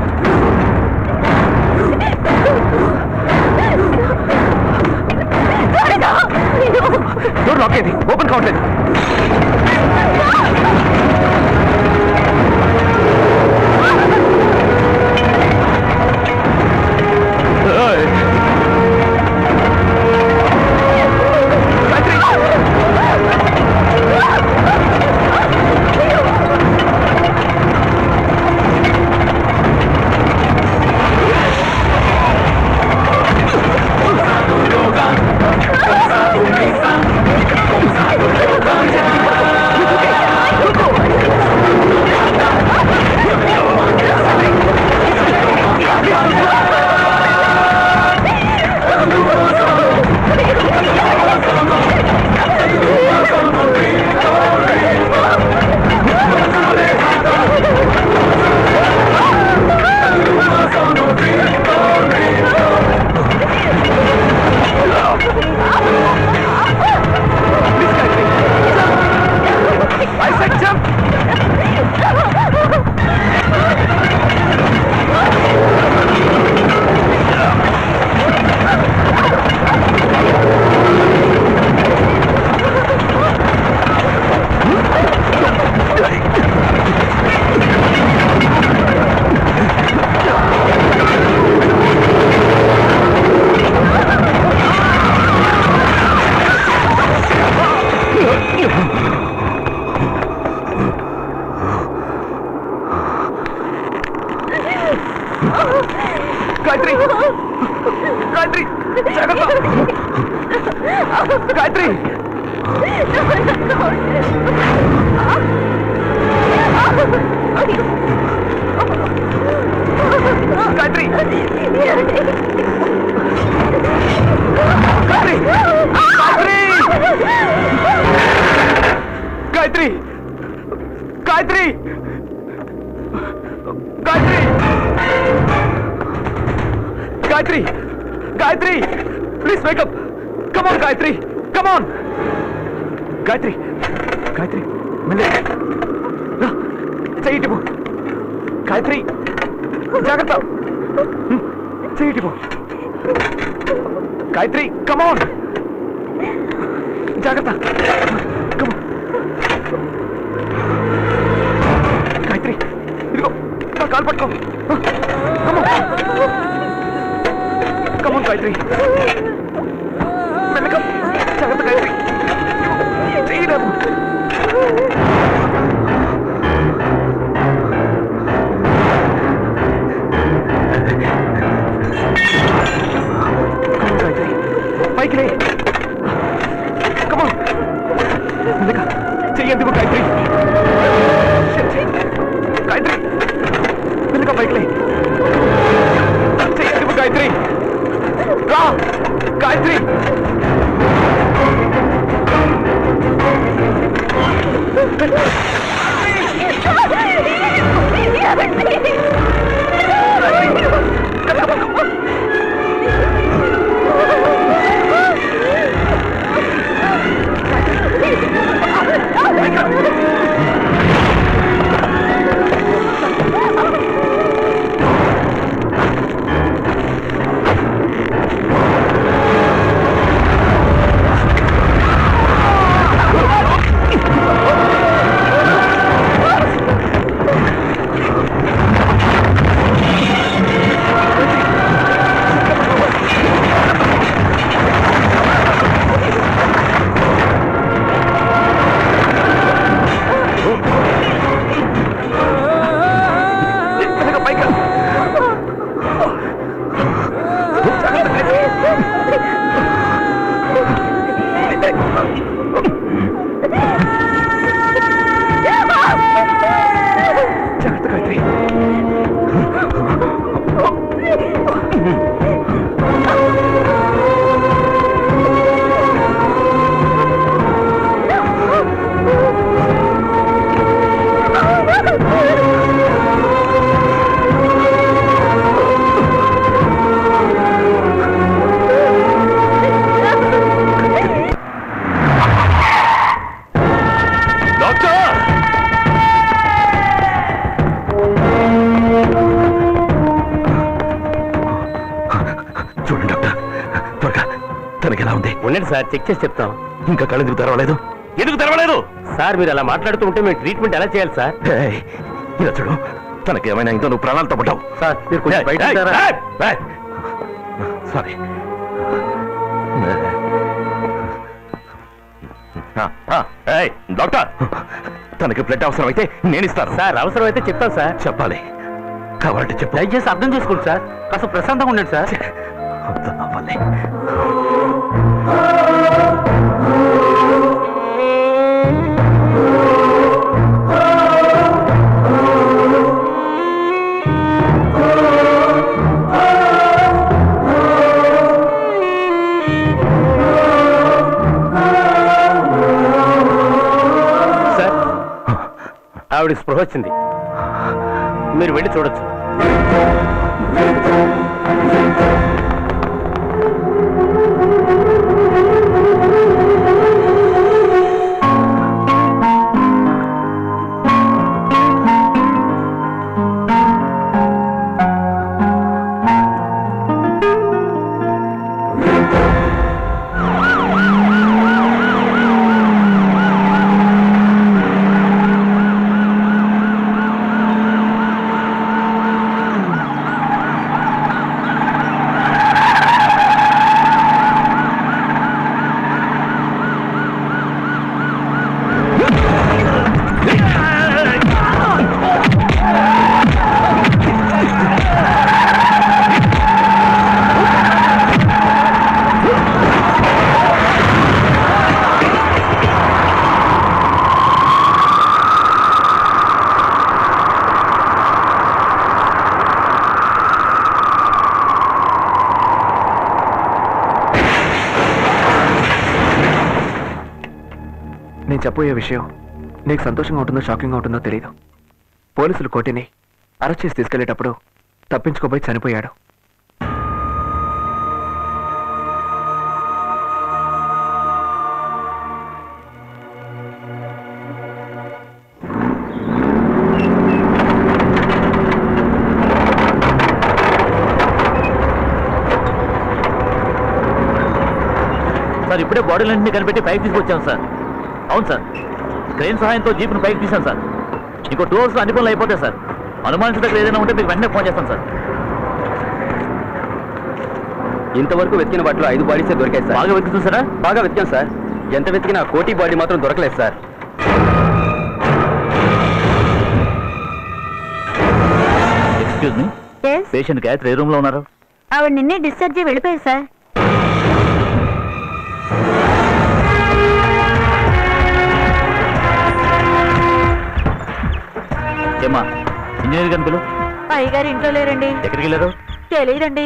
door lock అయింది ఓపెన్ కావట్లేదు గాయత్రి గాయత్రి జాగ్రత్త Gayatri Gayatri Gayatri Gayatri Gayatri Gayatri Gayatri Gayatri please wake up come on Gayatri come on Gayatri Gayatri మళ్ళీ రా, చెయ్యి పో గాయత్రి జాగ్రత్త హ్మ్, చెయ్యి పో గాయత్రి కమాన్ జాగ్రత్త కమాన్ గాయత్రి ఇదిగో నా కాలు పట్టుకో కమాన్ కమాన్ గాయత్రి మెల్లగా జాగ్రత్త గాయత్రి చేయరాదు గాయత్రి పైకి లే కమాన్ మెల్లగా చెయ్యందుకు గాయత్రి గాయత్రి మెల్లగా పైకి లే చెయ్యందుకు గాయత్రి రా గాయత్రి మెల్లగా పైకి రా. జాగ్రత్త గాయత్రి డాక్టర్ చూడండి డాక్టర్ త్వరగా తనకి ఎలా ఉంది ఉండండి సార్ చెక్ చేసి చెప్తాం ఇంకా కళ్ళెందుకు తెరవలేదు ఎందుకు తెరవలేదు సార్ మీరు అలా మాట్లాడుతూ ఉంటే మేము ట్రీట్మెంట్ ఎలా చేయాలి సార్ ఏయ్, ఇలా చూడు తనకి ఏమైనా అయిందో నువ్వు ప్రాణాలతో పడ్డావు సార్ మీరు కొంచెం బయట ఉంటారా? సారీ డాక్టర్ తనకి బ్లడ్ అవసరం అయితే నేను ఇస్తాను సార్ అవసరం అయితే చెప్తాను సార్ చెప్పాలి కావాలంటే చెప్పు దయచేసి అర్థం చేసుకోండి సార్ కాస్త ప్రశాంతంగా ఉండండి సార్ వద్దు నా వల్లే. సార్ ఆవిడ స్పృహ వచ్చింది మీరు వెళ్ళి చూడొచ్చు నేను చెప్పబోయే విషయం నీకు సంతోషంగా ఉంటుందో షాకింగ్గా ఉంటుందో తెలియదు పోలీసులు కోటిని అరెస్ట్ చేసి తీసుకెళ్లేటప్పుడు తప్పించుకోబోయి చనిపోయాడు సార్ ఇప్పుడే బాడీలన్నింటినీ కనిపెట్టి పైకి తీసుకొచ్చాం సార్ అవును సార్ క్రెయిన్ సహాయంతో జీప్ను పైకి తీసాం సార్ ఇంకో టూ అవర్స్ అన్ని పనులు అయిపోతాయి సార్ అనుమానించిన ఏదైనా ఉంటే మీకు వెంటనే ఫోన్ చేస్తాను సార్ ఇంతవరకు వెతికిన వాటిలో ఐదు బాడీసే దొరికాయి సార్ బాగా వెతికి చూసారా బాగా వెతికాం సార్ ఎంత వెతికినా కోటి బాడీ మాత్రం దొరకలేదు sir excuse me patient Gayatri ఏ రూమ్ లో ఉన్నారు ఆవిడ నిన్నే డిశ్చార్జ్ అయ్యి వెళ్ళిపోయారు సార్ ఏమా ఇంజనీర్ గంతులు అయ్యగారు ఇంట్లో లేరండి ఎక్కడికి వెళ్ళారు తెలియదండి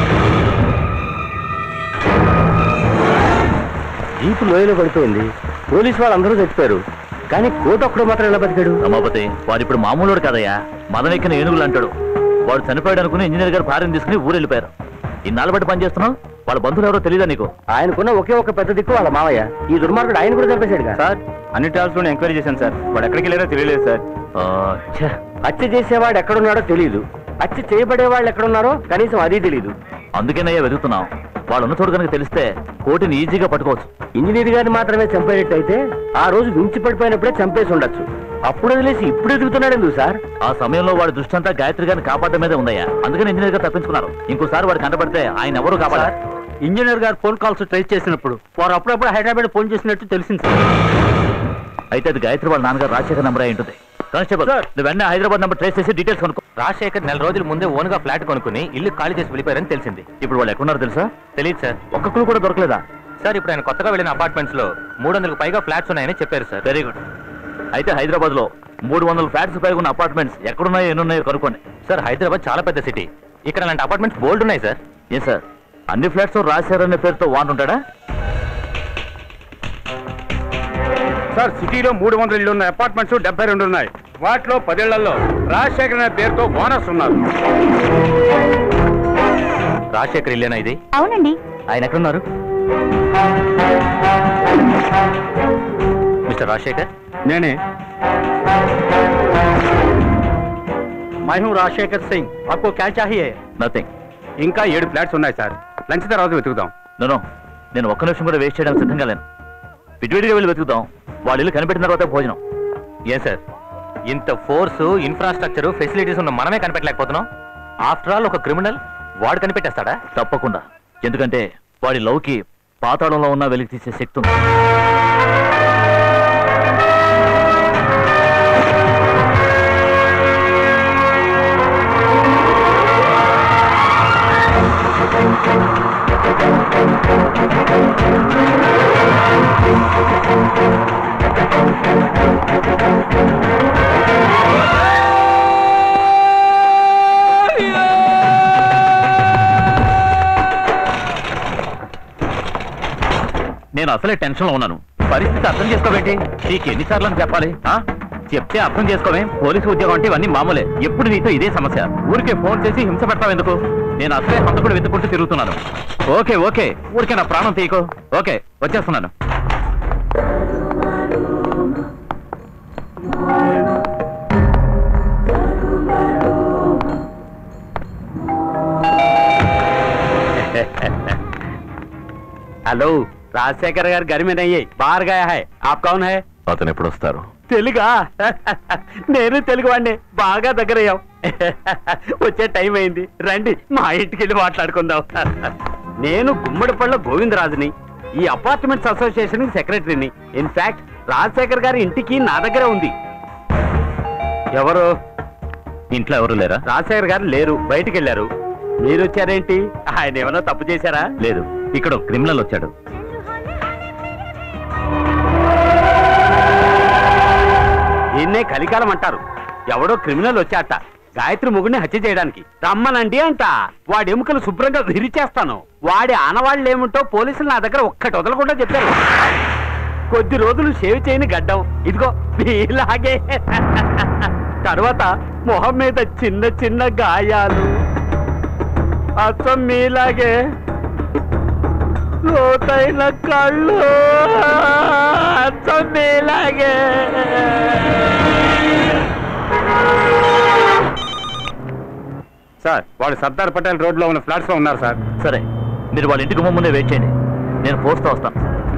జీపు లోయలో పడిపోయింది పోలీసు వాళ్ళందరూ చచ్చిపోయారు కానీ కోట ఒక్కడు మాత్రం ఎలా బతికాడు రమాపతి వాడు ఇప్పుడు మామూలుడు కదయ్యా మదం ఎక్కిన ఏనుగులు అంటాడు వాడు చనిపోయాడు అనుకుని ఇంజనీర్ గారు భార్యను తీసుకుని ఊరు వెళ్ళిపోయారు ఇన్నాళ్ళు బట్టి పని చేస్తున్నావు వాళ్ళ బంధువులు ఎవరో తెలియదా నీకు ఆయనకున్న ఒకే ఒక పెద్ద దిక్కు వాళ్ళ మావయ్య ఈ దుర్మార్గుడు ఆయన కూడా చంపేశాడు సార్ అన్ని ట్రావెల్స్ లో ఎంక్వైరీ చేశాను సార్ వాడు ఎక్కడికి వెళ్ళారో తెలియలేదు సార్ హత్య చేసేవాడు ఎక్కడున్నాడో తెలియదు హత్య చేయబడే వాళ్ళు ఎక్కడున్నారో కనీసం అది తెలియదు అందుకేనయ్యా వెతుకుతున్నాం వాళ్ళు ఉన్న చోటు కనుక తెలిస్తే కోటిని ఈజీగా పట్టుకోవచ్చు ఇంజనీర్ గారిని మాత్రమే చంపేటట్టయితే ఆ రోజు వించి పడిపోయినప్పుడే చంపేసి ఉండొచ్చు అప్పుడు వదిలేసి ఇప్పుడు ఎదుగుతున్నాడు ఎందుకు సార్ ఆ సమయంలో వాడి దృష్టి అంతా గాయత్రి గారిని కాపాడడం మీదే ఉందయ్యా అందుకని ఇంజనీర్ గారు తప్పించుకున్నారు ఇంకోసారి వాడు కంటపడితే ఆయన ఎవరు కాపాడారు ఇంజనీర్ గారు ఫోన్ కాల్స్ ట్రై చేసినప్పుడు వారు అప్పుడప్పుడు హైదరాబాద్ ఫోన్ చేసినట్టు తెలిసింది సార్ అయితే అది గాయత్రి వాళ్ళ నాన్నగారు రాజశేఖర్ నంబర్ అయి ఉంటుంది కానిస్టేబుల్ నువ్వు వెంటనే హైదరాబాద్ నంబర్ ట్రేస్ చేసి డీటెయిల్స్ కొనుక్కో రాజశేఖర్ నెల రోజుల ముందే ఓన్ గా ఫ్లాట్ కొనుక్కుని ఇల్లు ఖాళీ చేసి వెళ్ళిపోయారని తెలిసింది ఇప్పుడు వాళ్ళు ఎక్కడున్నారో తెలుసా తెలియదు సార్ ఒక్క క్లూ కూడా దొరకలేదా సార్ ఇప్పుడు ఆయన కొత్తగా వెళ్ళిన అపార్ట్మెంట్స్ లో మూడు వందలకు పైగా ఫ్లాట్స్ ఉన్నాయని చెప్పారు సార్ వెరీ గుడ్ అయితే హైదరాబాద్ లో మూడు వందల ఫ్లాట్స్ పైగా ఉన్న అపార్ట్మెంట్స్ ఎక్కడున్నాయో ఎన్ని ఉన్నాయో కనుక్కోండి సార్ హైదరాబాద్ చాలా పెద్ద సిటీ ఇక్కడ అలాంటి అపార్ట్మెంట్స్ బోల్డ్ ఉన్నాయి సార్ ఏ సార్ అన్ని ఫ్లాట్స్ రాశారనే పేరుతో వాన్ ఉంటాడా సార్ సిటీలో మూడు వందల ఇళ్ళు ఉన్న అపార్ట్మెంట్స్ డెబ్బై రెండు ఉన్నాయి వాటిలో పదేళ్లలో రాజశేఖర్ అనే పేరుతో బోనస్ ఉన్నారు రాజశేఖర్ ఇల్లేనా ఇది అవునండి ఆయన ఎక్కడున్నారు మిస్టర్ రాజశేఖర్ నేనే మై హూ రాజశేఖర్ సింగ్ आपको क्या चाहिए నథింగ్ ఇంకా ఏడు ఫ్లాట్స్ ఉన్నాయి సార్ లంచ్ తర్వాత వెతుకుదాం నో నేను ఒక్క నిమిషం కూడా వేస్ట్ చేయడానికి సిద్ధంగా లేను విడివిడిగా వెళ్ళి వెతుకుదాం వాళ్ళ ఇల్లు కనిపెట్టిన తర్వాత భోజనం ఏ సార్ ఇంత ఫోర్స్ ఇన్ఫ్రాస్ట్రక్చర్ ఫెసిలిటీస్ ఉన్న మనమే కనిపెట్టలేకపోతున్నాం ఆఫ్టర్ ఆల్ ఒక క్రిమినల్ వాడు కనిపెట్టేస్తాడా తప్పకుండా ఎందుకంటే వాడి లవ్కి పాతాళంలో ఉన్న వెలికి తీసే శక్తి ఉంది నేను అసలే టెన్షన్ లో ఉన్నాను పరిస్థితి అర్థం చేసుకోబెట్టి నీకు ఎన్నిసార్లు అని చెప్పాలి ఆ? చెప్తే అర్థం చేసుకోవే పోలీసు ఉద్యోగం అంటే ఇవన్నీ మామూలే ఎప్పుడు నీతో ఇదే సమస్య ఊరికే ఫోన్ చేసి హింస పెడతావు ఎందుకు నేను అసలే హంతకుడు వెతుకుంటూ తిరుగుతున్నాను ఓకే ఓకే ఊరికే నా ప్రాణం తీయకు ఓకే వచ్చేస్తున్నాను हेलो राजशेखर गाరు घर में नहीं है बाहर गया है आप कौन है అతను ఎప్పుడు వస్తారు తెలుగా నేను తెలుగు వాడిని బాగా దగ్గరయ్యాం వచ్చే టైం అయింది రండి మా ఇంటికి వెళ్ళి మాట్లాడుకుందాం నేను గుమ్మడిపళ్ళ గోవిందరాజుని ఈ అపార్ట్మెంట్స్ అసోసియేషన్ సెక్రటరీని ఇన్ఫాక్ట్ రాజశేఖర్ గారి ఇంటికి నా దగ్గర ఉంది ఎవరు ఇంట్లో ఎవరు లేరా రాజశేఖర్ గారు లేరు బయటికి వెళ్ళారు మీరు వచ్చారేంటి ఆయన ఏమైనా తప్పు చేశారా లేదు ఇక్కడ ఒక క్రిమినల్ వచ్చాడు దీన్నే కలికాలం అంటారు ఎవడో క్రిమినల్ వచ్చాట గాయత్రి మొగుడిని హత్య చేయడానికి రమ్మనండి అంట వాడి ఎముకలు శుభ్రంగా విరిచేస్తాను వాడి ఆనవాళ్ళు ఏముంటో పోలీసులు నా దగ్గర ఒక్కటి వదలకుండా చెప్పారు కొద్ది రోజులు షేవ్ చేయని గడ్డం ఇదిగో ఇలాగే తర్వాత మొహం మీద చిన్న చిన్న గాయాలు అచ్చం మీలాగే లోతైన కళ్ళు అచ్చం మీలాగే సార్ వాళ్ళు సర్దార్ పటేల్ రోడ్ లో ఉన్న ఫ్లాట్స్ లో ఉన్నారు సార్ సరే మీరు వాళ్ళ ఇంటికి ముందే వెయిట్ చేయండి నేను ఫోర్స్తో వస్తాను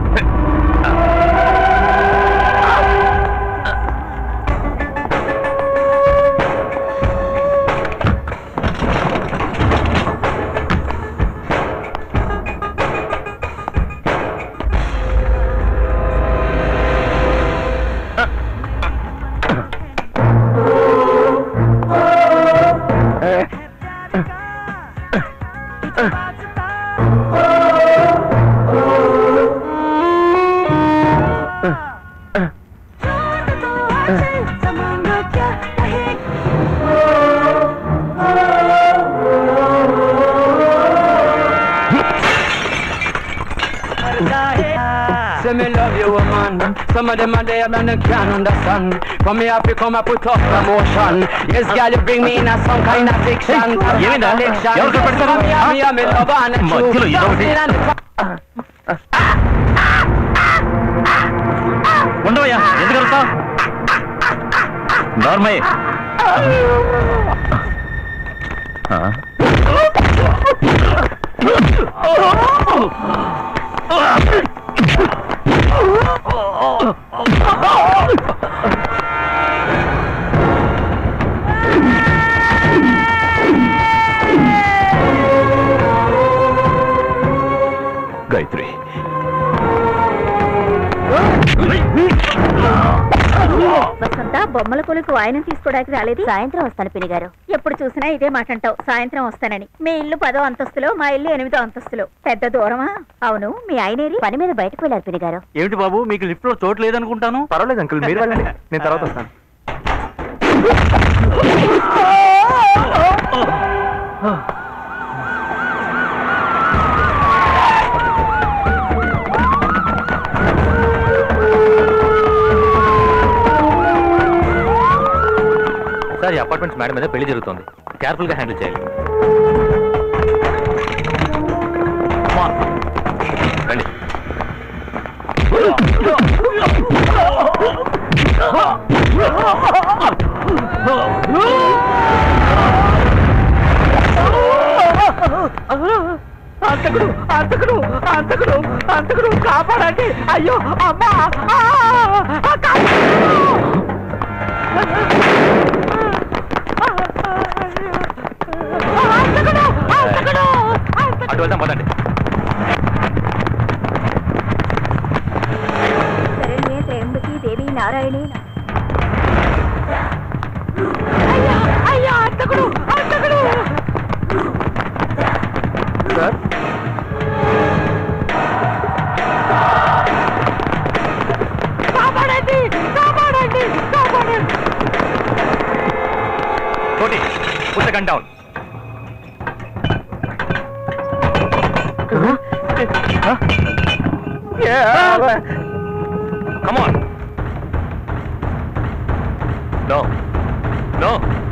Say me love you, woman. Some of them are there and they can't understand. For me, I have to come and put up promotion. Yes, girl, you bring me in a some kind of fiction. ఏమైందా? ఎవరు కనపడతారు? Me, I- me, I- me love and a మధ్యలో true. ఏదో ఒకటి. Dancing and the- ఉండవయ్యా ఎందుకు వెళ్తావు నార్మయ్య గాయత్రి వసంత బొమ్మల కొలుకు వాయనం తీసుకోవడానికి రాలేదు సాయంత్రం వస్తాను పిని గారు ఎప్పుడు చూసినా ఇదే మాట అంటావు సాయంత్రం వస్తానని మీ ఇల్లు పదో అంతస్తులో మా ఇల్లు ఎనిమిదో అంతస్తులో పెద్ద దూరమా అవును మీ ఆయనేరి పని మీద బయటకు వెళ్ళారు పిని గారు ఏమిటి బాబు మీకు లిఫ్ట్ లో చోటు లేదనుకుంటాను పర్వాలేదు అంకుల్ మీరు వెళ్ళండి నేను తర్వాత వస్తాను సార్ ఈ అపార్ట్మెంట్స్ మేడం మీద పెళ్లి జరుగుతుంది కేర్ఫుల్ గా హ్యాండిల్ చేయాలి Come on. రండి అంతకుడు అంతకుడు అంతకుడు అంతకుడు కాపాడండి అయ్యో అమ్మా ఆ! ఆ, కాపాడు! అంతకుడు అంతకుడు అటు వెళ్దాం పదండి శరణ్యే త్రయంబకి దేవి నారాయణి అయ్యా అయ్యా అంతకుడు అంతకుడు సార్ కాపాడండి కాపాడండి కాపాడండి Koti put gun down come on no no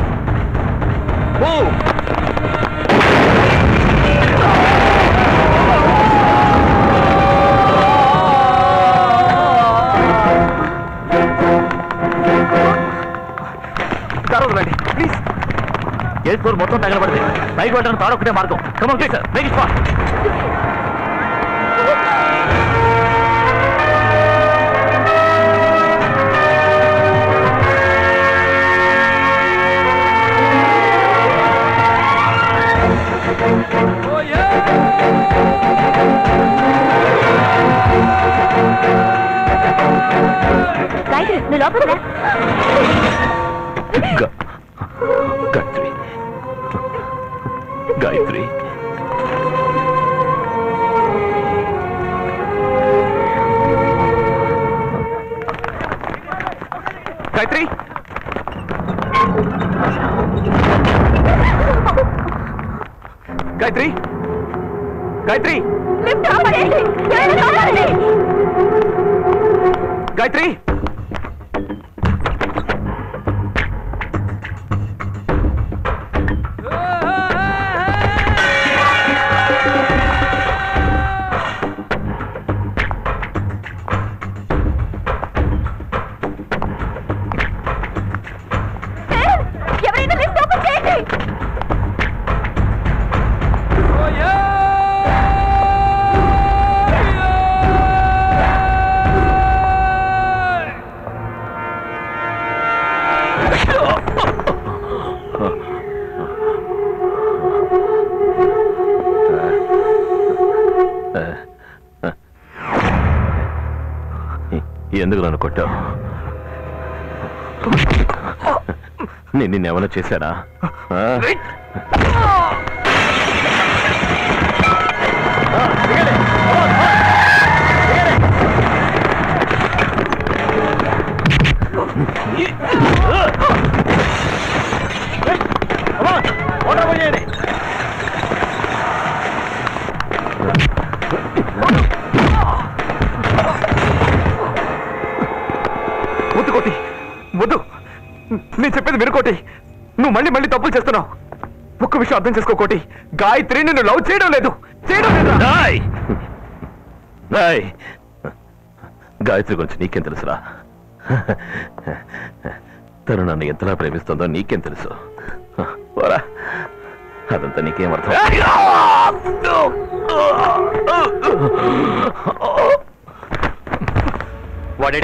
move రండి ప్లీజ్ ఎయిర్ ఫ్లోర్ మొత్తం తగలబడింది పైకి వెళ్ళడానికి తాడొక్కటే మార్గం come on please sir make it fast Gayatri నువ్వు లోపల రా. గా- గాయత్రి గాయత్రి గాయత్రి గాయత్రి గాయత్రి లిఫ్ట్ ఆపండి. ఎవరైనా కాపాడండి. గాయత్రి ఎవరైనా లిఫ్ట్ ఓపెన్ చేయండి Oh yeah! కొట్టావు నేను నిన్నేమైనా చేశానా ఆ? వద్దు కోటి వద్దు నేను చెప్పేది విను కోటి నువ్వు మళ్ళీ మళ్ళీ తప్పులు చేస్తున్నావు ఒక్క విషయం అర్థం చేసుకో కోటి గాయత్రి నిన్ను లవ్ చేయడం లేదు చేయడం లేదు రాయ్ రాయ్ గాయత్రి గురించి నీకేం తెలుసురా తను నన్ను ఎంతలా ప్రేమిస్తుందో నీకేం తెలుసు పోరా అదంతా నీకేం అర్థం వాడేడి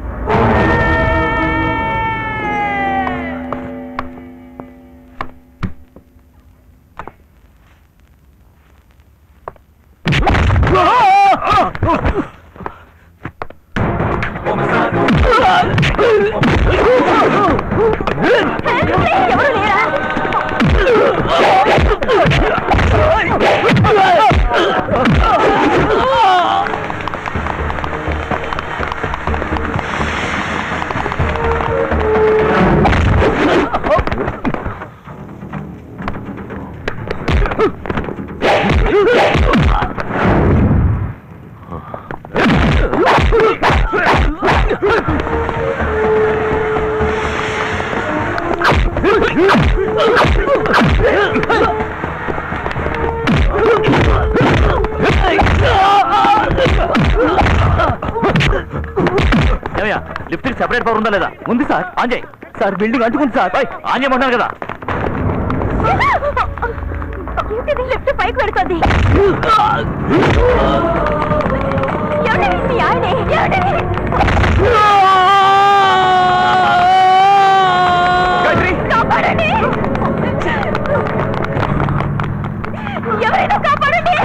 ఏమయ్యా లిఫ్ట్ సెపరేట్ పవర్ ఉందా లేదా ఉంది సార్ ఆన్ చేయి సార్ బిల్డింగ్ అంటుకుంది సార్ ఓయ్, ఆన్ చేయమంటున్నారు కదా ఏంటిది లిఫ్ట్ పైకి పెడుతుంది ఏమిటి మీ ఆయనే ఏమిటి కాపాడండి ఎవరైనా కాపాడండి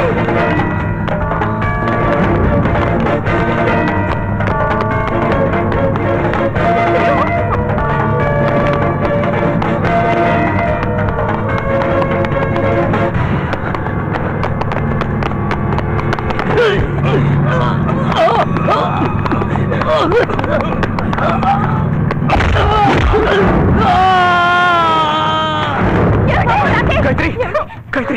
గాయత్రి గాయత్రి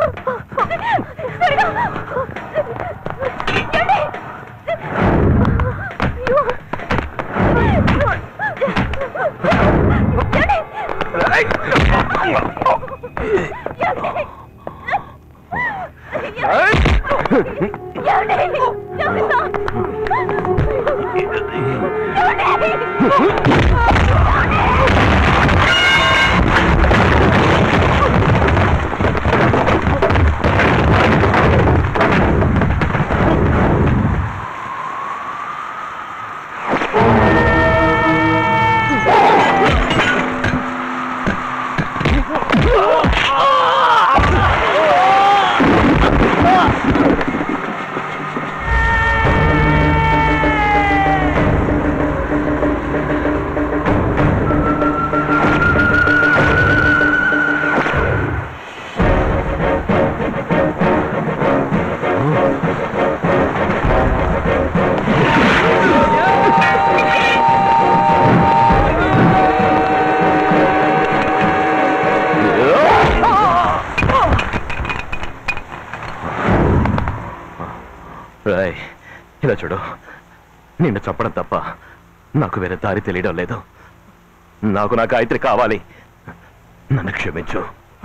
రాయ్ ఇలా చూడు నిన్ను చంపడం తప్ప నాకు వేరే దారి తెలియడం లేదు నాకు నా గాయత్రి కావాలి నన్ను క్షమించు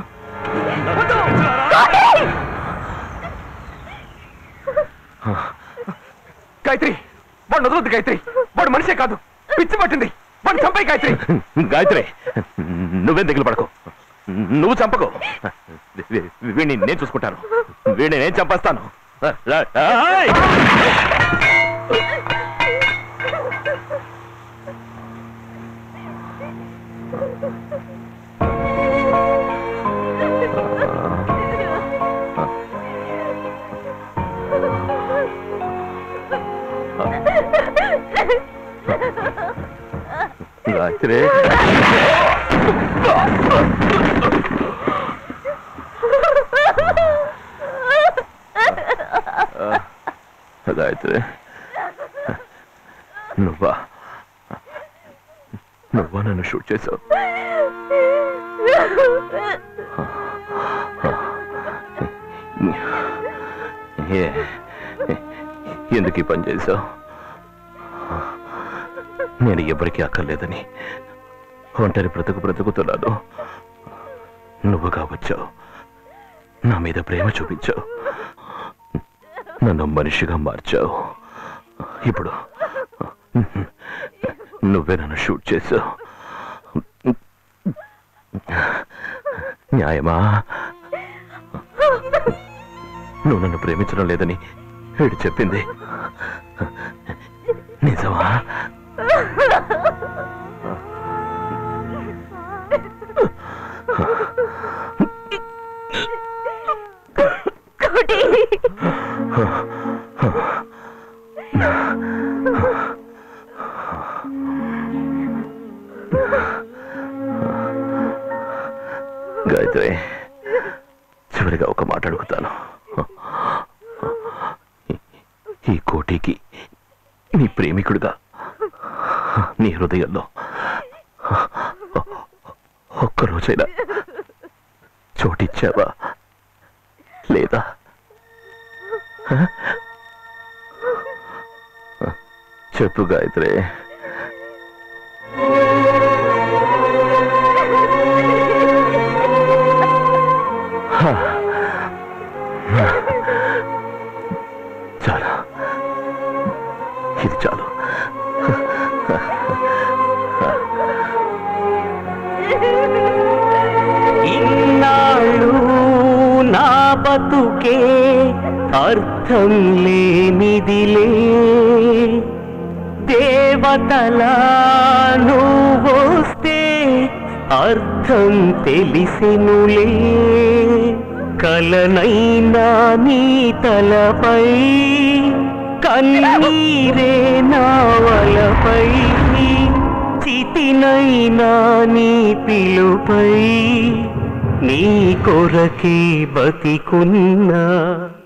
గాయత్రి వాడు వదలొద్దు గాయత్రి వాడు మనిషే కాదు పిచ్చి పట్టింది వాడు చంపాయి గాయత్రి గాయత్రి నువ్వేం దిగులు పడకు నువ్వు చంపకు వీడిని నేను చూసుకుంటాను వీడిని నేను చంపేస్తాను రాయ్! అందరికీ పనిచేశావు నేను ఎవరికీ అక్కర్లేదని ఒంటరి బ్రతుకు బ్రతుకుతున్నాను నువ్వుగా వచ్చావు నా మీద ప్రేమ చూపించావు నన్ను మనిషిగా మార్చావు ఇప్పుడు నువ్వే నన్ను షూట్ చేశావు న్యాయమా నువ్వు నన్ను ప్రేమించడం లేదని వీడు చెప్పింది నిజమా గాయత్రి చివరిగా ఒక మాట అడుగుతాను ఈ కోటికి నీ ప్రేమికుడిగా నీ హృదయంలో ఒక్కరోజైనా చోటిచ్చావా లేదా హ? చెప్పు గాయత్రి హ. చాలు ఇది చాలు ఇన్నాళ్ళు నా బతుకే అర్థం లేనిదిలే దేవతలా నువ్వొస్తే అర్థం తెలిసెనులే కలనైనా నీ తలపై కన్నీరే నావలపై చితినైనా నీ పిలుపై నీ కొరకే బతికున్నా